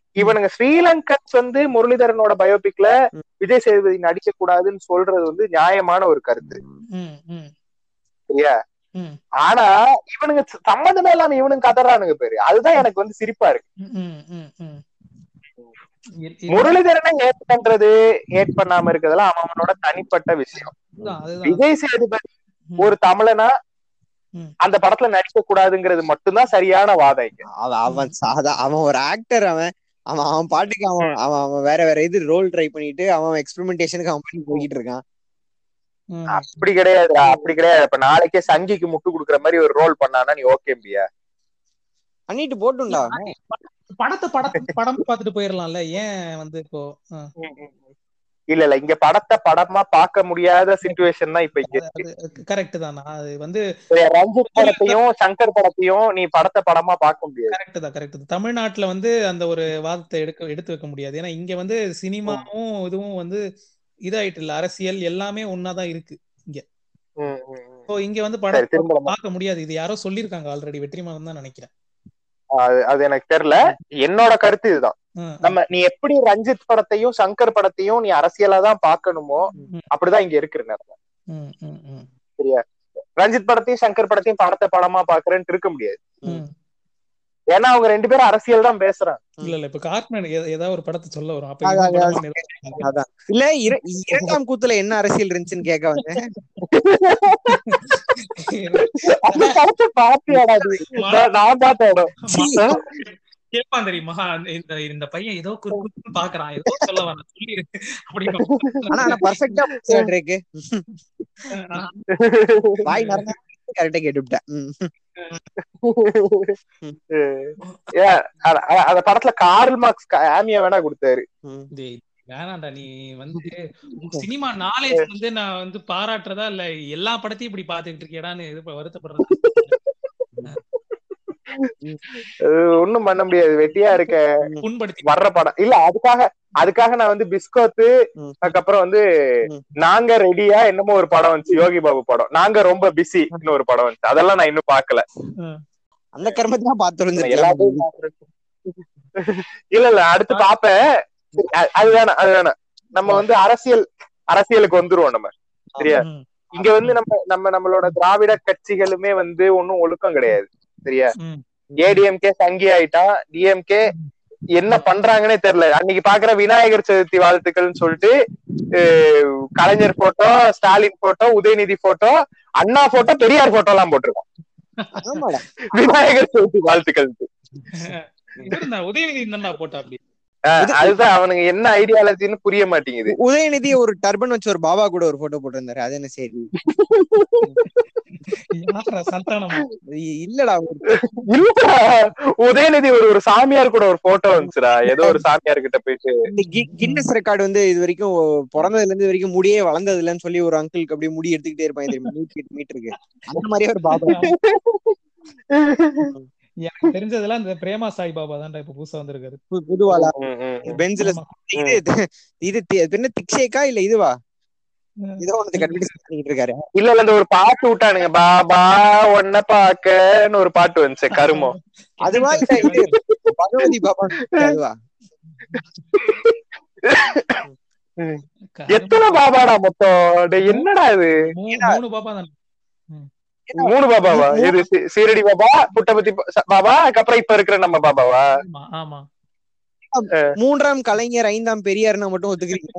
Speaker 5: இவனுங்க ஸ்ரீலங்கன்ஸ் வந்து முரளிதரனோட பயோபிக்ல
Speaker 6: ம்.
Speaker 5: விஜய் சேதுபதி நடிக்க கூடாதுன்னு சொல்றது வந்து நியாயமான ஒரு கருத்து
Speaker 2: ம், ம்,
Speaker 5: சரியா
Speaker 2: ம்,
Speaker 5: ஆனா இவனுங்க சம்மந்தமே இல்லாம இவனுங்க கதறானுங்க பேரு அதுதான் எனக்கு வந்து சிரிப்பா இருக்கு
Speaker 2: ம், ம், ம். இ- இ-
Speaker 5: முரளிதரனை ஏட் பண்றது ஏட் பண்ணாம இருக்கிறதெல்லாம் அவன் அவனோட தனிப்பட்ட விஷயம்
Speaker 2: அதுதான், அதுதான்.
Speaker 5: விஜய் சேதுபதி
Speaker 2: ம்,
Speaker 5: ஒரு தமிழனா
Speaker 2: ம்.
Speaker 5: அந்த படத்துல நடிக்க கூடாதுங்கிறது மட்டும்தான் சரியான வாதம் இங்க
Speaker 6: அவன் அவன் சாதா அவன் ஒரு ஆக்டர் அவன் அவன் அவன் பாட்டுக்கு அவன் அவன் அவன் வேற வேற இது ரோல் ட்ரை பண்ணிட்டு அவன் எக்ஸ்பெரிமெண்டேஷனுக்கு அவன் பண்ணி போய்கிட்டு இருக்கான்
Speaker 2: ம்.
Speaker 5: அப்படி கிடையாதுடா அப்படி கிடையாது இப்ப நாளைக்கே சங்கிக்கு முட்டு குடுக்குற மாதிரி ஒரு ரோல் பண்ணானா நீ ஓகேம்பியா
Speaker 6: பண்ணிட்டு போட்டும்டா
Speaker 2: படத்தை படத்தை படம் பார்த்துட்டு போயிடலாம்ல ஏன் வந்து இப்போ ஆ,
Speaker 5: இல்ல இல்ல இங்க படத்தை படமா பார்க்க முடியாத சிச்சுவேஷன் தான் இப்ப இங்க இருக்கு
Speaker 2: அது கரெக்ட் தான் அது வந்து
Speaker 5: சரியா? ரஞ்சித் படத்தையும் சங்கர் படத்தையும் நீ படத்தை படமா பார்க்க முடியாது
Speaker 2: கரெக்ட் தான் கரெக்ட் தான் தமிழ்நாட்டுல வந்து அந்த ஒரு வாதத்தை எடுக்க எடுத்து வைக்க முடியாது ஏன்னா இங்க வந்து சினிமாவும் இதுவும் வந்து இதாயிட்டு இல்ல அரசியல் எல்லாமே ஒன்னாதான் இருக்கு
Speaker 5: ம், ம், ம்.
Speaker 2: இப்போ இங்க வந்து
Speaker 5: சரி
Speaker 2: படம்
Speaker 5: திரும்ப நம்ம-
Speaker 2: பார்க்க முடியாது இது யாரோ சொல்லிருக்காங்க ஆல்ரெடி வெற்றிமாறன் தான் நினைக்கிறேன்
Speaker 5: அது அது எனக்கு தெரியல என்னோட கருத்து இதுதான்
Speaker 2: ம்,
Speaker 5: நம்ம நீ எப்படி ரஞ்சித் படத்தையும் சங்கர் படத்தையும் நீ அரசியலா தான் பார்க்கணுமோ
Speaker 2: ம்.
Speaker 5: அப்படிதான் இங்க இருக்கு நேரம்
Speaker 2: ம், ம், ம்,
Speaker 5: ரஞ்சித் படத்தையும் சங்கர் படத்தையும் படத்தை படமா பாக்குறேன்னு இருக்க முடியாது
Speaker 2: ம்.
Speaker 5: ஏன்னா அவங்க ரெண்டு பேரும் அரசியல் தான் பேசுறாங்க
Speaker 2: இல்ல இல்ல இப்ப கார்ட்மேன் ஏதாவது ஒரு படத்தை சொல்ல வரும் அப்ப
Speaker 6: அதான்,
Speaker 2: இவன்
Speaker 6: அதான்.
Speaker 2: படமா நிறுத்துவாங்க.
Speaker 6: அதான் இல்ல இர- இரண்டாம் கூத்துல என்ன அரசியல் இருந்துச்சுன்னு கேட்க வந்தேன்
Speaker 5: அந்த படத்தை பாத்தியாடா நீ? நான் நான் பார்த்த இடம்
Speaker 6: சீ.
Speaker 2: கேட்பான் தெரியுமா இந்த இந்த பையன் ஏதோ குறுக்கு பாக்குறான் ஏதோ சொல்ல வரான் சொல்லிரு அப்படின்னு
Speaker 6: ஆனா ஆனா பர்ஃபெக்டா இருக்கு வாய் நடந்தா கரெக்டா கேட்டுவிட்டேன் ம்.
Speaker 5: ஏன், அ- அ- அந்த படத்துல கார்ல் மார்க்ஸ் ஆமியா வேணா கொடுத்தாரு
Speaker 6: ம்.
Speaker 2: டேய், வேணாம்டா நீ வந்து சினிமா நாலேஜ் வந்து நான் வந்து பாராட்டுறதா இல்ல எல்லா படத்தையும் இப்படி பாத்துக்கிட்டு இருக்கியடான்னு இது ப- வருத்தப்படுறது
Speaker 5: அது ஒண்ணும் பண்ண முடியாது வெட்டியா இருக்க
Speaker 2: புண்படுத்தி
Speaker 5: வர்ற படம் இல்ல அதுக்காக அதுக்காக நான் வந்து பிஸ்கோத்து
Speaker 6: ம்.
Speaker 5: அதுக்கப்புறம் வந்து
Speaker 6: ம்.
Speaker 5: நாங்க ரெடியா என்னமோ ஒரு படம் வந்துச்சு யோகி பாபு படம் நாங்க ரொம்ப பிஸி ஒரு படம் வந்துச்சு அதெல்லாம் நான் இன்னும் பாக்கல
Speaker 6: அந்த கர்மத்தான் பார்த்து
Speaker 5: எல்லாத்தையும் பாக்குறேன். இல்ல இல்ல அடுத்து பாப்பேன் சரி, அ- அது வேணாம் அது வேணாம் நம்ம வந்து அரசியல் அரசியலுக்கு வந்துருவோம் நம்ம சரியா
Speaker 2: ம்.
Speaker 5: இங்க வந்து நம்ம நம்ம நம்மளோட திராவிட கட்சிகளுமே வந்து ஒண்ணும் ஒழுக்கம் கிடையாது சரியா
Speaker 2: ம்.
Speaker 5: ஏடிஎம்கே சங்கி ஆயிட்டா டிஎம்கே என்ன பண்றாங்கன்னே தெரியல அன்னைக்கு பாக்குற விநாயகர் சதுர்த்தி வாழ்த்துக்கள்னு சொல்லிட்டு அஹ், Kalaignar photo Stalin photo Udhayanidhi photo Anna photo Periyar photo எல்லாம் போட்டிருக்கோம்
Speaker 6: ஆமாடா
Speaker 5: விநாயகர் சதுர்த்தி வாழ்த்துக்கள்
Speaker 2: இவரு தான் உதயநிதி இருந்தா போட்டா அப்படி
Speaker 5: அதுதான் அவனுங்க என்ன ஐடியாலஜின்னு புரிய மாட்டேங்குது
Speaker 6: உதயநிதி ஒரு டர்பன் வச்சு ஒரு பாபா கூட ஒரு போட்டோ போட்டிருந்தாரு அது என்ன சரி
Speaker 2: யாரா சந்தானமா
Speaker 6: இ- இல்லடா ஒரு
Speaker 5: இல்லடா, உதயநிதி ஒரு ஒரு சாமியார் கூட ஒரு போட்டோ வந்துச்சுடா ஏதோ ஒரு சாமியார் கிட்ட போயிட்டு
Speaker 6: இந்த கி- கின்னஸ் ரெக்கார்டு வந்து இது வரைக்கும் பிறந்ததுல இருந்து இது வரைக்கும் முடியே வளர்ந்தது இல்லைன்னு சொல்லி ஒரு அங்கிளுக்கு அப்படியே முடி எடுத்துக்கிட்டே இருப்பாங்க தெரியுமா நூத்தி எட்டு மீட்டருக்கு அந்த மாதிரியே ஒரு பாபா
Speaker 2: எனக்கு தெரிஞ்சதெல்லாம் இந்த பிரேமா சாய் பாபா தான்டா இப்ப புதுசா வந்திருக்காரு
Speaker 6: பு- புதுவாலா
Speaker 5: ம், ம், ம்.
Speaker 6: பெஞ்சில
Speaker 2: ஆமா.
Speaker 6: இது இது தி- இது என்ன திக்ஷேக்கா இல்ல இதுவா இதோ ஒன்று கண்டுபிடிச்சு பண்ணிட்டு இருக்காரு
Speaker 5: இல்ல இல்ல இந்த ஒரு பாட்டு விட்டானுங்க பாபா ஒன்ன பாக்கன்னு ஒரு பாட்டு வந்துச்சு கருமம்
Speaker 6: அதுவா இல்ல இது பகவதி பாபா அதுவா
Speaker 5: எத்தனை பாபாடா மொத்தம் டேய், என்னடா இது
Speaker 2: மூணு மூணு பாப்பா தான்
Speaker 5: மூணு பாபாவா இது சி- சீரடி பாபா புட்டபத்தி பா- ச- பாபா அதுக்கப்புறம் இப்ப இருக்கிற நம்ம பாபாவா
Speaker 2: ஆமா ஆமா
Speaker 6: மூன்றாம் கலைஞர் ஐந்தாம் பெரியார்னா மட்டும் ஒத்துக்கிறீங்க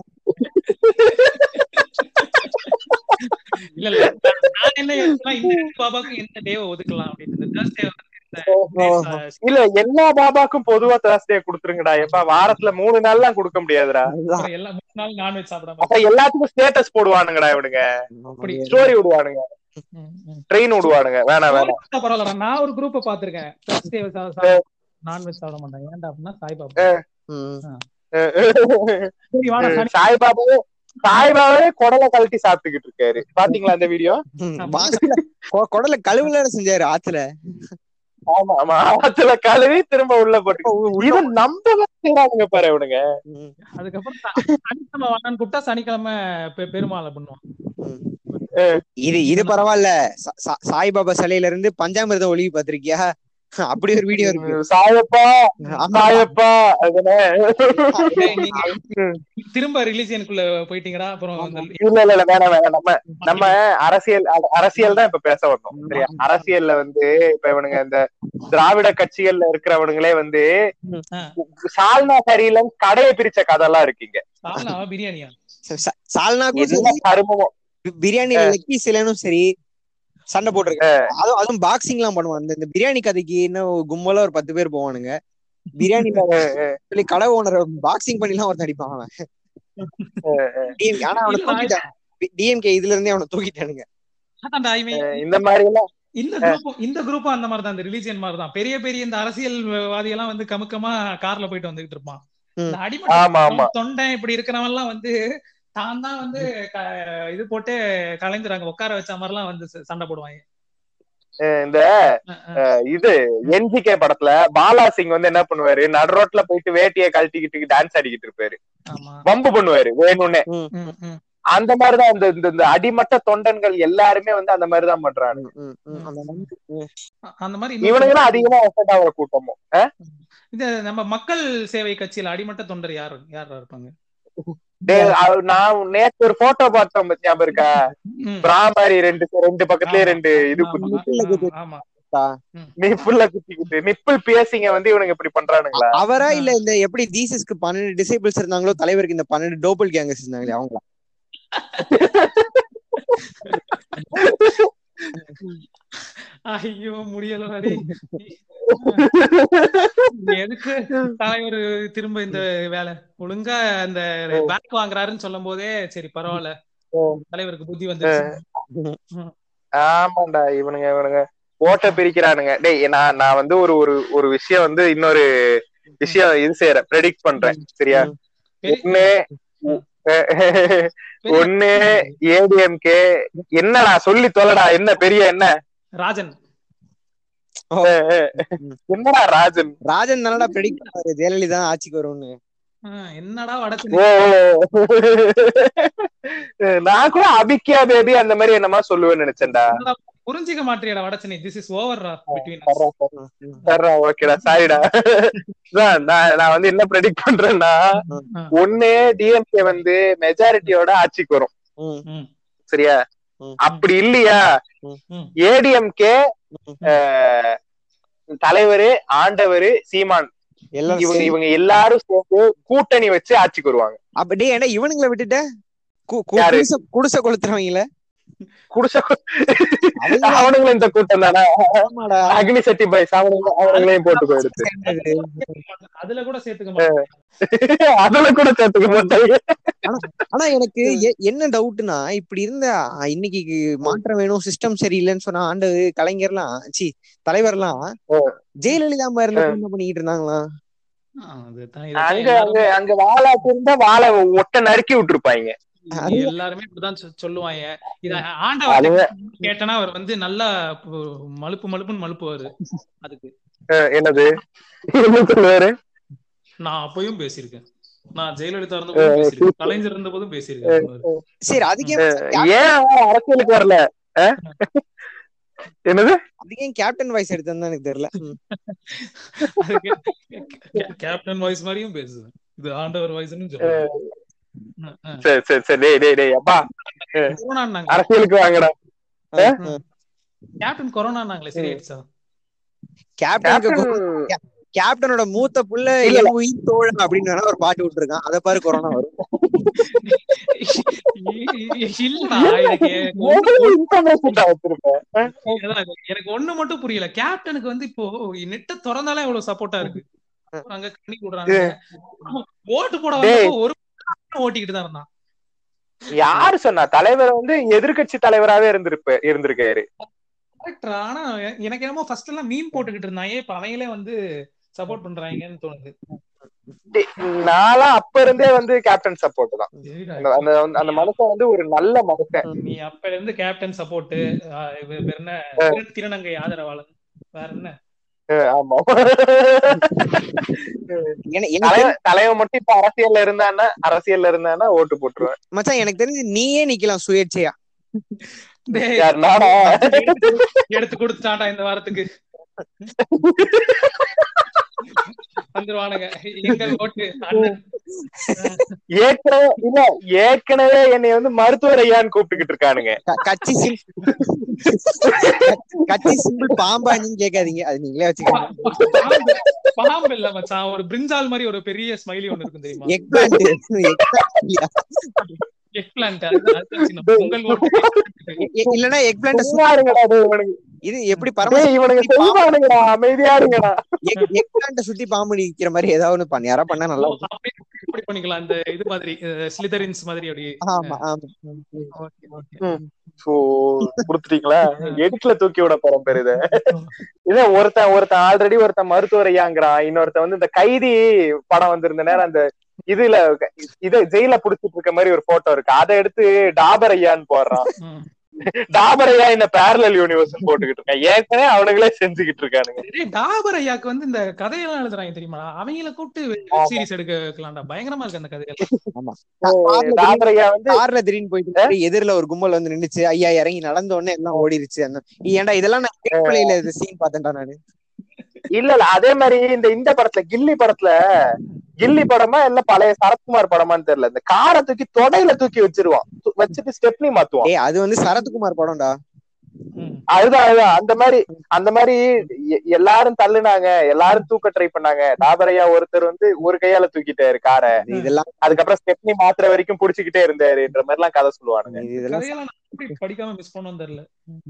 Speaker 2: இல்ல இல்ல நான் என்ன யோசிச்சேன்னா, இந்த ரெண்டு பாபாக்கும் என்ன டேவை ஒதுக்கலாம் அப்படின்னு இந்த Thursday வந்து இந்த days,
Speaker 5: இல்ல எல்லா பாபாக்கும் பொதுவா தேர்ஸ்டே கொடுத்துருங்கடா எப்ப வாரத்துல மூணு நாள்லாம் கொடுக்க முடியாதுடா
Speaker 6: அதுதான்.
Speaker 2: அப்புறம் எல்லா மூணு நாள் நான்வெஜ் சாப்பிடாம
Speaker 5: அப்ப எல்லாத்துக்கும் ஸ்டேட்டஸ் போடுவானுங்கடா இவனுங்க
Speaker 6: அப்படி
Speaker 5: ஸ்டோரி விடுவானுங்க
Speaker 2: ம், ம்.
Speaker 5: ட்ரெயின் விடுவானுங்க வேணாம் வேணாம்
Speaker 2: பார்த்தா பரவாயில்லடா நான் ஒரு குரூப்ப பாத்திருக்கேன் Thursday சா- சா- நான்வெஜ் சாப்பிட மாட்டாங்க ஏன்டா அப்படின்னா சாய்பாபா
Speaker 6: ம்.
Speaker 2: சரி வாடா சனி
Speaker 5: சாய்பாபாவே சாய்பாபாவே குடலை கழட்டி சாப்பிட்டுக்கிட்டு இருக்காரு பாத்தீங்களா அந்த வீடியோ
Speaker 6: ம். வாசல்ல கொ- குடல கழுவுல செஞ்சாரு ஆத்துல
Speaker 5: ஆமா ஆமா ஆத்துல கழுவி திரும்ப உள்ள போட்டு இது நம்பவே செய்யறானுங்க பாரு இவனுங்க
Speaker 6: ம்.
Speaker 2: அதுக்கப்புறம் ச- சனிக்கிழமை வாடான்னு கூப்பிட்டா சனிக்கிழமை பெ- பெருமாளை பண்ணுவான்
Speaker 6: ம். இது இது பரவாயில்ல சா- சா- சாய்பாபா சிலையில இருந்து பஞ்சாமிர்தம் ஒளிவு பாத்திருக்கியா அப்படி ஒரு வீடியோ இருக்கு
Speaker 5: சாயப்பா
Speaker 6: ஆமா.
Speaker 5: சாயப்பா அதுதானே
Speaker 2: டேய், நீங்க திரும்ப ரிலீஜியனுக்குள்ள போயிட்டீங்கடா அப்புறம் அந்த
Speaker 5: இல்ல இல்ல இல்ல வேணாம் வேணாம் நம்ம நம்ம அரசியல் அ- அரசியல் தான் இப்ப பேச வரணும் சரியா அரசியல்ல வந்து இப்ப இவனுங்க இந்த திராவிட கட்சிகள்ல இருக்கிறவனுங்களே வந்து
Speaker 2: ஆ.
Speaker 5: சால்னா சரியில்லைன்னு கடையை பிரிச்ச கதைலாம் இருக்கீங்க
Speaker 2: சால்னா பிரியாணியா
Speaker 6: ச- ச- சால்னாக்கும்
Speaker 5: என்ன
Speaker 6: சரி
Speaker 5: கருமமோ
Speaker 6: பிரியாணி லெக்கி சிலனும் சரி சண்டை போட்டிருக்காங்க அதுவும் அதுவும் பாக்ஸிங் எல்லாம் பண்ணுவான் இந்த இந்த பிரியாணி கதைக்கு இன்னும் கும்பலா ஒரு பத்து பேர் போவானுங்க பிரியாணி சொல்லி கடை ஓனர் பாக்ஸிங் பண்ணி எல்லாம் ஒருத்தன் அடிப்பான் அவன் DMK ஆனா அவனை
Speaker 2: இல்ல,
Speaker 6: தூக்கிட்டான் டிஎம்கே இதுல இருந்தே அவனை தூக்கிட்டானுங்க
Speaker 2: அதான்டா, I mean,
Speaker 5: இந்த மாதிரி எல்லாம்
Speaker 2: இந்த குரூப் இந்த குரூப் அந்த மாதிரி தான் இந்த ரிலீஜியன் மாதிரி தான் பெரிய பெரிய இந்த அரசியல்வாதி எல்லாம் வந்து கமுக்கமா கார்ல போயிட்டு வந்துகிட்டு இருப்பான்
Speaker 6: ம்.
Speaker 2: இந்த
Speaker 5: ஆமா,
Speaker 2: அடிமட்ட
Speaker 5: ஆமா.
Speaker 2: தொண்டை இப்படி இருக்கிறவன் எல்லாம் வந்து தான் தான் வந்து க- இது போட்டு கலைஞ்சுறாங்க உட்கார வச்ச மாதிரி எல்லாம் வந்து ச- சண்டை போடுவாங்க
Speaker 5: அஹ் இந்த
Speaker 2: அஹ் அஹ்.
Speaker 5: அஹ் இது என்ஜிகே படத்துல பாலா சிங் வந்து என்ன பண்ணுவாரு நடு ரோட்ல போயிட்டு வேட்டியை கழட்டிக்கிட்டு டான்ஸ் ஆடிக்கிட்டு இருப்பாரு
Speaker 2: ஆமா
Speaker 5: வம்பு பண்ணுவாரு வேணும்னே
Speaker 2: ம், ம்.
Speaker 5: அந்த மாதிரிதான் இந்த இந்த- இந்த அடிமட்ட தொண்டன்கள் எல்லாருமே வந்து அந்த மாதிரிதான் பண்றாங்க
Speaker 6: ம், ம், ம். அந்த மாதிரி
Speaker 2: அ- அந்த மாதிரி இன்னும்
Speaker 5: இவனுங்க தான் அதிகமா எஃபெக்ட் ஆகுற கூட்டமும்
Speaker 2: இந்த நம்ம மக்கள் சேவை கட்சியில அடிமட்ட தொண்டர் யாரு யாரா இருப்பாங்க
Speaker 5: டேய், அவ- நான் நேத்து ஒரு போட்டோ பார்த்தோம் பத்தி ஞாபகம் இருக்கா
Speaker 2: ம்.
Speaker 5: பிராமரி ரெண்டு ரெண்டு பக்கத்துலயே
Speaker 2: ஆமா.
Speaker 5: ரெண்டு இது
Speaker 2: ஆமா,
Speaker 5: குத்தி
Speaker 2: ஆமா, ஆமா
Speaker 5: நிப்புல்ல குத்திக்கிட்டு நிப்பிள் பியர்சிங்க வந்து இவனுங்க இப்படி பண்றானுங்களா
Speaker 6: அவரா இல்ல இந்த எப்படி ஜீசஸ்க்கு பன்னெண்டு டிசைபிள்ஸ் இருந்தாங்களோ தலைவருக்கு இந்த பன்னெண்டு டோபிள் கேங்கர்ஸ் இருந்தாங்களே அவங்களா
Speaker 2: ஐயோ முடியல அடி எதுக்கு தலைவர் திரும்ப இந்த வேலை ஒழுங்கா அந்த பேக் வாங்குறாருன்னு சொல்லும் போதே சரி பரவாயில்ல தலைவருக்கு புத்தி வந்துருச்சு
Speaker 5: ஆமாண்டா இவனுங்க இவனுங்க ஓட்ட பிரிக்கிறானுங்க டேய் நான் நான் வந்து ஒரு ஒரு ஒரு விஷயம் வந்து இன்னொரு விஷயம் இது செய்யறேன் ப்ரெடிக்ட் பண்றேன் சரியா ஒண்ணு ஒண்ணு ஏடிஎம்கே என்னடா சொல்லி தொலைடா என்ன பெரிய என்ன
Speaker 2: ராஜன்
Speaker 5: என்னடா ராஜன்
Speaker 6: ராஜன் தானடா ப்ரெடிக்ட் பண்ணாரு ஜெயலலிதா ஆட்சிக்கு வரும்னு
Speaker 2: ஆ, என்னடா வடச்சு
Speaker 5: ஓ நான் கூட அபிக்கியா பேபி அந்த மாதிரி என்னமா சொல்லுவேன்னு நினைச்சேன்டா
Speaker 2: புரிஞ்சிக்க மாட்டியடா வடச்சனி திஸ் இஸ் ஓவர் பிட்வீன்
Speaker 5: சர்ரா ஓகேடா சாரிடா நான் நான் வந்து என்ன ப்ரெடிக்ட் பண்றேன்னா ஒண்ணு டிஎம்கே வந்து மெஜாரிட்டியோட ஆட்சிக்கு வரும்
Speaker 6: ம்,
Speaker 5: சரியா
Speaker 6: ம்,
Speaker 5: அப்படி இல்லையா
Speaker 2: ம்.
Speaker 5: ஏடிஎம்கே
Speaker 6: ம்.
Speaker 5: தலைவரு ஆண்டவரு சீமான்
Speaker 6: எல்லாரும்
Speaker 5: இவங்க
Speaker 6: சேர்ந்து-
Speaker 5: இவங்க எல்லாரும் சேர்ந்து கூட்டணி வச்சு ஆட்சிக்கு வருவாங்க
Speaker 6: அப்ப டேய் ஏன்டா இவனுங்களை விட்டுட்ட கு- கு-
Speaker 5: யாரு?
Speaker 6: குடிசை குடிசை கொளுத்துறவங்கள
Speaker 5: குடிச
Speaker 6: அவங்க
Speaker 5: அவனுங்களும் இந்த கூட்டம் தானே
Speaker 6: ஆமாடா.
Speaker 5: அக்னி சட்டி பாய்ஸ் அவனுங்க அவனுங்களையும் போட்டு போயிடுது
Speaker 6: சேர்ந்தது.
Speaker 2: அதுல கூட சேர்த்துக்க மாட்டேன்
Speaker 5: அதுல கூட சேர்த்துக்க மாட்டாங்க
Speaker 6: ஆனா எனக்கு எ- என்ன டவுட்னா இப்படி இருந்த அ, இன்னைக்கு மாற்றம் வேணும் சிஸ்டம் சரியில்லைன்னு சொன்னா ஆண்டு கலைஞர்லாம் சி தலைவர்லாம்
Speaker 5: ஓ.
Speaker 6: ஜெயலலிதா அம்மா இருந்தப்ப என்ன பண்ணிட்டு இருந்தாங்களா
Speaker 2: அதுதான்
Speaker 5: அங்க
Speaker 2: இதுதான்
Speaker 5: அங்க அங்க வாழை இருந்தா வாழை ஒட்ட நறுக்கி விட்டுருப்பாங்க
Speaker 2: எல்லாரும் எல்லாருமே இப்படிதான் சொ- சொல்லுவாங்க இத ஆண்டவர்
Speaker 5: அதுவே.
Speaker 2: கேட்டனா அவர் வந்து நல்லா பு- மலுப்பு மலுப்புன்னு மலுப்புவாரு அதுக்கு
Speaker 5: அஹ் என்னது என்ன சொல்லுவாரு
Speaker 2: நான் அப்பயும் பேசியிருக்கேன் நான் ஜெயலலிதா இருந்த போதும் பேசியிருக்கேன் கலைஞர் இருந்த போதும் பேசியிருக்கேன்
Speaker 6: சரி அதுக்கே
Speaker 5: ஏன் அவன் அரசியலுக்கு வரல அஹ்? என்னது
Speaker 6: அதுக்கே கேப்டன் வாய்ஸ் எடுத்தேன்னு எனக்கு தெரியல ம்.
Speaker 2: அதுக்கு கே- கேப்டன் வாய்ஸ் மாதிரியும் பேசுவேன் இது ஆண்டவர் வாய்ஸ்னு சொல்லுவேன்
Speaker 5: சரி சரி சரி டேய் டேய் டேய் அப்பா
Speaker 2: கொரோனான்னாங்க
Speaker 5: அரசியலுக்கு வாங்கடா
Speaker 2: கேப்டன் கொரோனான்னாங்களே சரி ஆயிடுச்சா
Speaker 6: கேப்டனுக்கு
Speaker 5: கேப்டன்
Speaker 6: கொ- கேப்டனோட மூத்த புள்ள
Speaker 5: இல்ல,
Speaker 6: என் உயிர் தோழன் அப்படின்னு வேணா ஒரு பாட்டு விட்டுருக்கான் அத பாரு கொரோனா வரும்
Speaker 2: இல்லடா எனக்கு ஒண்ணு-
Speaker 5: information தான் வச்சிருப்பேன்
Speaker 2: அதான் எனக்கு ஒண்ணு மட்டும் புரியல கேப்டனுக்கு வந்து இப்போ நெட்ட திறந்தாலே இவ்வளவு சப்போர்ட்டா இருக்கு அங்க கண்ணி விடுறாங்க ஓட்டு போட வந்தப்போ ஒரு ஓட்டிக்கிட்டு தான் இருந்தான்
Speaker 5: யாரு சொன்னா தலைவர் வந்து எதிர்க்கட்சி தலைவராவே இருந்திருப்ப இருந்திருக்காரு
Speaker 2: கரெக்டா ஆனா எனக்கு என்னமோ ஃபர்ஸ்ட் எல்லாம் மீன் போட்டுக்கிட்டு இருந்தாங்க இப்ப அவங்களே வந்து சப்போர்ட் பண்றாங்கன்னு தோணுது
Speaker 5: டேய், நான்லாம் அப்ப இருந்தே வந்து கேப்டன் சப்போர்ட் தான்
Speaker 2: சரிடா.
Speaker 5: அந்த அந்த- அந்த மனுஷன் வந்து ஒரு நல்ல மனுஷன்
Speaker 2: நீ அப்ப இருந்து கேப்டன் சப்போர்ட் என்ன திருநங்கை ஆதரவாளன் வேற என்ன
Speaker 5: அஹ் ஆமா
Speaker 6: என- எனக்கு
Speaker 5: தலைவன் தலைவன் மட்டும் இப்ப அரசியல்ல இருந்தான்னா அரசியல்ல இருந்தான்னா ஓட்டு போட்டுருவேன்
Speaker 6: மச்சான் எனக்கு தெரிஞ்சு நீயே நிக்கலாம் சுயேட்சையா
Speaker 2: டேய்,
Speaker 5: யார் நானா
Speaker 2: எடுத்து எடுத்து கொடுத்துட்டான்டா இந்த வாரத்துக்கு வந்துருவானுங்க எங்கள் ஓட்டு அண்ணன்
Speaker 5: ஏற்கனவே இல்ல ஏற்கனவே என்னை வந்து மருத்துவர் ஐயான்னு கூப்பிட்டுக்கிட்டு இருக்கானுங்க
Speaker 6: க- கட்சி சிம் கட்சி சிம்பிள் பாம்பா நீங்க கேட்காதீங்க அது நீங்களே வச்சுக்கோங்க
Speaker 2: பாம்பு பாம்பு இல்ல மச்சான் ஒரு பிரிஞ்சால் மாதிரி ஒரு பெரிய ஸ்மைலி ஒண்ணு இருக்கும் தெரியுமா
Speaker 6: எக் பிளான்ட்
Speaker 2: எக் பிளான்ட் உங்கள் ஓட்டு
Speaker 6: இல்லனா எக் பிளான்ட்
Speaker 5: சும்மா இருங்கடா டேய் இவனுங்க
Speaker 6: இது எப்படி பரம
Speaker 5: டேய் இவனுங்க செய்வானுங்கடா அமைதியா இருங்கடா
Speaker 6: எக் பிளான்ட் சுத்தி பாம்பு நிக்கிற மாதிரி ஏதாவது ஒண்ணு பண்ணி யாரா பண்ணா நல்லா இருக்கும்.
Speaker 2: அப்படியே இப்படி பண்ணிக்கலாம் அந்த இது மாதிரி ஸ்லிதரின்ஸ் மாதிரி அப்படியே
Speaker 6: ஆமா ஆமா
Speaker 2: ஓகே ஓகே
Speaker 5: சோ குடுத்துட்டீங்களா எடிட்ல தூக்கி விட போறோம் பேரு இத இதே ஒருத்தன் ஒருத்தன் ஆல்ரெடி ஒருத்தன் மருத்துவர் ஐயாங்கிறான் இன்னொருத்தன் வந்து இந்த கைதி படம் வந்திருந்த நேரம் அந்த இதுல இது ஜெயில புடிச்சிட்டு இருக்க மாதிரி ஒரு போட்டோ இருக்கு அதை எடுத்து டாபர் ஐயான்னு போடுறான்
Speaker 2: ம்.
Speaker 5: டாபர் ஐயா இந்த பேரலல் யூனிவர்ஸ் போட்டுக்கிட்டு இருக்கான் ஏற்கனவே அவனுங்களே செஞ்சுக்கிட்டு இருக்கானுங்க
Speaker 2: டேய், டாபர் ஐயாக்கு வந்து இந்த கதையெல்லாம் எழுதுறாங்க தெரியுமா அவங்கள கூப்பிட்டு
Speaker 5: ஆமா.
Speaker 2: சீரிஸ் எடுக்க வைக்கலாம்டா பயங்கரமா இருக்கு அந்த கதைகள்
Speaker 6: கார்ல
Speaker 5: டாபர் ஐயா வந்து
Speaker 6: கார்ல திடீர்னு போயிட்டு இருக்காரு, எதிர்ல ஒரு கும்பல் வந்து நின்னுச்சு ஐயா இறங்கி நடந்த உடனே எல்லாம் ஓடிருச்சு அந்த ஏன்டா இதெல்லாம் நான் கேட்கலையில இது சீன் பார்த்தேன்டா நானு
Speaker 5: இல்ல இல்ல அதே மாதிரி இந்த இந்த படத்துல கில்லி படத்துல கில்லி படமா இல்ல பழைய சரத்குமார் படமான்னு தெரியல இந்த காரை தூக்கி தொடையில தூக்கி வச்சிருவான் து- வச்சுட்டு ஸ்டெப்னி மாத்துவான்
Speaker 6: ஏய் அது வந்து சரத்குமார் படம்டா
Speaker 2: ம்.
Speaker 5: அதுதான் அதுதான் அந்த மாதிரி அந்த மாதிரி எ- எல்லாரும் தள்ளுனாங்க எல்லாரும் தூக்க ட்ரை பண்ணாங்க டாபரையா ஒருத்தர் வந்து ஒரு கையால தூக்கிட்டாரு காரை
Speaker 6: இதெல்லாம்
Speaker 5: அதுக்கப்புறம் ஸ்டெப்னி மாத்துற வரைக்கும் புடிச்சுக்கிட்டே இருந்தாருன்ற மாதிரி எல்லாம் கதை சொல்லுவானுங்க
Speaker 6: இதெல்லாம்
Speaker 2: கதையெல்லாம் நான் எப்படி படிக்காம மிஸ் பண்ணோம் தெரியல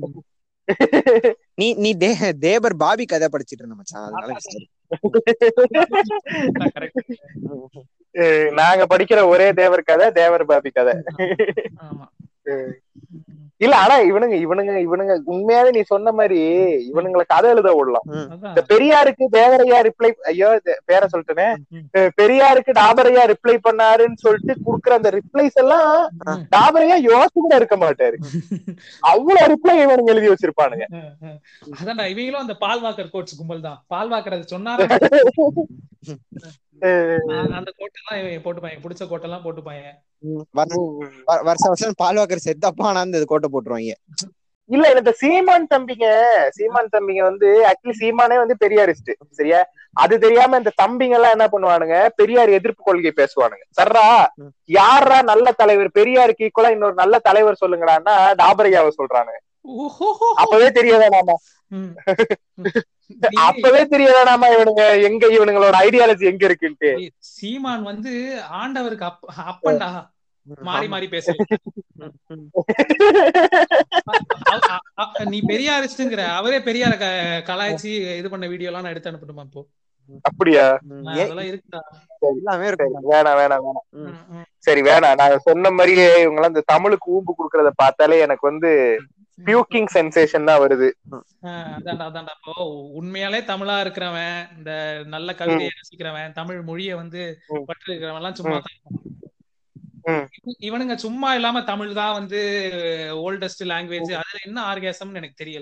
Speaker 6: நீ நீ தே தேவர் பாபி கதை படிச்சிட்டு இருந்த மச்சான் அதனால miss ஆயிடுச்சு.
Speaker 2: கரெக்ட்
Speaker 5: அஹ் நாங்க படிக்கிற ஒரே தேவர் கதை தேவர் பாபி கதை
Speaker 2: ஆமா
Speaker 5: இல்ல ஆனா இவனுங்க இவனுங்க இவனுங்க உண்மையாவே நீ சொன்ன மாதிரி இவனுங்களை கதை எழுத விடலாம்
Speaker 2: அதான்
Speaker 5: இந்த பெரியாருக்கு தேவரையா ரிப்ளை ஐயோ இது பேரை சொல்லிட்டேனே அஹ் பெரியாருக்கு டாபரையா ரிப்ளை பண்ணாருன்னு சொல்லிட்டு குடுக்குற அந்த ரிப்ளைஸ் எல்லாம்
Speaker 2: ம்.
Speaker 5: டாபரையா யோசிச்சு கூட இருக்க மாட்டாரு அவ்வளவு ரிப்ளை இவனுங்க எழுதி வச்சிருப்பானுங்க
Speaker 2: அஹ் அஹ். அதான்டா இவங்களும் அந்த பால்வாக்கர் கோட்ஸ் கும்பல் தான் பால்வாக்கர் அது சொன்னாரு
Speaker 5: அஹ்
Speaker 2: அந்த கோட்டெல்லாம் இவன் போட்டுப்பாங்க பிடிச்ச கோட்டெல்லாம் போட்டுப்பாங்க
Speaker 6: வருஷம் வ- வருஷம் வருஷம் பால்வாக்கர் செத்தப்பா ஆனா அந்த கோட்டை போட்டுருவாங்க
Speaker 5: இல்ல இந்த சீமான் தம்பிங்க சீமான் தம்பிங்க வந்து ஆக்சுவலி சீமானே வந்து பெரியாரிஸ்ட் சரியா அது தெரியாம இந்த தம்பிங்க எல்லாம் என்ன பண்ணுவானுங்க பெரியார் எதிர்ப்பு கொள்கை பேசுவானுங்க சர்ரா
Speaker 6: ம்.
Speaker 5: யாரா நல்ல தலைவர் பெரியாருக்கு ஈக்குவலா இன்னொரு நல்ல தலைவர் சொல்லுங்கடான்னா டாபரையாவை சொல்றானுங்க
Speaker 2: ஓஹோஹோ.
Speaker 5: அப்பவே தெரியாதா நாம
Speaker 2: ம்.
Speaker 5: அப்பவே தெரியாதா நாம இவனுங்க எங்க இவனுங்களோட ஐடியாலஜி எங்க இருக்குன்ட்டு
Speaker 2: ஏய், சீமான் வந்து ஆண்டவருக்கு அப் அப்பன்டா மாறி மாறி பேசுறீங்க அ- அ- அ- நீ பெரியாரிஸ்ட்ங்கிற அவரே பெரியார க- கலாய்ச்சி இது பண்ண வீடியோ எல்லாம் நான் எடுத்து அனுப்பட்டுமா இப்போ
Speaker 5: அப்படியா
Speaker 6: ம்,
Speaker 2: நான்
Speaker 6: ஏ-
Speaker 2: அதெல்லாம் இருக்குடா
Speaker 6: எல்லாமே
Speaker 5: சரி,
Speaker 6: இருக்கும்
Speaker 5: வேணாம் வேணாம் வேணாம்
Speaker 6: ம்.
Speaker 2: ம், ம்.
Speaker 5: சரி வேணாம் நாங்க சொன்ன மாதிரியே இவங்க எல்லாம் இந்த தமிழுக்கு ஊம்பு குடுக்கறத பார்த்தாலே எனக்கு வந்து பியூக்கிங் சென்சேஷன் தான் வருது
Speaker 2: ஆஹ் அதான்டா அதான்டா இப்போ உண்மையாலே தமிழா இருக்கிறவன் இந்த நல்ல கவிதையை ரசிக்கிறவன் தமிழ் மொழிய வந்து
Speaker 5: ம்.
Speaker 2: பற்று இருக்கிறவன் எல்லாம் சும்மா
Speaker 5: ம்.
Speaker 2: தான்
Speaker 5: ம்.
Speaker 2: இவ- இவனுங்க சும்மா இல்லாம தமிழ் தான் வந்து ஓல்டஸ்ட் லாங்குவேஜ் அதுல என்ன ஆர்காசம்னு எனக்கு தெரியல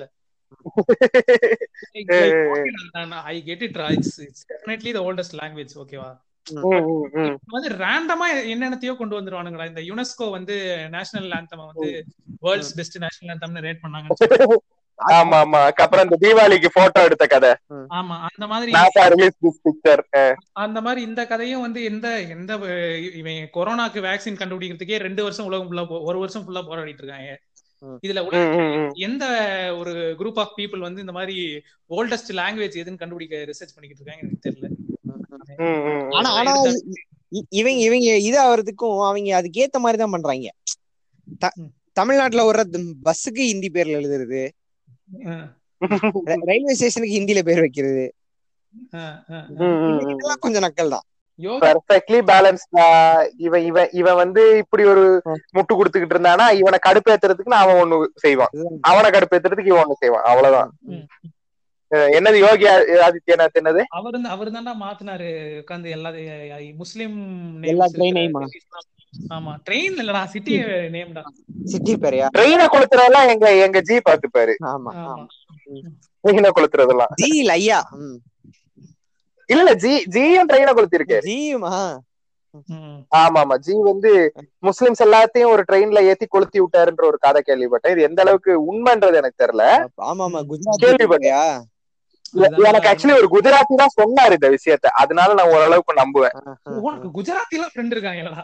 Speaker 2: I get it it's it's definitely the oldest language ஓகேவா
Speaker 5: ம், ம், ம்.
Speaker 2: வந்து ரேண்டமா என்னென்னத்தையோ கொண்டு வந்துருவானுங்கடா இந்த யுனெஸ்கோ வந்து நேஷனல் ஆந்தம் வந்து வேர்ல்ட்ஸ் பெஸ்ட் நேஷனல் ஆந்தம்னு ரேட் பண்ணாங்க
Speaker 5: ஆமா ஆமா அப்புறம் இந்த தீபாவளிக்கு போட்டோ எடுத்த கதை
Speaker 2: ஆமா அந்த மாதிரி
Speaker 5: நாசா ரிலீஸ் திஸ் பிக்சர்
Speaker 2: அந்த மாதிரி இந்த கதையும் வந்து எந்த எந்த அஹ், இவன் கொரோனாக்கு வேக்சின் கண்டுபிடிக்கிறதுக்கே ரெண்டு வருஷம் உலகம் ஃபுல்லா ஒரு வருஷம் ஃபுல்லா போராடிட்டு இருக்காங்க
Speaker 6: ம்.
Speaker 2: இதுல உலக- எந்த ஒரு குரூப் ஆஃப் பீப்புள் வந்து இந்த மாதிரி ஓல்டஸ்ட் லாங்குவேஜ் எதுன்னு கண்டுபிடிக்க ரிசர்ச் பண்ணிக்கிட்டு இருக்காங்க எனக்கு தெரியல
Speaker 6: ஆனா ஆனா இ- இ- இவங்க இவங்க இது ஆவறதுக்கும் அவங்க அதுக்கு ஏத்த மாதிரி தான் பண்றாங்க த-
Speaker 2: ம்.
Speaker 6: தமிழ்நாட்டுல ஒரு பஸ்ஸுக்கு ஹிந்தி பேர்ல எழுதுறது
Speaker 2: அஹ்,
Speaker 6: ர- ரயில்வே ஸ்டேஷனுக்கு ஹிந்தில பேர் வைக்கிறது
Speaker 2: அஹ், அஹ், அஹ்.
Speaker 6: இதெல்லாம் கொஞ்சம் நக்கல் தான்
Speaker 2: யோகா
Speaker 5: பெர்ஃபெக்ட்லி பேலன்ஸ்டா இவன் இவன் இவன் வந்து இப்படி ஒரு முட்டு கொடுத்துக்கிட்டு இருந்தானா இவனை கடுப்பேத்துறதுக்கு அவன் ஒண்ணு செய்வான்
Speaker 6: இதுதான்.
Speaker 5: அவனை கடுப்பேத்துறதுக்கு இவன் ஒண்ணு செய்வான் அவ்வளவுதான்
Speaker 2: ம்.
Speaker 5: அஹ் என்னது யோகி ஆ- ஆதித்யநாத் என்னது
Speaker 2: அவர் தான் அவர் தான்டா மாத்தினாரு உட்காந்து எல்லா முஸ்லிம்
Speaker 6: எல்லா
Speaker 2: names
Speaker 6: train
Speaker 2: இருக்கிற
Speaker 6: name-ஆ?
Speaker 2: cities-லாம். ஆமா ட்ரெயின் இல்லடா சிட்டி நேம்டா
Speaker 6: சிட்டி பேரையா
Speaker 5: ட்ரெயினை கொளுத்துறதெல்லாம் எங்க எங்க ஜி பாத்துப்பாரு
Speaker 6: ஆமா
Speaker 2: ஆமா
Speaker 6: ஆமா.
Speaker 5: ட்ரெயினை கொளுத்துறதெல்லாம்
Speaker 6: ஜி இல்ல ஐயா ம்.
Speaker 5: இல்ல இல்ல ஜி ஜியும் ட்ரெயினை கொளுத்திருக்காரு
Speaker 6: ஜியுமா
Speaker 2: ம்.
Speaker 5: ஆமா ஆமா ஜி வந்து முஸ்லிம்ஸ் எல்லாத்தையும் ஒரு ட்ரெயின்ல ஏத்தி கொளுத்தி விட்டாருன்ற ஒரு கதை கேள்விப்பட்டேன் இது எந்த அளவுக்கு உண்மைன்றது எனக்கு தெரியல
Speaker 6: ஆமா ஆமா குஜராத்
Speaker 5: கேள்விப்பட்டேன்.
Speaker 6: பேரையா
Speaker 5: எனக்கு ஆக்சுவலி ஒரு குஜராத்தி தான் சொன்னாரு இந்த விஷயத்த அதனால நான் ஓரளவுக்கு நம்புவேன்
Speaker 2: உனக்கு குஜராத்தில ஃப்ரெண்ட் இருக்காங்களா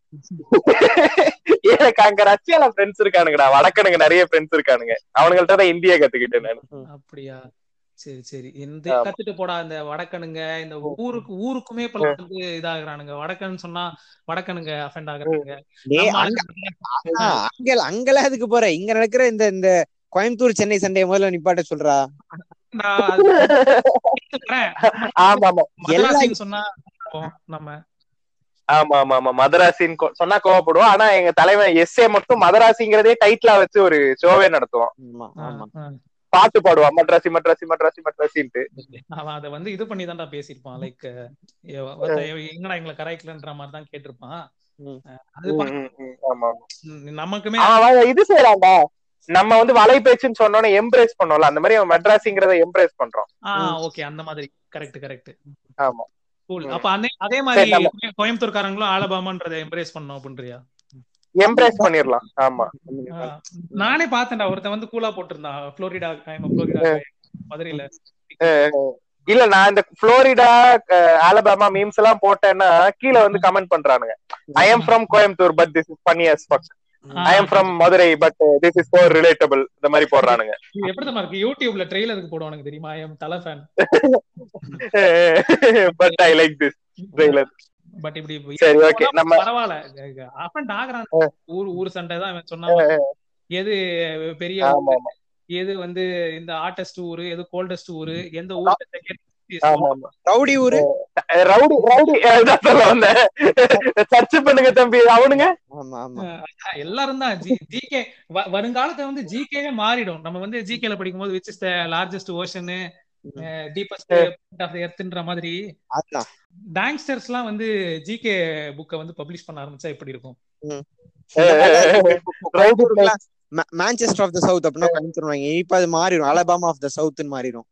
Speaker 5: எனக்கு அங்க ரஷ்யால ஃப்ரெண்ட்ஸ் இருக்கானுங்கடா வடக்கனுங்க நிறைய ஃப்ரெண்ட்ஸ் இருக்கானுங்க அவனுங்கள்ட்ட தான் இந்தியா கத்துக்கிட்டேன் நான்
Speaker 2: அப்படியா சரி சரி இந்த
Speaker 5: ஆமா.
Speaker 2: கத்துட்டு போடா இந்த வடக்கனுங்க இந்த ஊருக்கு ஊருக்குமே இப்ப வந்து இதாகுறானுங்க வடக்கன்னு சொன்னா வடக்கனுங்க அஃபெண்ட் ஆகுறானுங்க
Speaker 6: டேய்,
Speaker 2: நம்ம
Speaker 6: அங்க
Speaker 2: ஆளுங்க-
Speaker 6: ஆ, அங்க அங்கெல்லாம் எதுக்கு போற இங்க நடக்கிற இந்த இந்த கோயம்புத்தூர் சென்னை சண்டையை முதல்ல நிப்பாட்ட சொல்றா
Speaker 2: நான் அது கேட்டுக்கிறேன்.
Speaker 5: ஆமா ஆமா
Speaker 2: மதராசின்னு சொன்னா நம்ம
Speaker 5: ஆமா ஆமா ஆமா மதராசின்னு கொ- சொன்னா கோவப்படுவோம் ஆனா எங்க தலைவன் எஸ்ஏ மட்டும் மதராசிங்கிறதே டைட்டிலா வச்சு ஒரு ஷோவே நடத்துவோம்
Speaker 6: ஆமா
Speaker 2: ஆ,
Speaker 6: ஆமா
Speaker 2: ஆ.
Speaker 5: பாட்டு பாடுவான் மட்ராசி மட்ராசி மட்ராசி மட்ராசின்ட்டு
Speaker 2: அவன் அத வந்து இது பண்ணி தான்டா பேசியிருப்பான் லைக் எங்கடா எங்களை கராய்க்கலன்ற மாதிரி தான் கேட்டிருப்பான்
Speaker 6: ம்.
Speaker 2: அஹ் அது
Speaker 5: ம்,
Speaker 2: பா-
Speaker 5: ம், ம், ஆமா
Speaker 2: ம், நமக்குமே
Speaker 5: அவன் இது செய்யறான்டா நம்ம வந்து வலை பேச்சுன்னு சொன்னோன்னே எம்ப்ரேஸ் பண்ணோம்ல அந்த மாதிரி அவன் மெட்ராசிங்கிறத எம்ப்ரேஸ் பண்றான்
Speaker 2: ஆ ஓகே அந்த மாதிரி கரெக்ட் கரெக்ட்
Speaker 5: ஆமா
Speaker 2: கூல்
Speaker 5: ம்.
Speaker 2: அப்ப அதே அதே மாதிரி
Speaker 5: சரி, நம்ம-
Speaker 2: கோய- கோயம்புத்தூர்காரங்களும் ஆலபாமான்றதை எம்ப்ரேஸ் பண்ணோம் அப்படின்றியா
Speaker 5: எம்ப்ரேஸ் பண்ணிடலாம் ஆமா
Speaker 2: ஆ, நானே பார்த்தேன்டா ஒருத்தன் வந்து கூலா போட்டிருந்தான் புளோரிடா புளோரிடா மதுரையில
Speaker 5: இல்ல நான் இந்த புளோரிடா ஆலபாமா மீம்ஸ் எல்லாம் போட்டேன்னா கீழே வந்து கமெண்ட் பண்றானுங்க I am from Coimbatore but this is funny as fuck I am from Madurai but this is more relatable இந்த மாதிரி போடுறானுங்க
Speaker 2: இது எப்படி தான் இருக்கு யூடியூப்ல ட்ரெய்லருக்கு போடுவானுங்க தெரியுமா I am Thala fan
Speaker 5: but I like this trailer
Speaker 2: but இப்படி
Speaker 5: சரி ஓகே நம்ம
Speaker 2: பரவாயில்ல அஃபண்ட் ஆகுறான் ஊர் ஊர் சண்டை தான் இவன் சொன்னா எது பெரிய
Speaker 5: ஆமா ஆமா
Speaker 2: எது வந்து இந்த ஆர்டஸ்ட் ஊரு எது கோல்டஸ்ட் ஊரு எந்த ஊர்
Speaker 5: ஆமா ஆமா
Speaker 6: ரவுடி ஊரு
Speaker 5: ரவுடி ரவுடி அதான் சொல்ல வந்தேன் சர்ச் பண்ணுங்க தம்பி அவனுங்க
Speaker 6: ஆமா ஆமா
Speaker 2: எல்லாரும் தான் ஜிகே வருங்காலத்துல வந்து ஜிகேவே மாறிடும் நம்ம வந்து ஜிகேல படிக்கும்போது which is the largest ocean deepest of எர்த்ன்ற மாதிரி
Speaker 6: அதான்
Speaker 2: டாங்ஸ்டர்ஸ் எல்லாம் வந்து ஜிகே புக்கை வந்து பப்ளிஷ் பண்ண ஆரம்பிச்சா எப்படி இருக்கும்
Speaker 6: கோயம்புத்தூர்லாம் மா- மான்செஸ்டர் ஆஃப் த சவுத் அப்படின்னா கோயம்புத்தூர் இப்ப அது மாறிடும் அலபாமா ஆஃப் த சவுத்னு மாறிடும்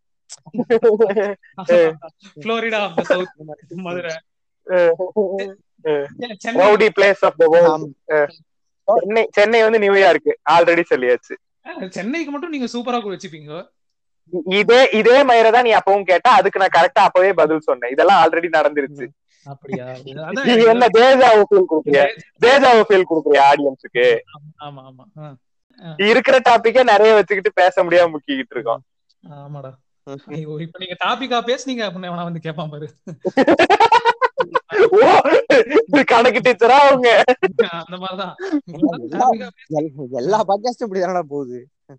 Speaker 2: Florida of the south Madurai Chennai
Speaker 5: rowdy place of the world
Speaker 6: ஆமா.
Speaker 5: சென்னை சென்னை வந்து நியூயார்க் ஆல்ரெடி சொல்லியாச்சு
Speaker 2: சென்னைக்கு மட்டும் நீங்க சூப்பரா வச்சுப்பீங்க
Speaker 5: இதே இதே மாதிரி தான் நீ அப்பவும் கேட்டா அதுக்கு நான் கரெக்டா அப்பவே பதில் சொன்னேன் இதெல்லாம் ஆல்ரெடி நடந்துருச்சு
Speaker 2: அப்படியா
Speaker 5: இது என்ன தேஜாவு ஃபீல் கொடுக்குறியா தேஜாவு ஃபீல் கொடுக்குறியா ஆடியன்ஸுக்கு
Speaker 2: ஆமா ஆமா ஆ,
Speaker 5: இருக்கிற டாபிக்கே நிறைய வச்சுக்கிட்டு பேச முடியாம முக்கிக்கிட்டு இருக்கோம்
Speaker 2: ஆமாடா ஐயோ, இப்ப நீங்க டாபிக்கா பேசுனீங்க அப்படின்னு எவனா வந்து கேட்பான் பாரு
Speaker 5: ஓ கணக்கு டீச்சரா அவங்க
Speaker 2: அந்த மாதிரிதான்
Speaker 6: எல்லா- எல்லா- எல்லா பாட்காஸ்டும் இப்படி தானடா போகுது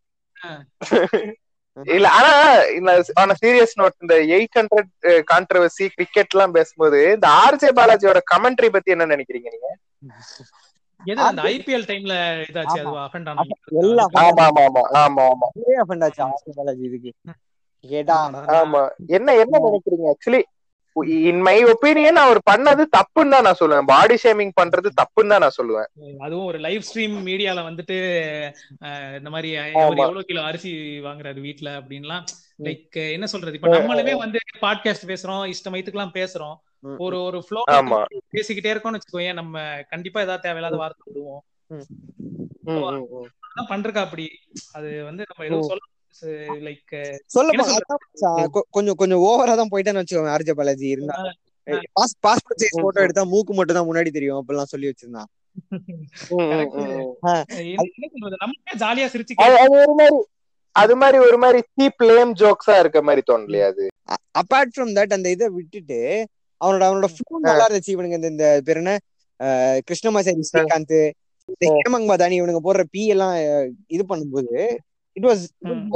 Speaker 5: இல்ல ஆனா ஆன சீரியஸ் நோட் இந்த எயிட் ஹண்ட்ரட் கான்ட்ரவர்சி கிரிக்கெட் எல்லாம் பேசும்போது இந்த ஆர்ஜே பாலாஜியோட கமெண்ட்ரி பத்தி என்ன நினைக்கிறீங்க நீங்க
Speaker 2: எது அந்த ஐபிஎல் டைம்ல இதாச்சு அது அஃபெண்ட்
Speaker 6: எல்லா
Speaker 5: ஆமா ஆமா ஆமா ஆமா ஆமா
Speaker 6: ஒரே offend ஆச்சு ஆர்சி பாலாஜி இதுக்கு கேட்டா
Speaker 5: ஆமா என்ன என்ன நினைக்கிறீங்க ஆக்சுவலி இன் மை ஒப்பீனியன் அவர் பண்ணது தப்புன்னு தான் நான் சொல்லுவேன் பாடி ஷேமிங் பண்றது தப்புன்னு தான் நான் சொல்லுவேன்
Speaker 2: அதுவும் ஒரு லைவ் ஸ்ட்ரீம் மீடியால வந்துட்டு அஹ், இந்த மாதிரி அவர்
Speaker 5: ஆமா.
Speaker 2: எவ்வளவு கிலோ அரிசி வாங்குறாரு வீட்ல அப்படின்லாம் லைக் என்ன சொல்றது இப்ப நம்மளுமே வந்து பாட்காஸ்ட் பேசுறோம் இஷ்டமயத்துக்குலாம் பேசுறோம்
Speaker 6: ம்,
Speaker 2: ஒரு ஒரு ஃப்ளோ
Speaker 5: ஆமா.
Speaker 2: பேசிக்கிட்டே இருக்கோம்னு வச்சுக்கோயேன் நம்ம கண்டிப்பா ஏதாவது தேவையில்லாத வார்த்தை விடுவோம்
Speaker 5: ம், ம், ம்.
Speaker 2: அதான் பண்றக்கா அப்படி அது வந்து நம்ம எதுவும் சொல்ல லைக்
Speaker 6: சொல்ல
Speaker 2: என்ன
Speaker 6: போ-
Speaker 2: சொல்றது?
Speaker 6: அதான் மச்சான், கொ- கொஞ்சம் கொஞ்சம் ஓவரா தான் போயிட்டேன்னு வச்சுக்கோங்க ஆர்ஜே பாலாஜி இருந்தா பாஸ்போர்ட் சைஸ் போட்டோ எடுத்தா மூக்கு மட்டும் தான் முன்னாடி தெரியும் அப்படிலாம் சொல்லி வச்சிருந்தான்
Speaker 5: ம், ம், ம்.
Speaker 2: என்ன சொல்றது நம்ம ஜாலியா சிரிச்சு
Speaker 5: அது அது ஒரு மாதிரி அது மாதிரி ஒரு மாதிரி சீப் லேம் ஜோக்ஸா இருக்க மாதிரி தோணலையா அது
Speaker 6: அப்பார்ட் ஃப்ரம் தட் அந்த இதை விட்டுட்டு அவனோட அவனோட ஃப்ளோ நல்லா இருந்துச்சு இவனுங்க இந்த இந்த பேர் என்ன அஹ், கிருஷ்ணமாச்சாரி ஸ்ரீகாந்த் இந்த ஹேமங் மதானி இவனுங்க போடுற பி எல்லாம் அஹ், இது பண்ணும்போது இட் வாஸ்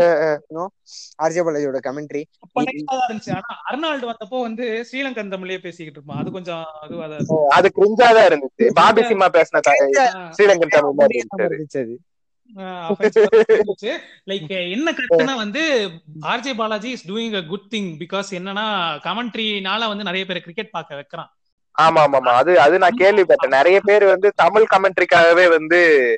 Speaker 6: ஆர்ஜே பாலாஜியோட கமெண்ட்ரி
Speaker 2: அப்ப nice ஆ தான் இருந்துச்சு ஆனா அர்னால்டு வந்தப்போ வந்து ஸ்ரீலங்கன் தமிழ்லயே பேசிக்கிட்டு இருப்பான் அது கொஞ்சம் அதுவா தான் இருக்கு.
Speaker 5: அது கிரிஞ்சா தான் இருந்துச்சு பாபி சிம்மா பேசின க-
Speaker 2: ஆஹ்
Speaker 5: ஸ்ரீலங்கன் தமிழ் மாதிரி இருந்துச்சு அது.
Speaker 6: இருந்துச்சு அது
Speaker 2: ஆஹ் offensive ஆ இருந்துச்சு லைக் என்ன கரெக்ட்னா வந்து RJ Balaji is doing a good thing because என்னன்னா கமெண்ட்ரினால வந்து நிறைய பேர் கிரிக்கெட் பார்க்க வைக்கிறான்
Speaker 5: ஆமா ஆமா ஆமா அது அது நான் கேள்விப்பட்டேன் நிறைய பேர் வந்து தமிழ் கமெண்ட்ரிக்காகவே வந்து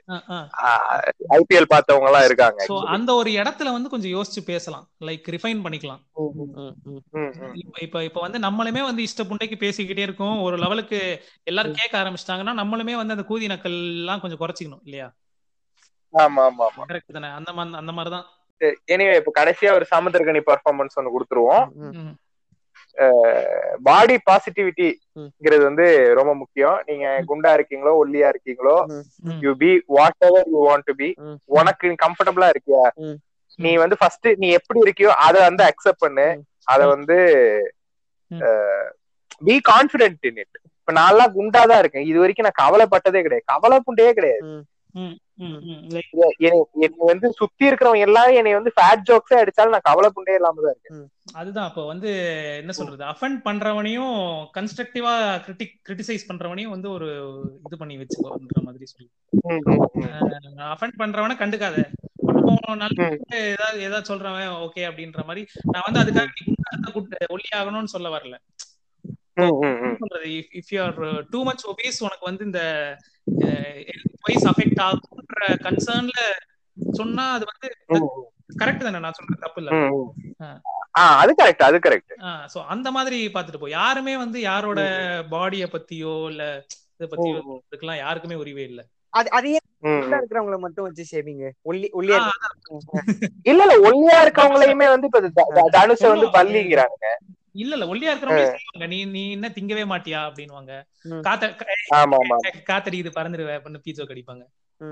Speaker 5: ஐபிஎல் பார்த்தவங்க எல்லாம் இருக்காங்க
Speaker 2: சோ அந்த ஒரு இடத்துல வந்து கொஞ்சம் யோசிச்சு பேசலாம் லைக் ரிஃபைன் பண்ணிக்கலாம்
Speaker 5: ம், ம்.
Speaker 2: இப்ப இப்ப இப்ப வந்து நம்மளுமே வந்து இஷ்ட புண்டைக்கு பேசிக்கிட்டே இருக்கோம் ஒரு லெவலுக்கு எல்லாரும் கேட்க ஆரம்பிச்சிட்டாங்கன்னா நம்மளுமே வந்து அந்த கூதி நக்கல் எல்லாம் கொஞ்சம் குறைச்சிக்கணும் இல்லையா
Speaker 5: ஆமா ஆமா ஆமா
Speaker 2: கரெக்ட் தானே அந்த மாதிரி அந்த மாதிரிதான்
Speaker 5: எனிவே இப்ப கடைசியா ஒரு சமுத்திரகனி பெர்ஃபார்மன்ஸ் ஒண்ணு கொடுத்துருவோம்
Speaker 2: ம்.
Speaker 5: பாடி பாசிட்டிவிட்டிங்கிறது வந்து ரொம்ப முக்கியம் நீங்க குண்டா இருக்கீங்களோ ஒல்லியா இருக்கீங்களோ
Speaker 2: ம்.
Speaker 5: You be whatever you want to be
Speaker 6: ம்.
Speaker 5: உனக்கு கம்ஃபர்டபுளா இருக்கியா
Speaker 6: ம்.
Speaker 5: நீ வந்து ஃபர்ஸ்ட் நீ எப்படி இருக்கியோ அத வந்து அக்செப்ட் பண்ணு அத வந்து
Speaker 2: ம்.
Speaker 5: பி கான்பிடென்ட் இன் இட் இப்ப நான்லாம் குண்டா தான் இருக்கேன் இது வரைக்கும் நான் கவலைப்பட்டதே கிடையாது கவலைப்புண்டே கிடையாது
Speaker 2: ம், ம், like,
Speaker 5: எ- என்னை- என்னை வந்து சுத்தி இருக்கிறவங்க எல்லாரும் என்னை வந்து ஃபேட் ஜோக்ஸே அடிச்சாலும் நான் கவலைப்புண்டே இல்லாம தான் இருக்கேன்
Speaker 2: அதுதான் அப்போ வந்து என்ன சொல்றது அஃபெண்ட் பண்றவனையும் கன்ஸ்ட்ரக்டிவா கிரிட்டிக் கிரிட்டிசைஸ் பண்றவனையும் வந்து ஒரு இது பண்ணி வச்சுக்கோன்ற மாதிரி சொல்லி
Speaker 5: ம், ம், ம்.
Speaker 2: அஃபெண்ட் பண்றவனை கண்டுக்காத கொண்டு நல்ல
Speaker 5: ம்.
Speaker 2: ஏதாவது ஏதாவது சொல்றவன் ஓகே அப்படின்ற மாதிரி நான் வந்து அதுக்காக நீ குண்டா இருந்தா குட்- ஒல்லி ஆகணும்னு சொல்ல வரல
Speaker 5: ம், ம், ம்.
Speaker 2: என்ன சொல்றது if you are too much obese உனக்கு வந்து இந்த வைஸ் அஃபெக்ட் ஆகுன்ற கன்சர்ன்ல சொன்னா அது வந்து
Speaker 5: ம்,
Speaker 2: கரெக்ட் தானே நான் சொல்றது தப்பு இல்ல
Speaker 5: ம், ம்.
Speaker 2: ஆ.
Speaker 5: ஆ அது கரெக்ட் அது கரெக்ட்
Speaker 2: சோ அந்த மாதிரி பாத்துட்டு போ யாருமே வந்து யாரோட பாடிய பத்தியோ இல்ல இத பத்தியோ
Speaker 5: ம், ம்.
Speaker 2: இதுக்கெல்லாம் யாருக்குமே உரிவே இல்ல
Speaker 6: அது அது ஏன் குண்டா இருக்கிறவங்கள மட்டும் வச்சு ஷேவிங் ஒல்லி ஒல்லியா
Speaker 2: ஆ,
Speaker 5: இல்ல இல்ல ஒல்லியா இருக்கவங்களையுமே வந்து இப்ப த- த- தனுஷ வந்து
Speaker 2: சொல்லுவாங்க.
Speaker 5: பல்லிங்கிறாங்க
Speaker 2: இல்ல இல்ல ஒல்லியா இருக்கிறவங்க சொல்லுவாங்க நீ நீ என்ன திங்கவே மாட்டியா அப்படின்னுவாங்க
Speaker 6: ம்.
Speaker 2: காத்த
Speaker 5: ஆமா ஆமா
Speaker 2: காத்தடி இது பறந்துருவே அப்படின்னு பீச்சோ கடிப்பாங்க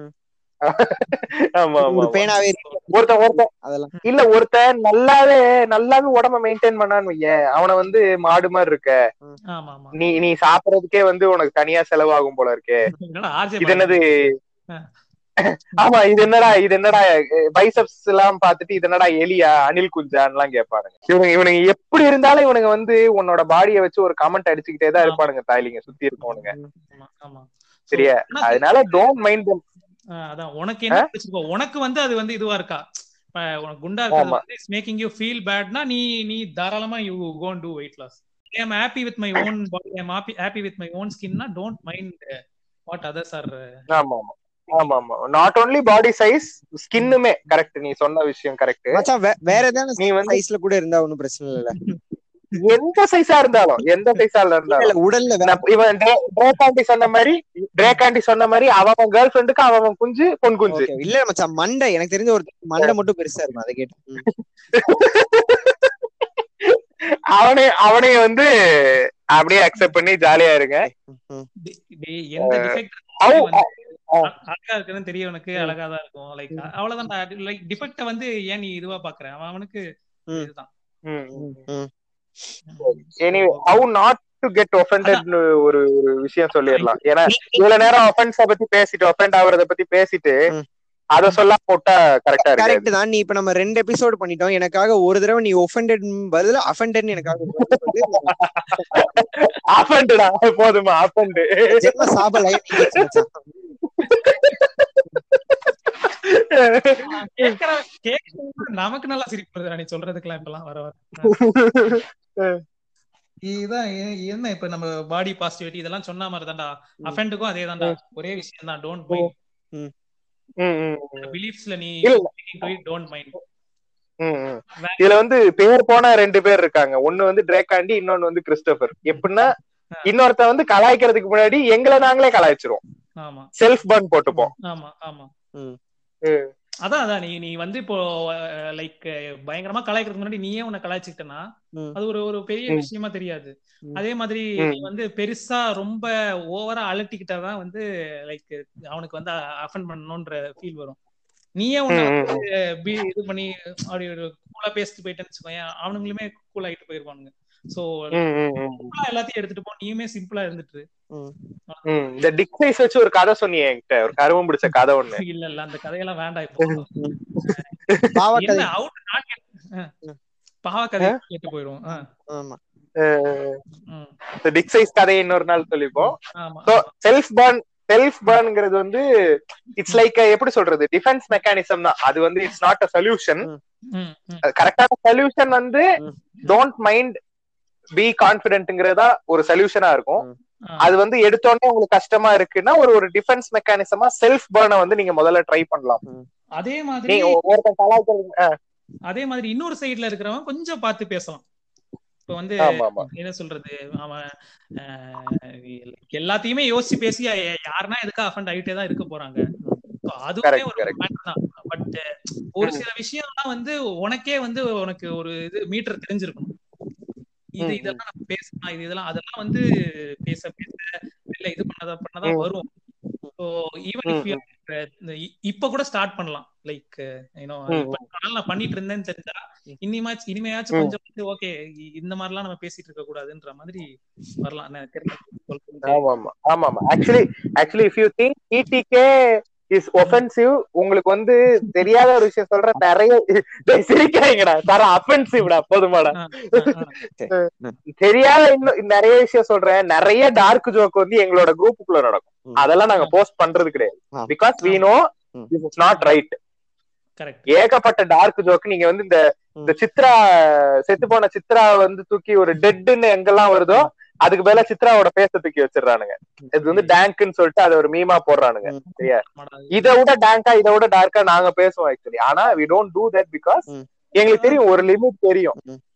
Speaker 5: ஆமா ஆமா
Speaker 6: ஒரு
Speaker 5: ஆமா.
Speaker 6: பேனாவே இருக்கு
Speaker 5: ஒருத்தன் ஒருத்தன்
Speaker 6: அதெல்லாம்
Speaker 5: இல்ல ஒருத்தன் நல்லாவே நல்லாவே உடம்ப மெயின்டைன் பண்ணான்னு வையேன் அவன வந்து மாடு மாதிரி இருக்க
Speaker 2: ஆமா ஆமா
Speaker 5: நீ நீ சாப்பிடறதுக்கே வந்து உனக்கு தனியா செலவாகும் போல இருக்கே
Speaker 2: என்னடா ஆர்ஜே
Speaker 5: இது என்னது
Speaker 2: ஆ.
Speaker 5: ஆமா இது என்னடா இது என்னடா பைசப்ஸ் எல்லாம் பாத்துட்டு இது என்னடா எலியா அனில் குஞ்சான்னு எல்லாம் கேட்பானுங்க இவனுங்க இவனுங்க எப்படி இருந்தாலும் இவனுங்க வந்து உன்னோட பாடியை வச்சு ஒரு கமெண்ட் அடிச்சுக்கிட்டே தான் இருப்பானுங்க தாய்லிங்க சுத்தி இருக்கவனுங்க
Speaker 2: ஆமா ஆமா
Speaker 5: சரியா
Speaker 2: உனக்கு-
Speaker 5: அதனால டோன்ட் மைண்ட்
Speaker 2: ஆ, அதான் உனக்கு என்ன பிடிச்சிருக்கோ உனக்கு வந்து அது வந்து இதுவா இருக்கா இப்ப உனக்கு குண்டா இருக்கிறது
Speaker 5: ஆமா.
Speaker 2: வந்து இட்ஸ் மேக்கிங் யூ ஃபீல் பேட்னா நீ நீ தாராளமா you gonna to weight loss I am happy with my own body I am happy with my own ஸ்கின்னா don't mind what others are
Speaker 5: ஆமா ஆமா ஆமா ஆமா நாட் ஓன்லி பாடி சைஸ் ஸ்கின்னுமே கரெக்ட் நீ சொன்ன விஷயம் கரெக்ட்
Speaker 6: மச்சான் வே- வேற ஏதாவது
Speaker 5: நீ வந்து
Speaker 6: சைஸ்ல கூட இருந்தா ஒண்ணும் பிரச்சனை இல்ல
Speaker 5: எந்த சைஸா இருந்தாலும் எந்த சைஸா இருந்தாலும்
Speaker 6: இல்ல உடல்ல வேற
Speaker 5: நான் இவன் ட்ரே- ட்ரேகாண்டி சொன்ன மாதிரி ட்ரேகாண்டி சொன்ன மாதிரி அவன் கேர்ள் ஃப்ரெண்டுக்கு அவன் குஞ்சு பொன் குஞ்சு
Speaker 6: Okay. இல்ல மச்சான் மண்டை எனக்கு தெரிஞ்ச ஒரு மண்டை மட்டும் பெருசா இருக்கும் அதை கேட்டு ம்.
Speaker 5: அவனே அவனே வந்து அப்படியே அக்செப்ட் பண்ணி ஜாலியா இருங்க
Speaker 6: ம்.
Speaker 2: எந்த டிஃபெக்ட்
Speaker 5: அவ-
Speaker 2: அழகா இருக்குன்னு தெரிய உனக்கு அழகா தான் இருக்கும் லைக் அவ்வளவுதான் லைக் டிஃபெக்ட வந்து ஏன் நீ இதுவா பாக்குற அவன் அவனுக்கு
Speaker 6: ம்.
Speaker 2: இதுதான்
Speaker 6: ம்.
Speaker 5: Anyway how not to get offended ஒரு ஒரு விஷயம் சொல்லிடலாம் ஏன்னா இவ்வளவு நேரம் ஒஃபென்ஸ பத்தி பேசிட்டு ஒஃபெண்ட் ஆகுறத பத்தி பேசிட்டு
Speaker 6: ம்.
Speaker 5: அத சொல்ல போட்டா கரெக்டா இருக்கு
Speaker 6: கரெக்ட் தான் நீ இப்ப நம்ம ரெண்டு எபிசோடு பண்ணிட்டோம் எனக்காக ஒரு தடவை நீ ஒஃபெண்டட் பதிலா அஃபெண்டட் எனக்காக ஒரு தடவை சொல்லு.
Speaker 5: ஆஃபெண்டடா போதுமா ஆஃபெண்ட்
Speaker 6: ஜென்ம சாப லைன்
Speaker 2: கேக்குற கேக்குற நமக்கு நல்லா சிரிப்பு வருதுடா நீ சொல்றதுக்கெல்லாம் இப்பெல்லாம் வர வர இதுதான் எ- என்ன இப்ப நம்ம பாடி பாசிட்டிவிட்டி இதெல்லாம் சொன்ன மாதிரி தான்டா அஃபெண்டுக்கும் அதே தான்டா ஒரே விஷயம் தான் டோன்ட் மைண்ட் பிலீஃப்ஸ்ல நீ
Speaker 5: இல்ல.
Speaker 2: டோன்ட் மைண்ட்
Speaker 5: இதுல வந்து பேர் போன ரெண்டு பேர் இருக்காங்க ஒண்ணு வந்து டிரேக்காண்டி இன்னொன்னு வந்து கிறிஸ்டோபர் எப்படின்னா இன்னொருத்த வந்து கலாய்க்கிறதுக்கு முன்னாடி எங்களை நாங்களே கலாய்ச்சிருவோம்
Speaker 2: ஆமா
Speaker 5: செல்ஃப் பர்ன் போட்டுப்போம்
Speaker 2: ஆமா ஆமா
Speaker 6: ம்.
Speaker 5: ம்.
Speaker 2: அதான் அதான் நீ நீ வந்து இப்போ லைக் பயங்கரமா கலாய்க்கிறதுக்கு முன்னாடி நீயே உன்னை கலாய்ச்சிக்கிட்டனா
Speaker 6: ம்.
Speaker 2: அது ஒரு ஒரு பெரிய
Speaker 5: ம்.
Speaker 2: விஷயமா தெரியாது
Speaker 6: ம்.
Speaker 2: அதே மாதிரி
Speaker 5: ம்.
Speaker 2: நீ வந்து பெருசா ரொம்ப ஓவரா அலட்டிக்கிட்டாதான் வந்து லைக் அவனுக்கு வந்து அஃபன் பண்ணணும்ன்ற ஃபீல் வரும் நீயே உன்னை
Speaker 5: ம், ம்,
Speaker 2: வந்து பி- இது பண்ணி அப்படி ஒரு கூலா பேசிட்டு போயிட்டேன்னு வச்சுக்கோயேன் அவனுங்களுமே கூல் ஆயிட்டு போயிருப்பானுங்க சோ
Speaker 5: ம், ம், ம்.
Speaker 2: சிம்பிளா எல்லாத்தையும் எடுத்துட்டு போ நீயுமே சிம்பிளா இருந்துட்டு
Speaker 6: ம்.
Speaker 5: ம். இந்த டிக் சைஸ் வச்சு ஒரு கதை சொன்னியே என்கிட்ட ஒரு கருவம் பிடிச்ச கதை ஒண்ணு
Speaker 2: இல்ல இல்ல அந்த கதையெல்லாம் வேண்டாம் இப்போ
Speaker 6: பாவ கதை
Speaker 2: என்ன அவுட் நாட் பாவ கதை கேட்டு போயிடும் ஆ,
Speaker 6: ஆமா
Speaker 2: ம்,
Speaker 5: டிக் சைஸ் கதையை இன்னொரு நாள் சொல்லிப்போம்
Speaker 2: ஆமா
Speaker 5: சோ செல்ஃப் பர்ன் செல்ஃப் பர்ன்ங்கிறது வந்து இட்ஸ் லைக் எப்படி சொல்றது டிஃபென்ஸ் மெக்கானிசம் தான் அது வந்து இட்ஸ் நாட் அ சொல்யூஷன்
Speaker 2: ம், ம்,
Speaker 5: கரெக்டான சொல்யூஷன் வந்து
Speaker 6: ம்.
Speaker 5: டோன்ட் மைண்ட் பி கான்பிடென்ட்ங்கிறதா ஒரு சொல்யூஷனா இருக்கும்
Speaker 2: ஆ.
Speaker 5: அது வந்து எடுத்தோடனே உங்களுக்கு கஷ்டமா இருக்குன்னா ஒரு ஒரு டிஃபென்ஸ் மெக்கானிசமா செல்ஃப் பர்னை வந்து நீங்க முதல்ல ட்ரை பண்ணலாம்
Speaker 2: அதே மாதிரி
Speaker 5: நீங்க ஒருத்தன் கலாய்க்கிறது ஆ,
Speaker 2: அதே மாதிரி இன்னொரு சைடுல இருக்கிறவன் கொஞ்சம் பார்த்து பேசலாம் இப்ப வந்து
Speaker 5: ஆமா ஆமா
Speaker 2: என்ன சொல்றது அவன் அஹ், எல்லாத்தையுமே யோசிச்சு பேசி யா- யாருன்னா எதுக்கா அஃபண்ட் ஆகிட்டே தான் இருக்க போறாங்க So, அதுவுமே
Speaker 5: Correct,
Speaker 2: ஒரு
Speaker 5: correct.
Speaker 2: matter தான் பட் ஒரு சில விஷயம்லாம் வந்து உனக்கே வந்து உனக்கு ஒரு இது மீட்டர் தெரிஞ்சிருக்கணும் இது
Speaker 5: ம்,
Speaker 2: இதெல்லாம் நம்ம பேசலாம் இது இதெல்லாம் அதெல்லாம் வந்து பேச பேச இல்ல இது பண்ணதா பண்ணதான்
Speaker 5: ம்.
Speaker 2: வரும் ஸோ ஈவன்
Speaker 5: ம்,
Speaker 2: இஃப் இப்ப கூட ஸ்டார்ட் பண்ணலாம் லைக் யூனோ
Speaker 5: ம்,
Speaker 2: இப்ப நாள் நான் பண்ணிட்டு இருந்தேன்னு தெரிஞ்சா இனிமாச்சும் இனிமையாச்சும்
Speaker 5: ம்.
Speaker 2: கொஞ்சம் வந்து ஓகே இந்த மாதிரிலாம் நம்ம பேசிட்டு இருக்க கூடாதுன்ற மாதிரி வரலாம் நான் தெரியல சொல்றது.
Speaker 5: ஆமா ஆமா ஆமா ஆமா actually actually if you think TTK is offensive உங்களுக்கு வந்து தெரியாத ஒரு விஷயம் சொல்ற நிறைய டேய், சிரிக்காதீங்கடா தர அஃபென்சிவ்டா போதுமாடா
Speaker 2: ஆ, ஆ, ஆ.
Speaker 5: தெரியாத இன்னும் நிறைய விஷயம் சொல்றேன் நிறைய டார்க் ஜோக் வந்து எங்களோட குரூப்புக்குள்ள நடக்கும்
Speaker 6: ம்.
Speaker 5: அதெல்லாம் நாங்க போஸ்ட் பண்றது கிடையாது
Speaker 6: ஆ.
Speaker 5: பிகாஸ் வி நோ
Speaker 6: ம்.
Speaker 5: This is not right
Speaker 2: correct
Speaker 5: ஏகப்பட்ட டார்க் ஜோக் நீங்க வந்து இந்த இந்த சித்ரா செத்து போன சித்ரா வந்து தூக்கி ஒரு டெட்னு எங்கெல்லாம் வருதோ அதுக்கு பதிலா சித்ராவோட பேச தூக்கி வச்சிடறானுங்க இது வந்து டேங்க்னு சொல்லிட்டு அதை ஒரு மீமா போடுறானுங்க
Speaker 6: ம்.
Speaker 5: சரியா இதை விட டேங்கா இதை விட டார்க்கா நாங்க பேசுவோம் ஆக்சுவலி ஆனா we don't do that because
Speaker 6: ம்.
Speaker 5: எங்களுக்கு தெரியும் ஒரு லிமிட் தெரியும்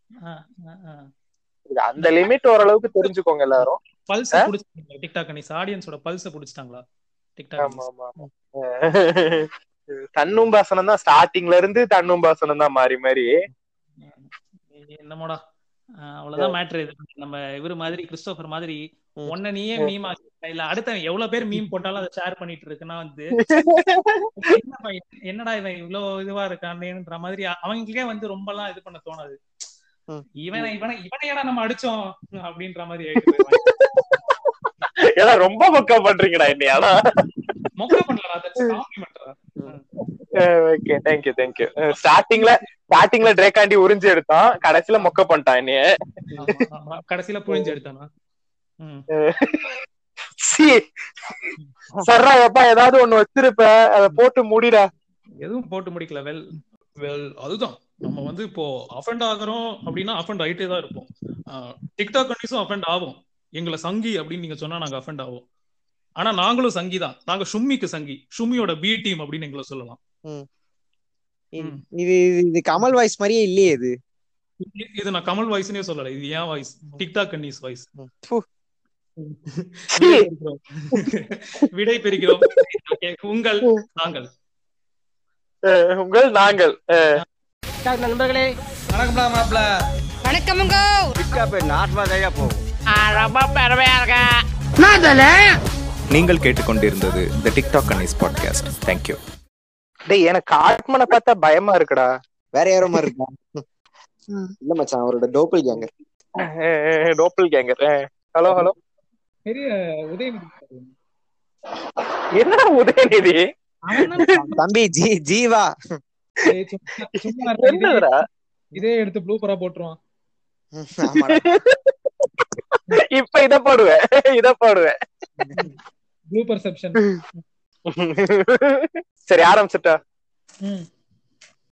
Speaker 5: அந்த லிமிட் ஓரளவுக்கு தெரிஞ்சுக்கோங்க எல்லாரும்
Speaker 2: பல்ஸ் புடிச்சிட்டாங்களா டிக்டாக் அனிஸ் ஆடியன்ஸோட பல்ஸ் புடிச்சிட்டாங்களா டிக்டாக்
Speaker 5: ஆமா ஆமா ஆமா. தன்னும்பாசனம் தான் ஸ்டார்டிங்ல இருந்து தன்னும்பாசனம் தான் மாறி மாறி
Speaker 2: என்னமோடா ஆஹ் அவ்வளவுதான் மேட்ரு இது நம்ம இவரு மாதிரி கிறிஸ்டோபர் மாதிரி
Speaker 6: ம்.
Speaker 2: உன்ன நீயே மீம் இல்ல அடுத்த எவ்வளவு பேர் மீம் போட்டாலும் அதை ஷேர் பண்ணிட்டு இருக்குன்னா வந்து என்னப்பா இது- என்னடா இவன் இவ்வளவு இதுவா இருக்கானேன்ற மாதிரி அவங்களுக்கே வந்து ரொம்ப எல்லாம் இது பண்ண தோணாது
Speaker 6: ம்.
Speaker 2: இவனை இவனை இவனை ஏடா நம்ம அடிச்சோம் அப்படின்ற மாதிரி ஆயிட்டு
Speaker 5: ஏன்னா ரொம்ப மொக்கா பண்றீங்கடா என்னையானா
Speaker 2: மொக்க பண்ணலாம் அதை காம்ப்ளிமெண்ட்ரா
Speaker 5: ஓகே தேங்க்யூ தேங்க்யூ ஸ்டார்டிங்ல ஸ்டார்டிங்ல ட்ரேக்காண்டி உறிஞ்சு எடுத்தான் கடைசியில மொக்க பண்ணிட்டான் என்னைய
Speaker 2: கடைசியில புழிஞ்சு எடுத்தானா ம்
Speaker 5: சீ. சர்ரா எப்பா ஏதாவது ஒண்ணு வச்சிருப்ப அத போட்டு முடிடா
Speaker 2: எதுவும் போட்டு முடிக்கல வெல் வெல் அதுதான் நம்ம வந்து இப்போ அஃபெண்ட் ஆகுறோம் அப்படின்னா அஃபெண்ட் ஆயிட்டே தான் இருப்போம் டிக்டாக் கண்டிஸும் அஃபெண்ட் ஆகும் எங்களை சங்கி அப்படின்னு நீங்க சொன்னா நாங்க அஃபெண்ட் ஆகும் ஆனா நாங்களும் சங்கி தான் நாங்க ஷும்மிக்கு சங்கி ஷும்மியோட பி டீம் அப்படின்னு எங்களை சொல்லலாம்
Speaker 6: இது இது இது கமல் வாய்ஸ் மாதிரியே இல்லையே இது
Speaker 2: இது- இது நான் கமல் வாய்ஸ்னே சொல்லல இது ஏன் வாய்ஸ் டிக்டாக் கன்னிஸ் வாய்ஸ்
Speaker 6: ப்பு.
Speaker 2: விடை பெறுகிறோம் Okay, உங்கள் நாங்கள்
Speaker 5: அஹ் உங்கள் நாங்கள் அஹ்
Speaker 1: நண்பர்களே வணக்கம்டா மாப்ள
Speaker 3: வணக்கமுங்க
Speaker 1: நார்மலா தையா போகும்
Speaker 4: நீங்கள் கேட்டுக்கொண்டிருந்தது த டிக்டாக் அன்னிஸ் பாட்காஸ்ட் தேங்க்யூ
Speaker 5: டேய் எனக்கு ஆட்மனை பார்த்தா பயமா இருக்குடா
Speaker 6: வேற யாரோ மாதிரி இருக்கா இல்ல மச்சான் அவரோட டோப்பல் கேங்க
Speaker 5: டோப்பல் கேங்கர் ஹலோ ஹலோ
Speaker 2: பெரிய உதயம்
Speaker 5: என்ன உதயநிதி
Speaker 6: தம்பி ஜி ஜீவா
Speaker 2: சும்மா
Speaker 5: என்னதுடா
Speaker 2: இதே எடுத்து ப்ளூ பரா போட்டுருவான்
Speaker 6: ஆமாடா.
Speaker 5: இப்ப இத போடுவேன் இத போடுவேன்
Speaker 2: ப்ளூ பர்செப்ஷன்
Speaker 5: சரி ஆரம்பிச்சுட்டா
Speaker 2: ம்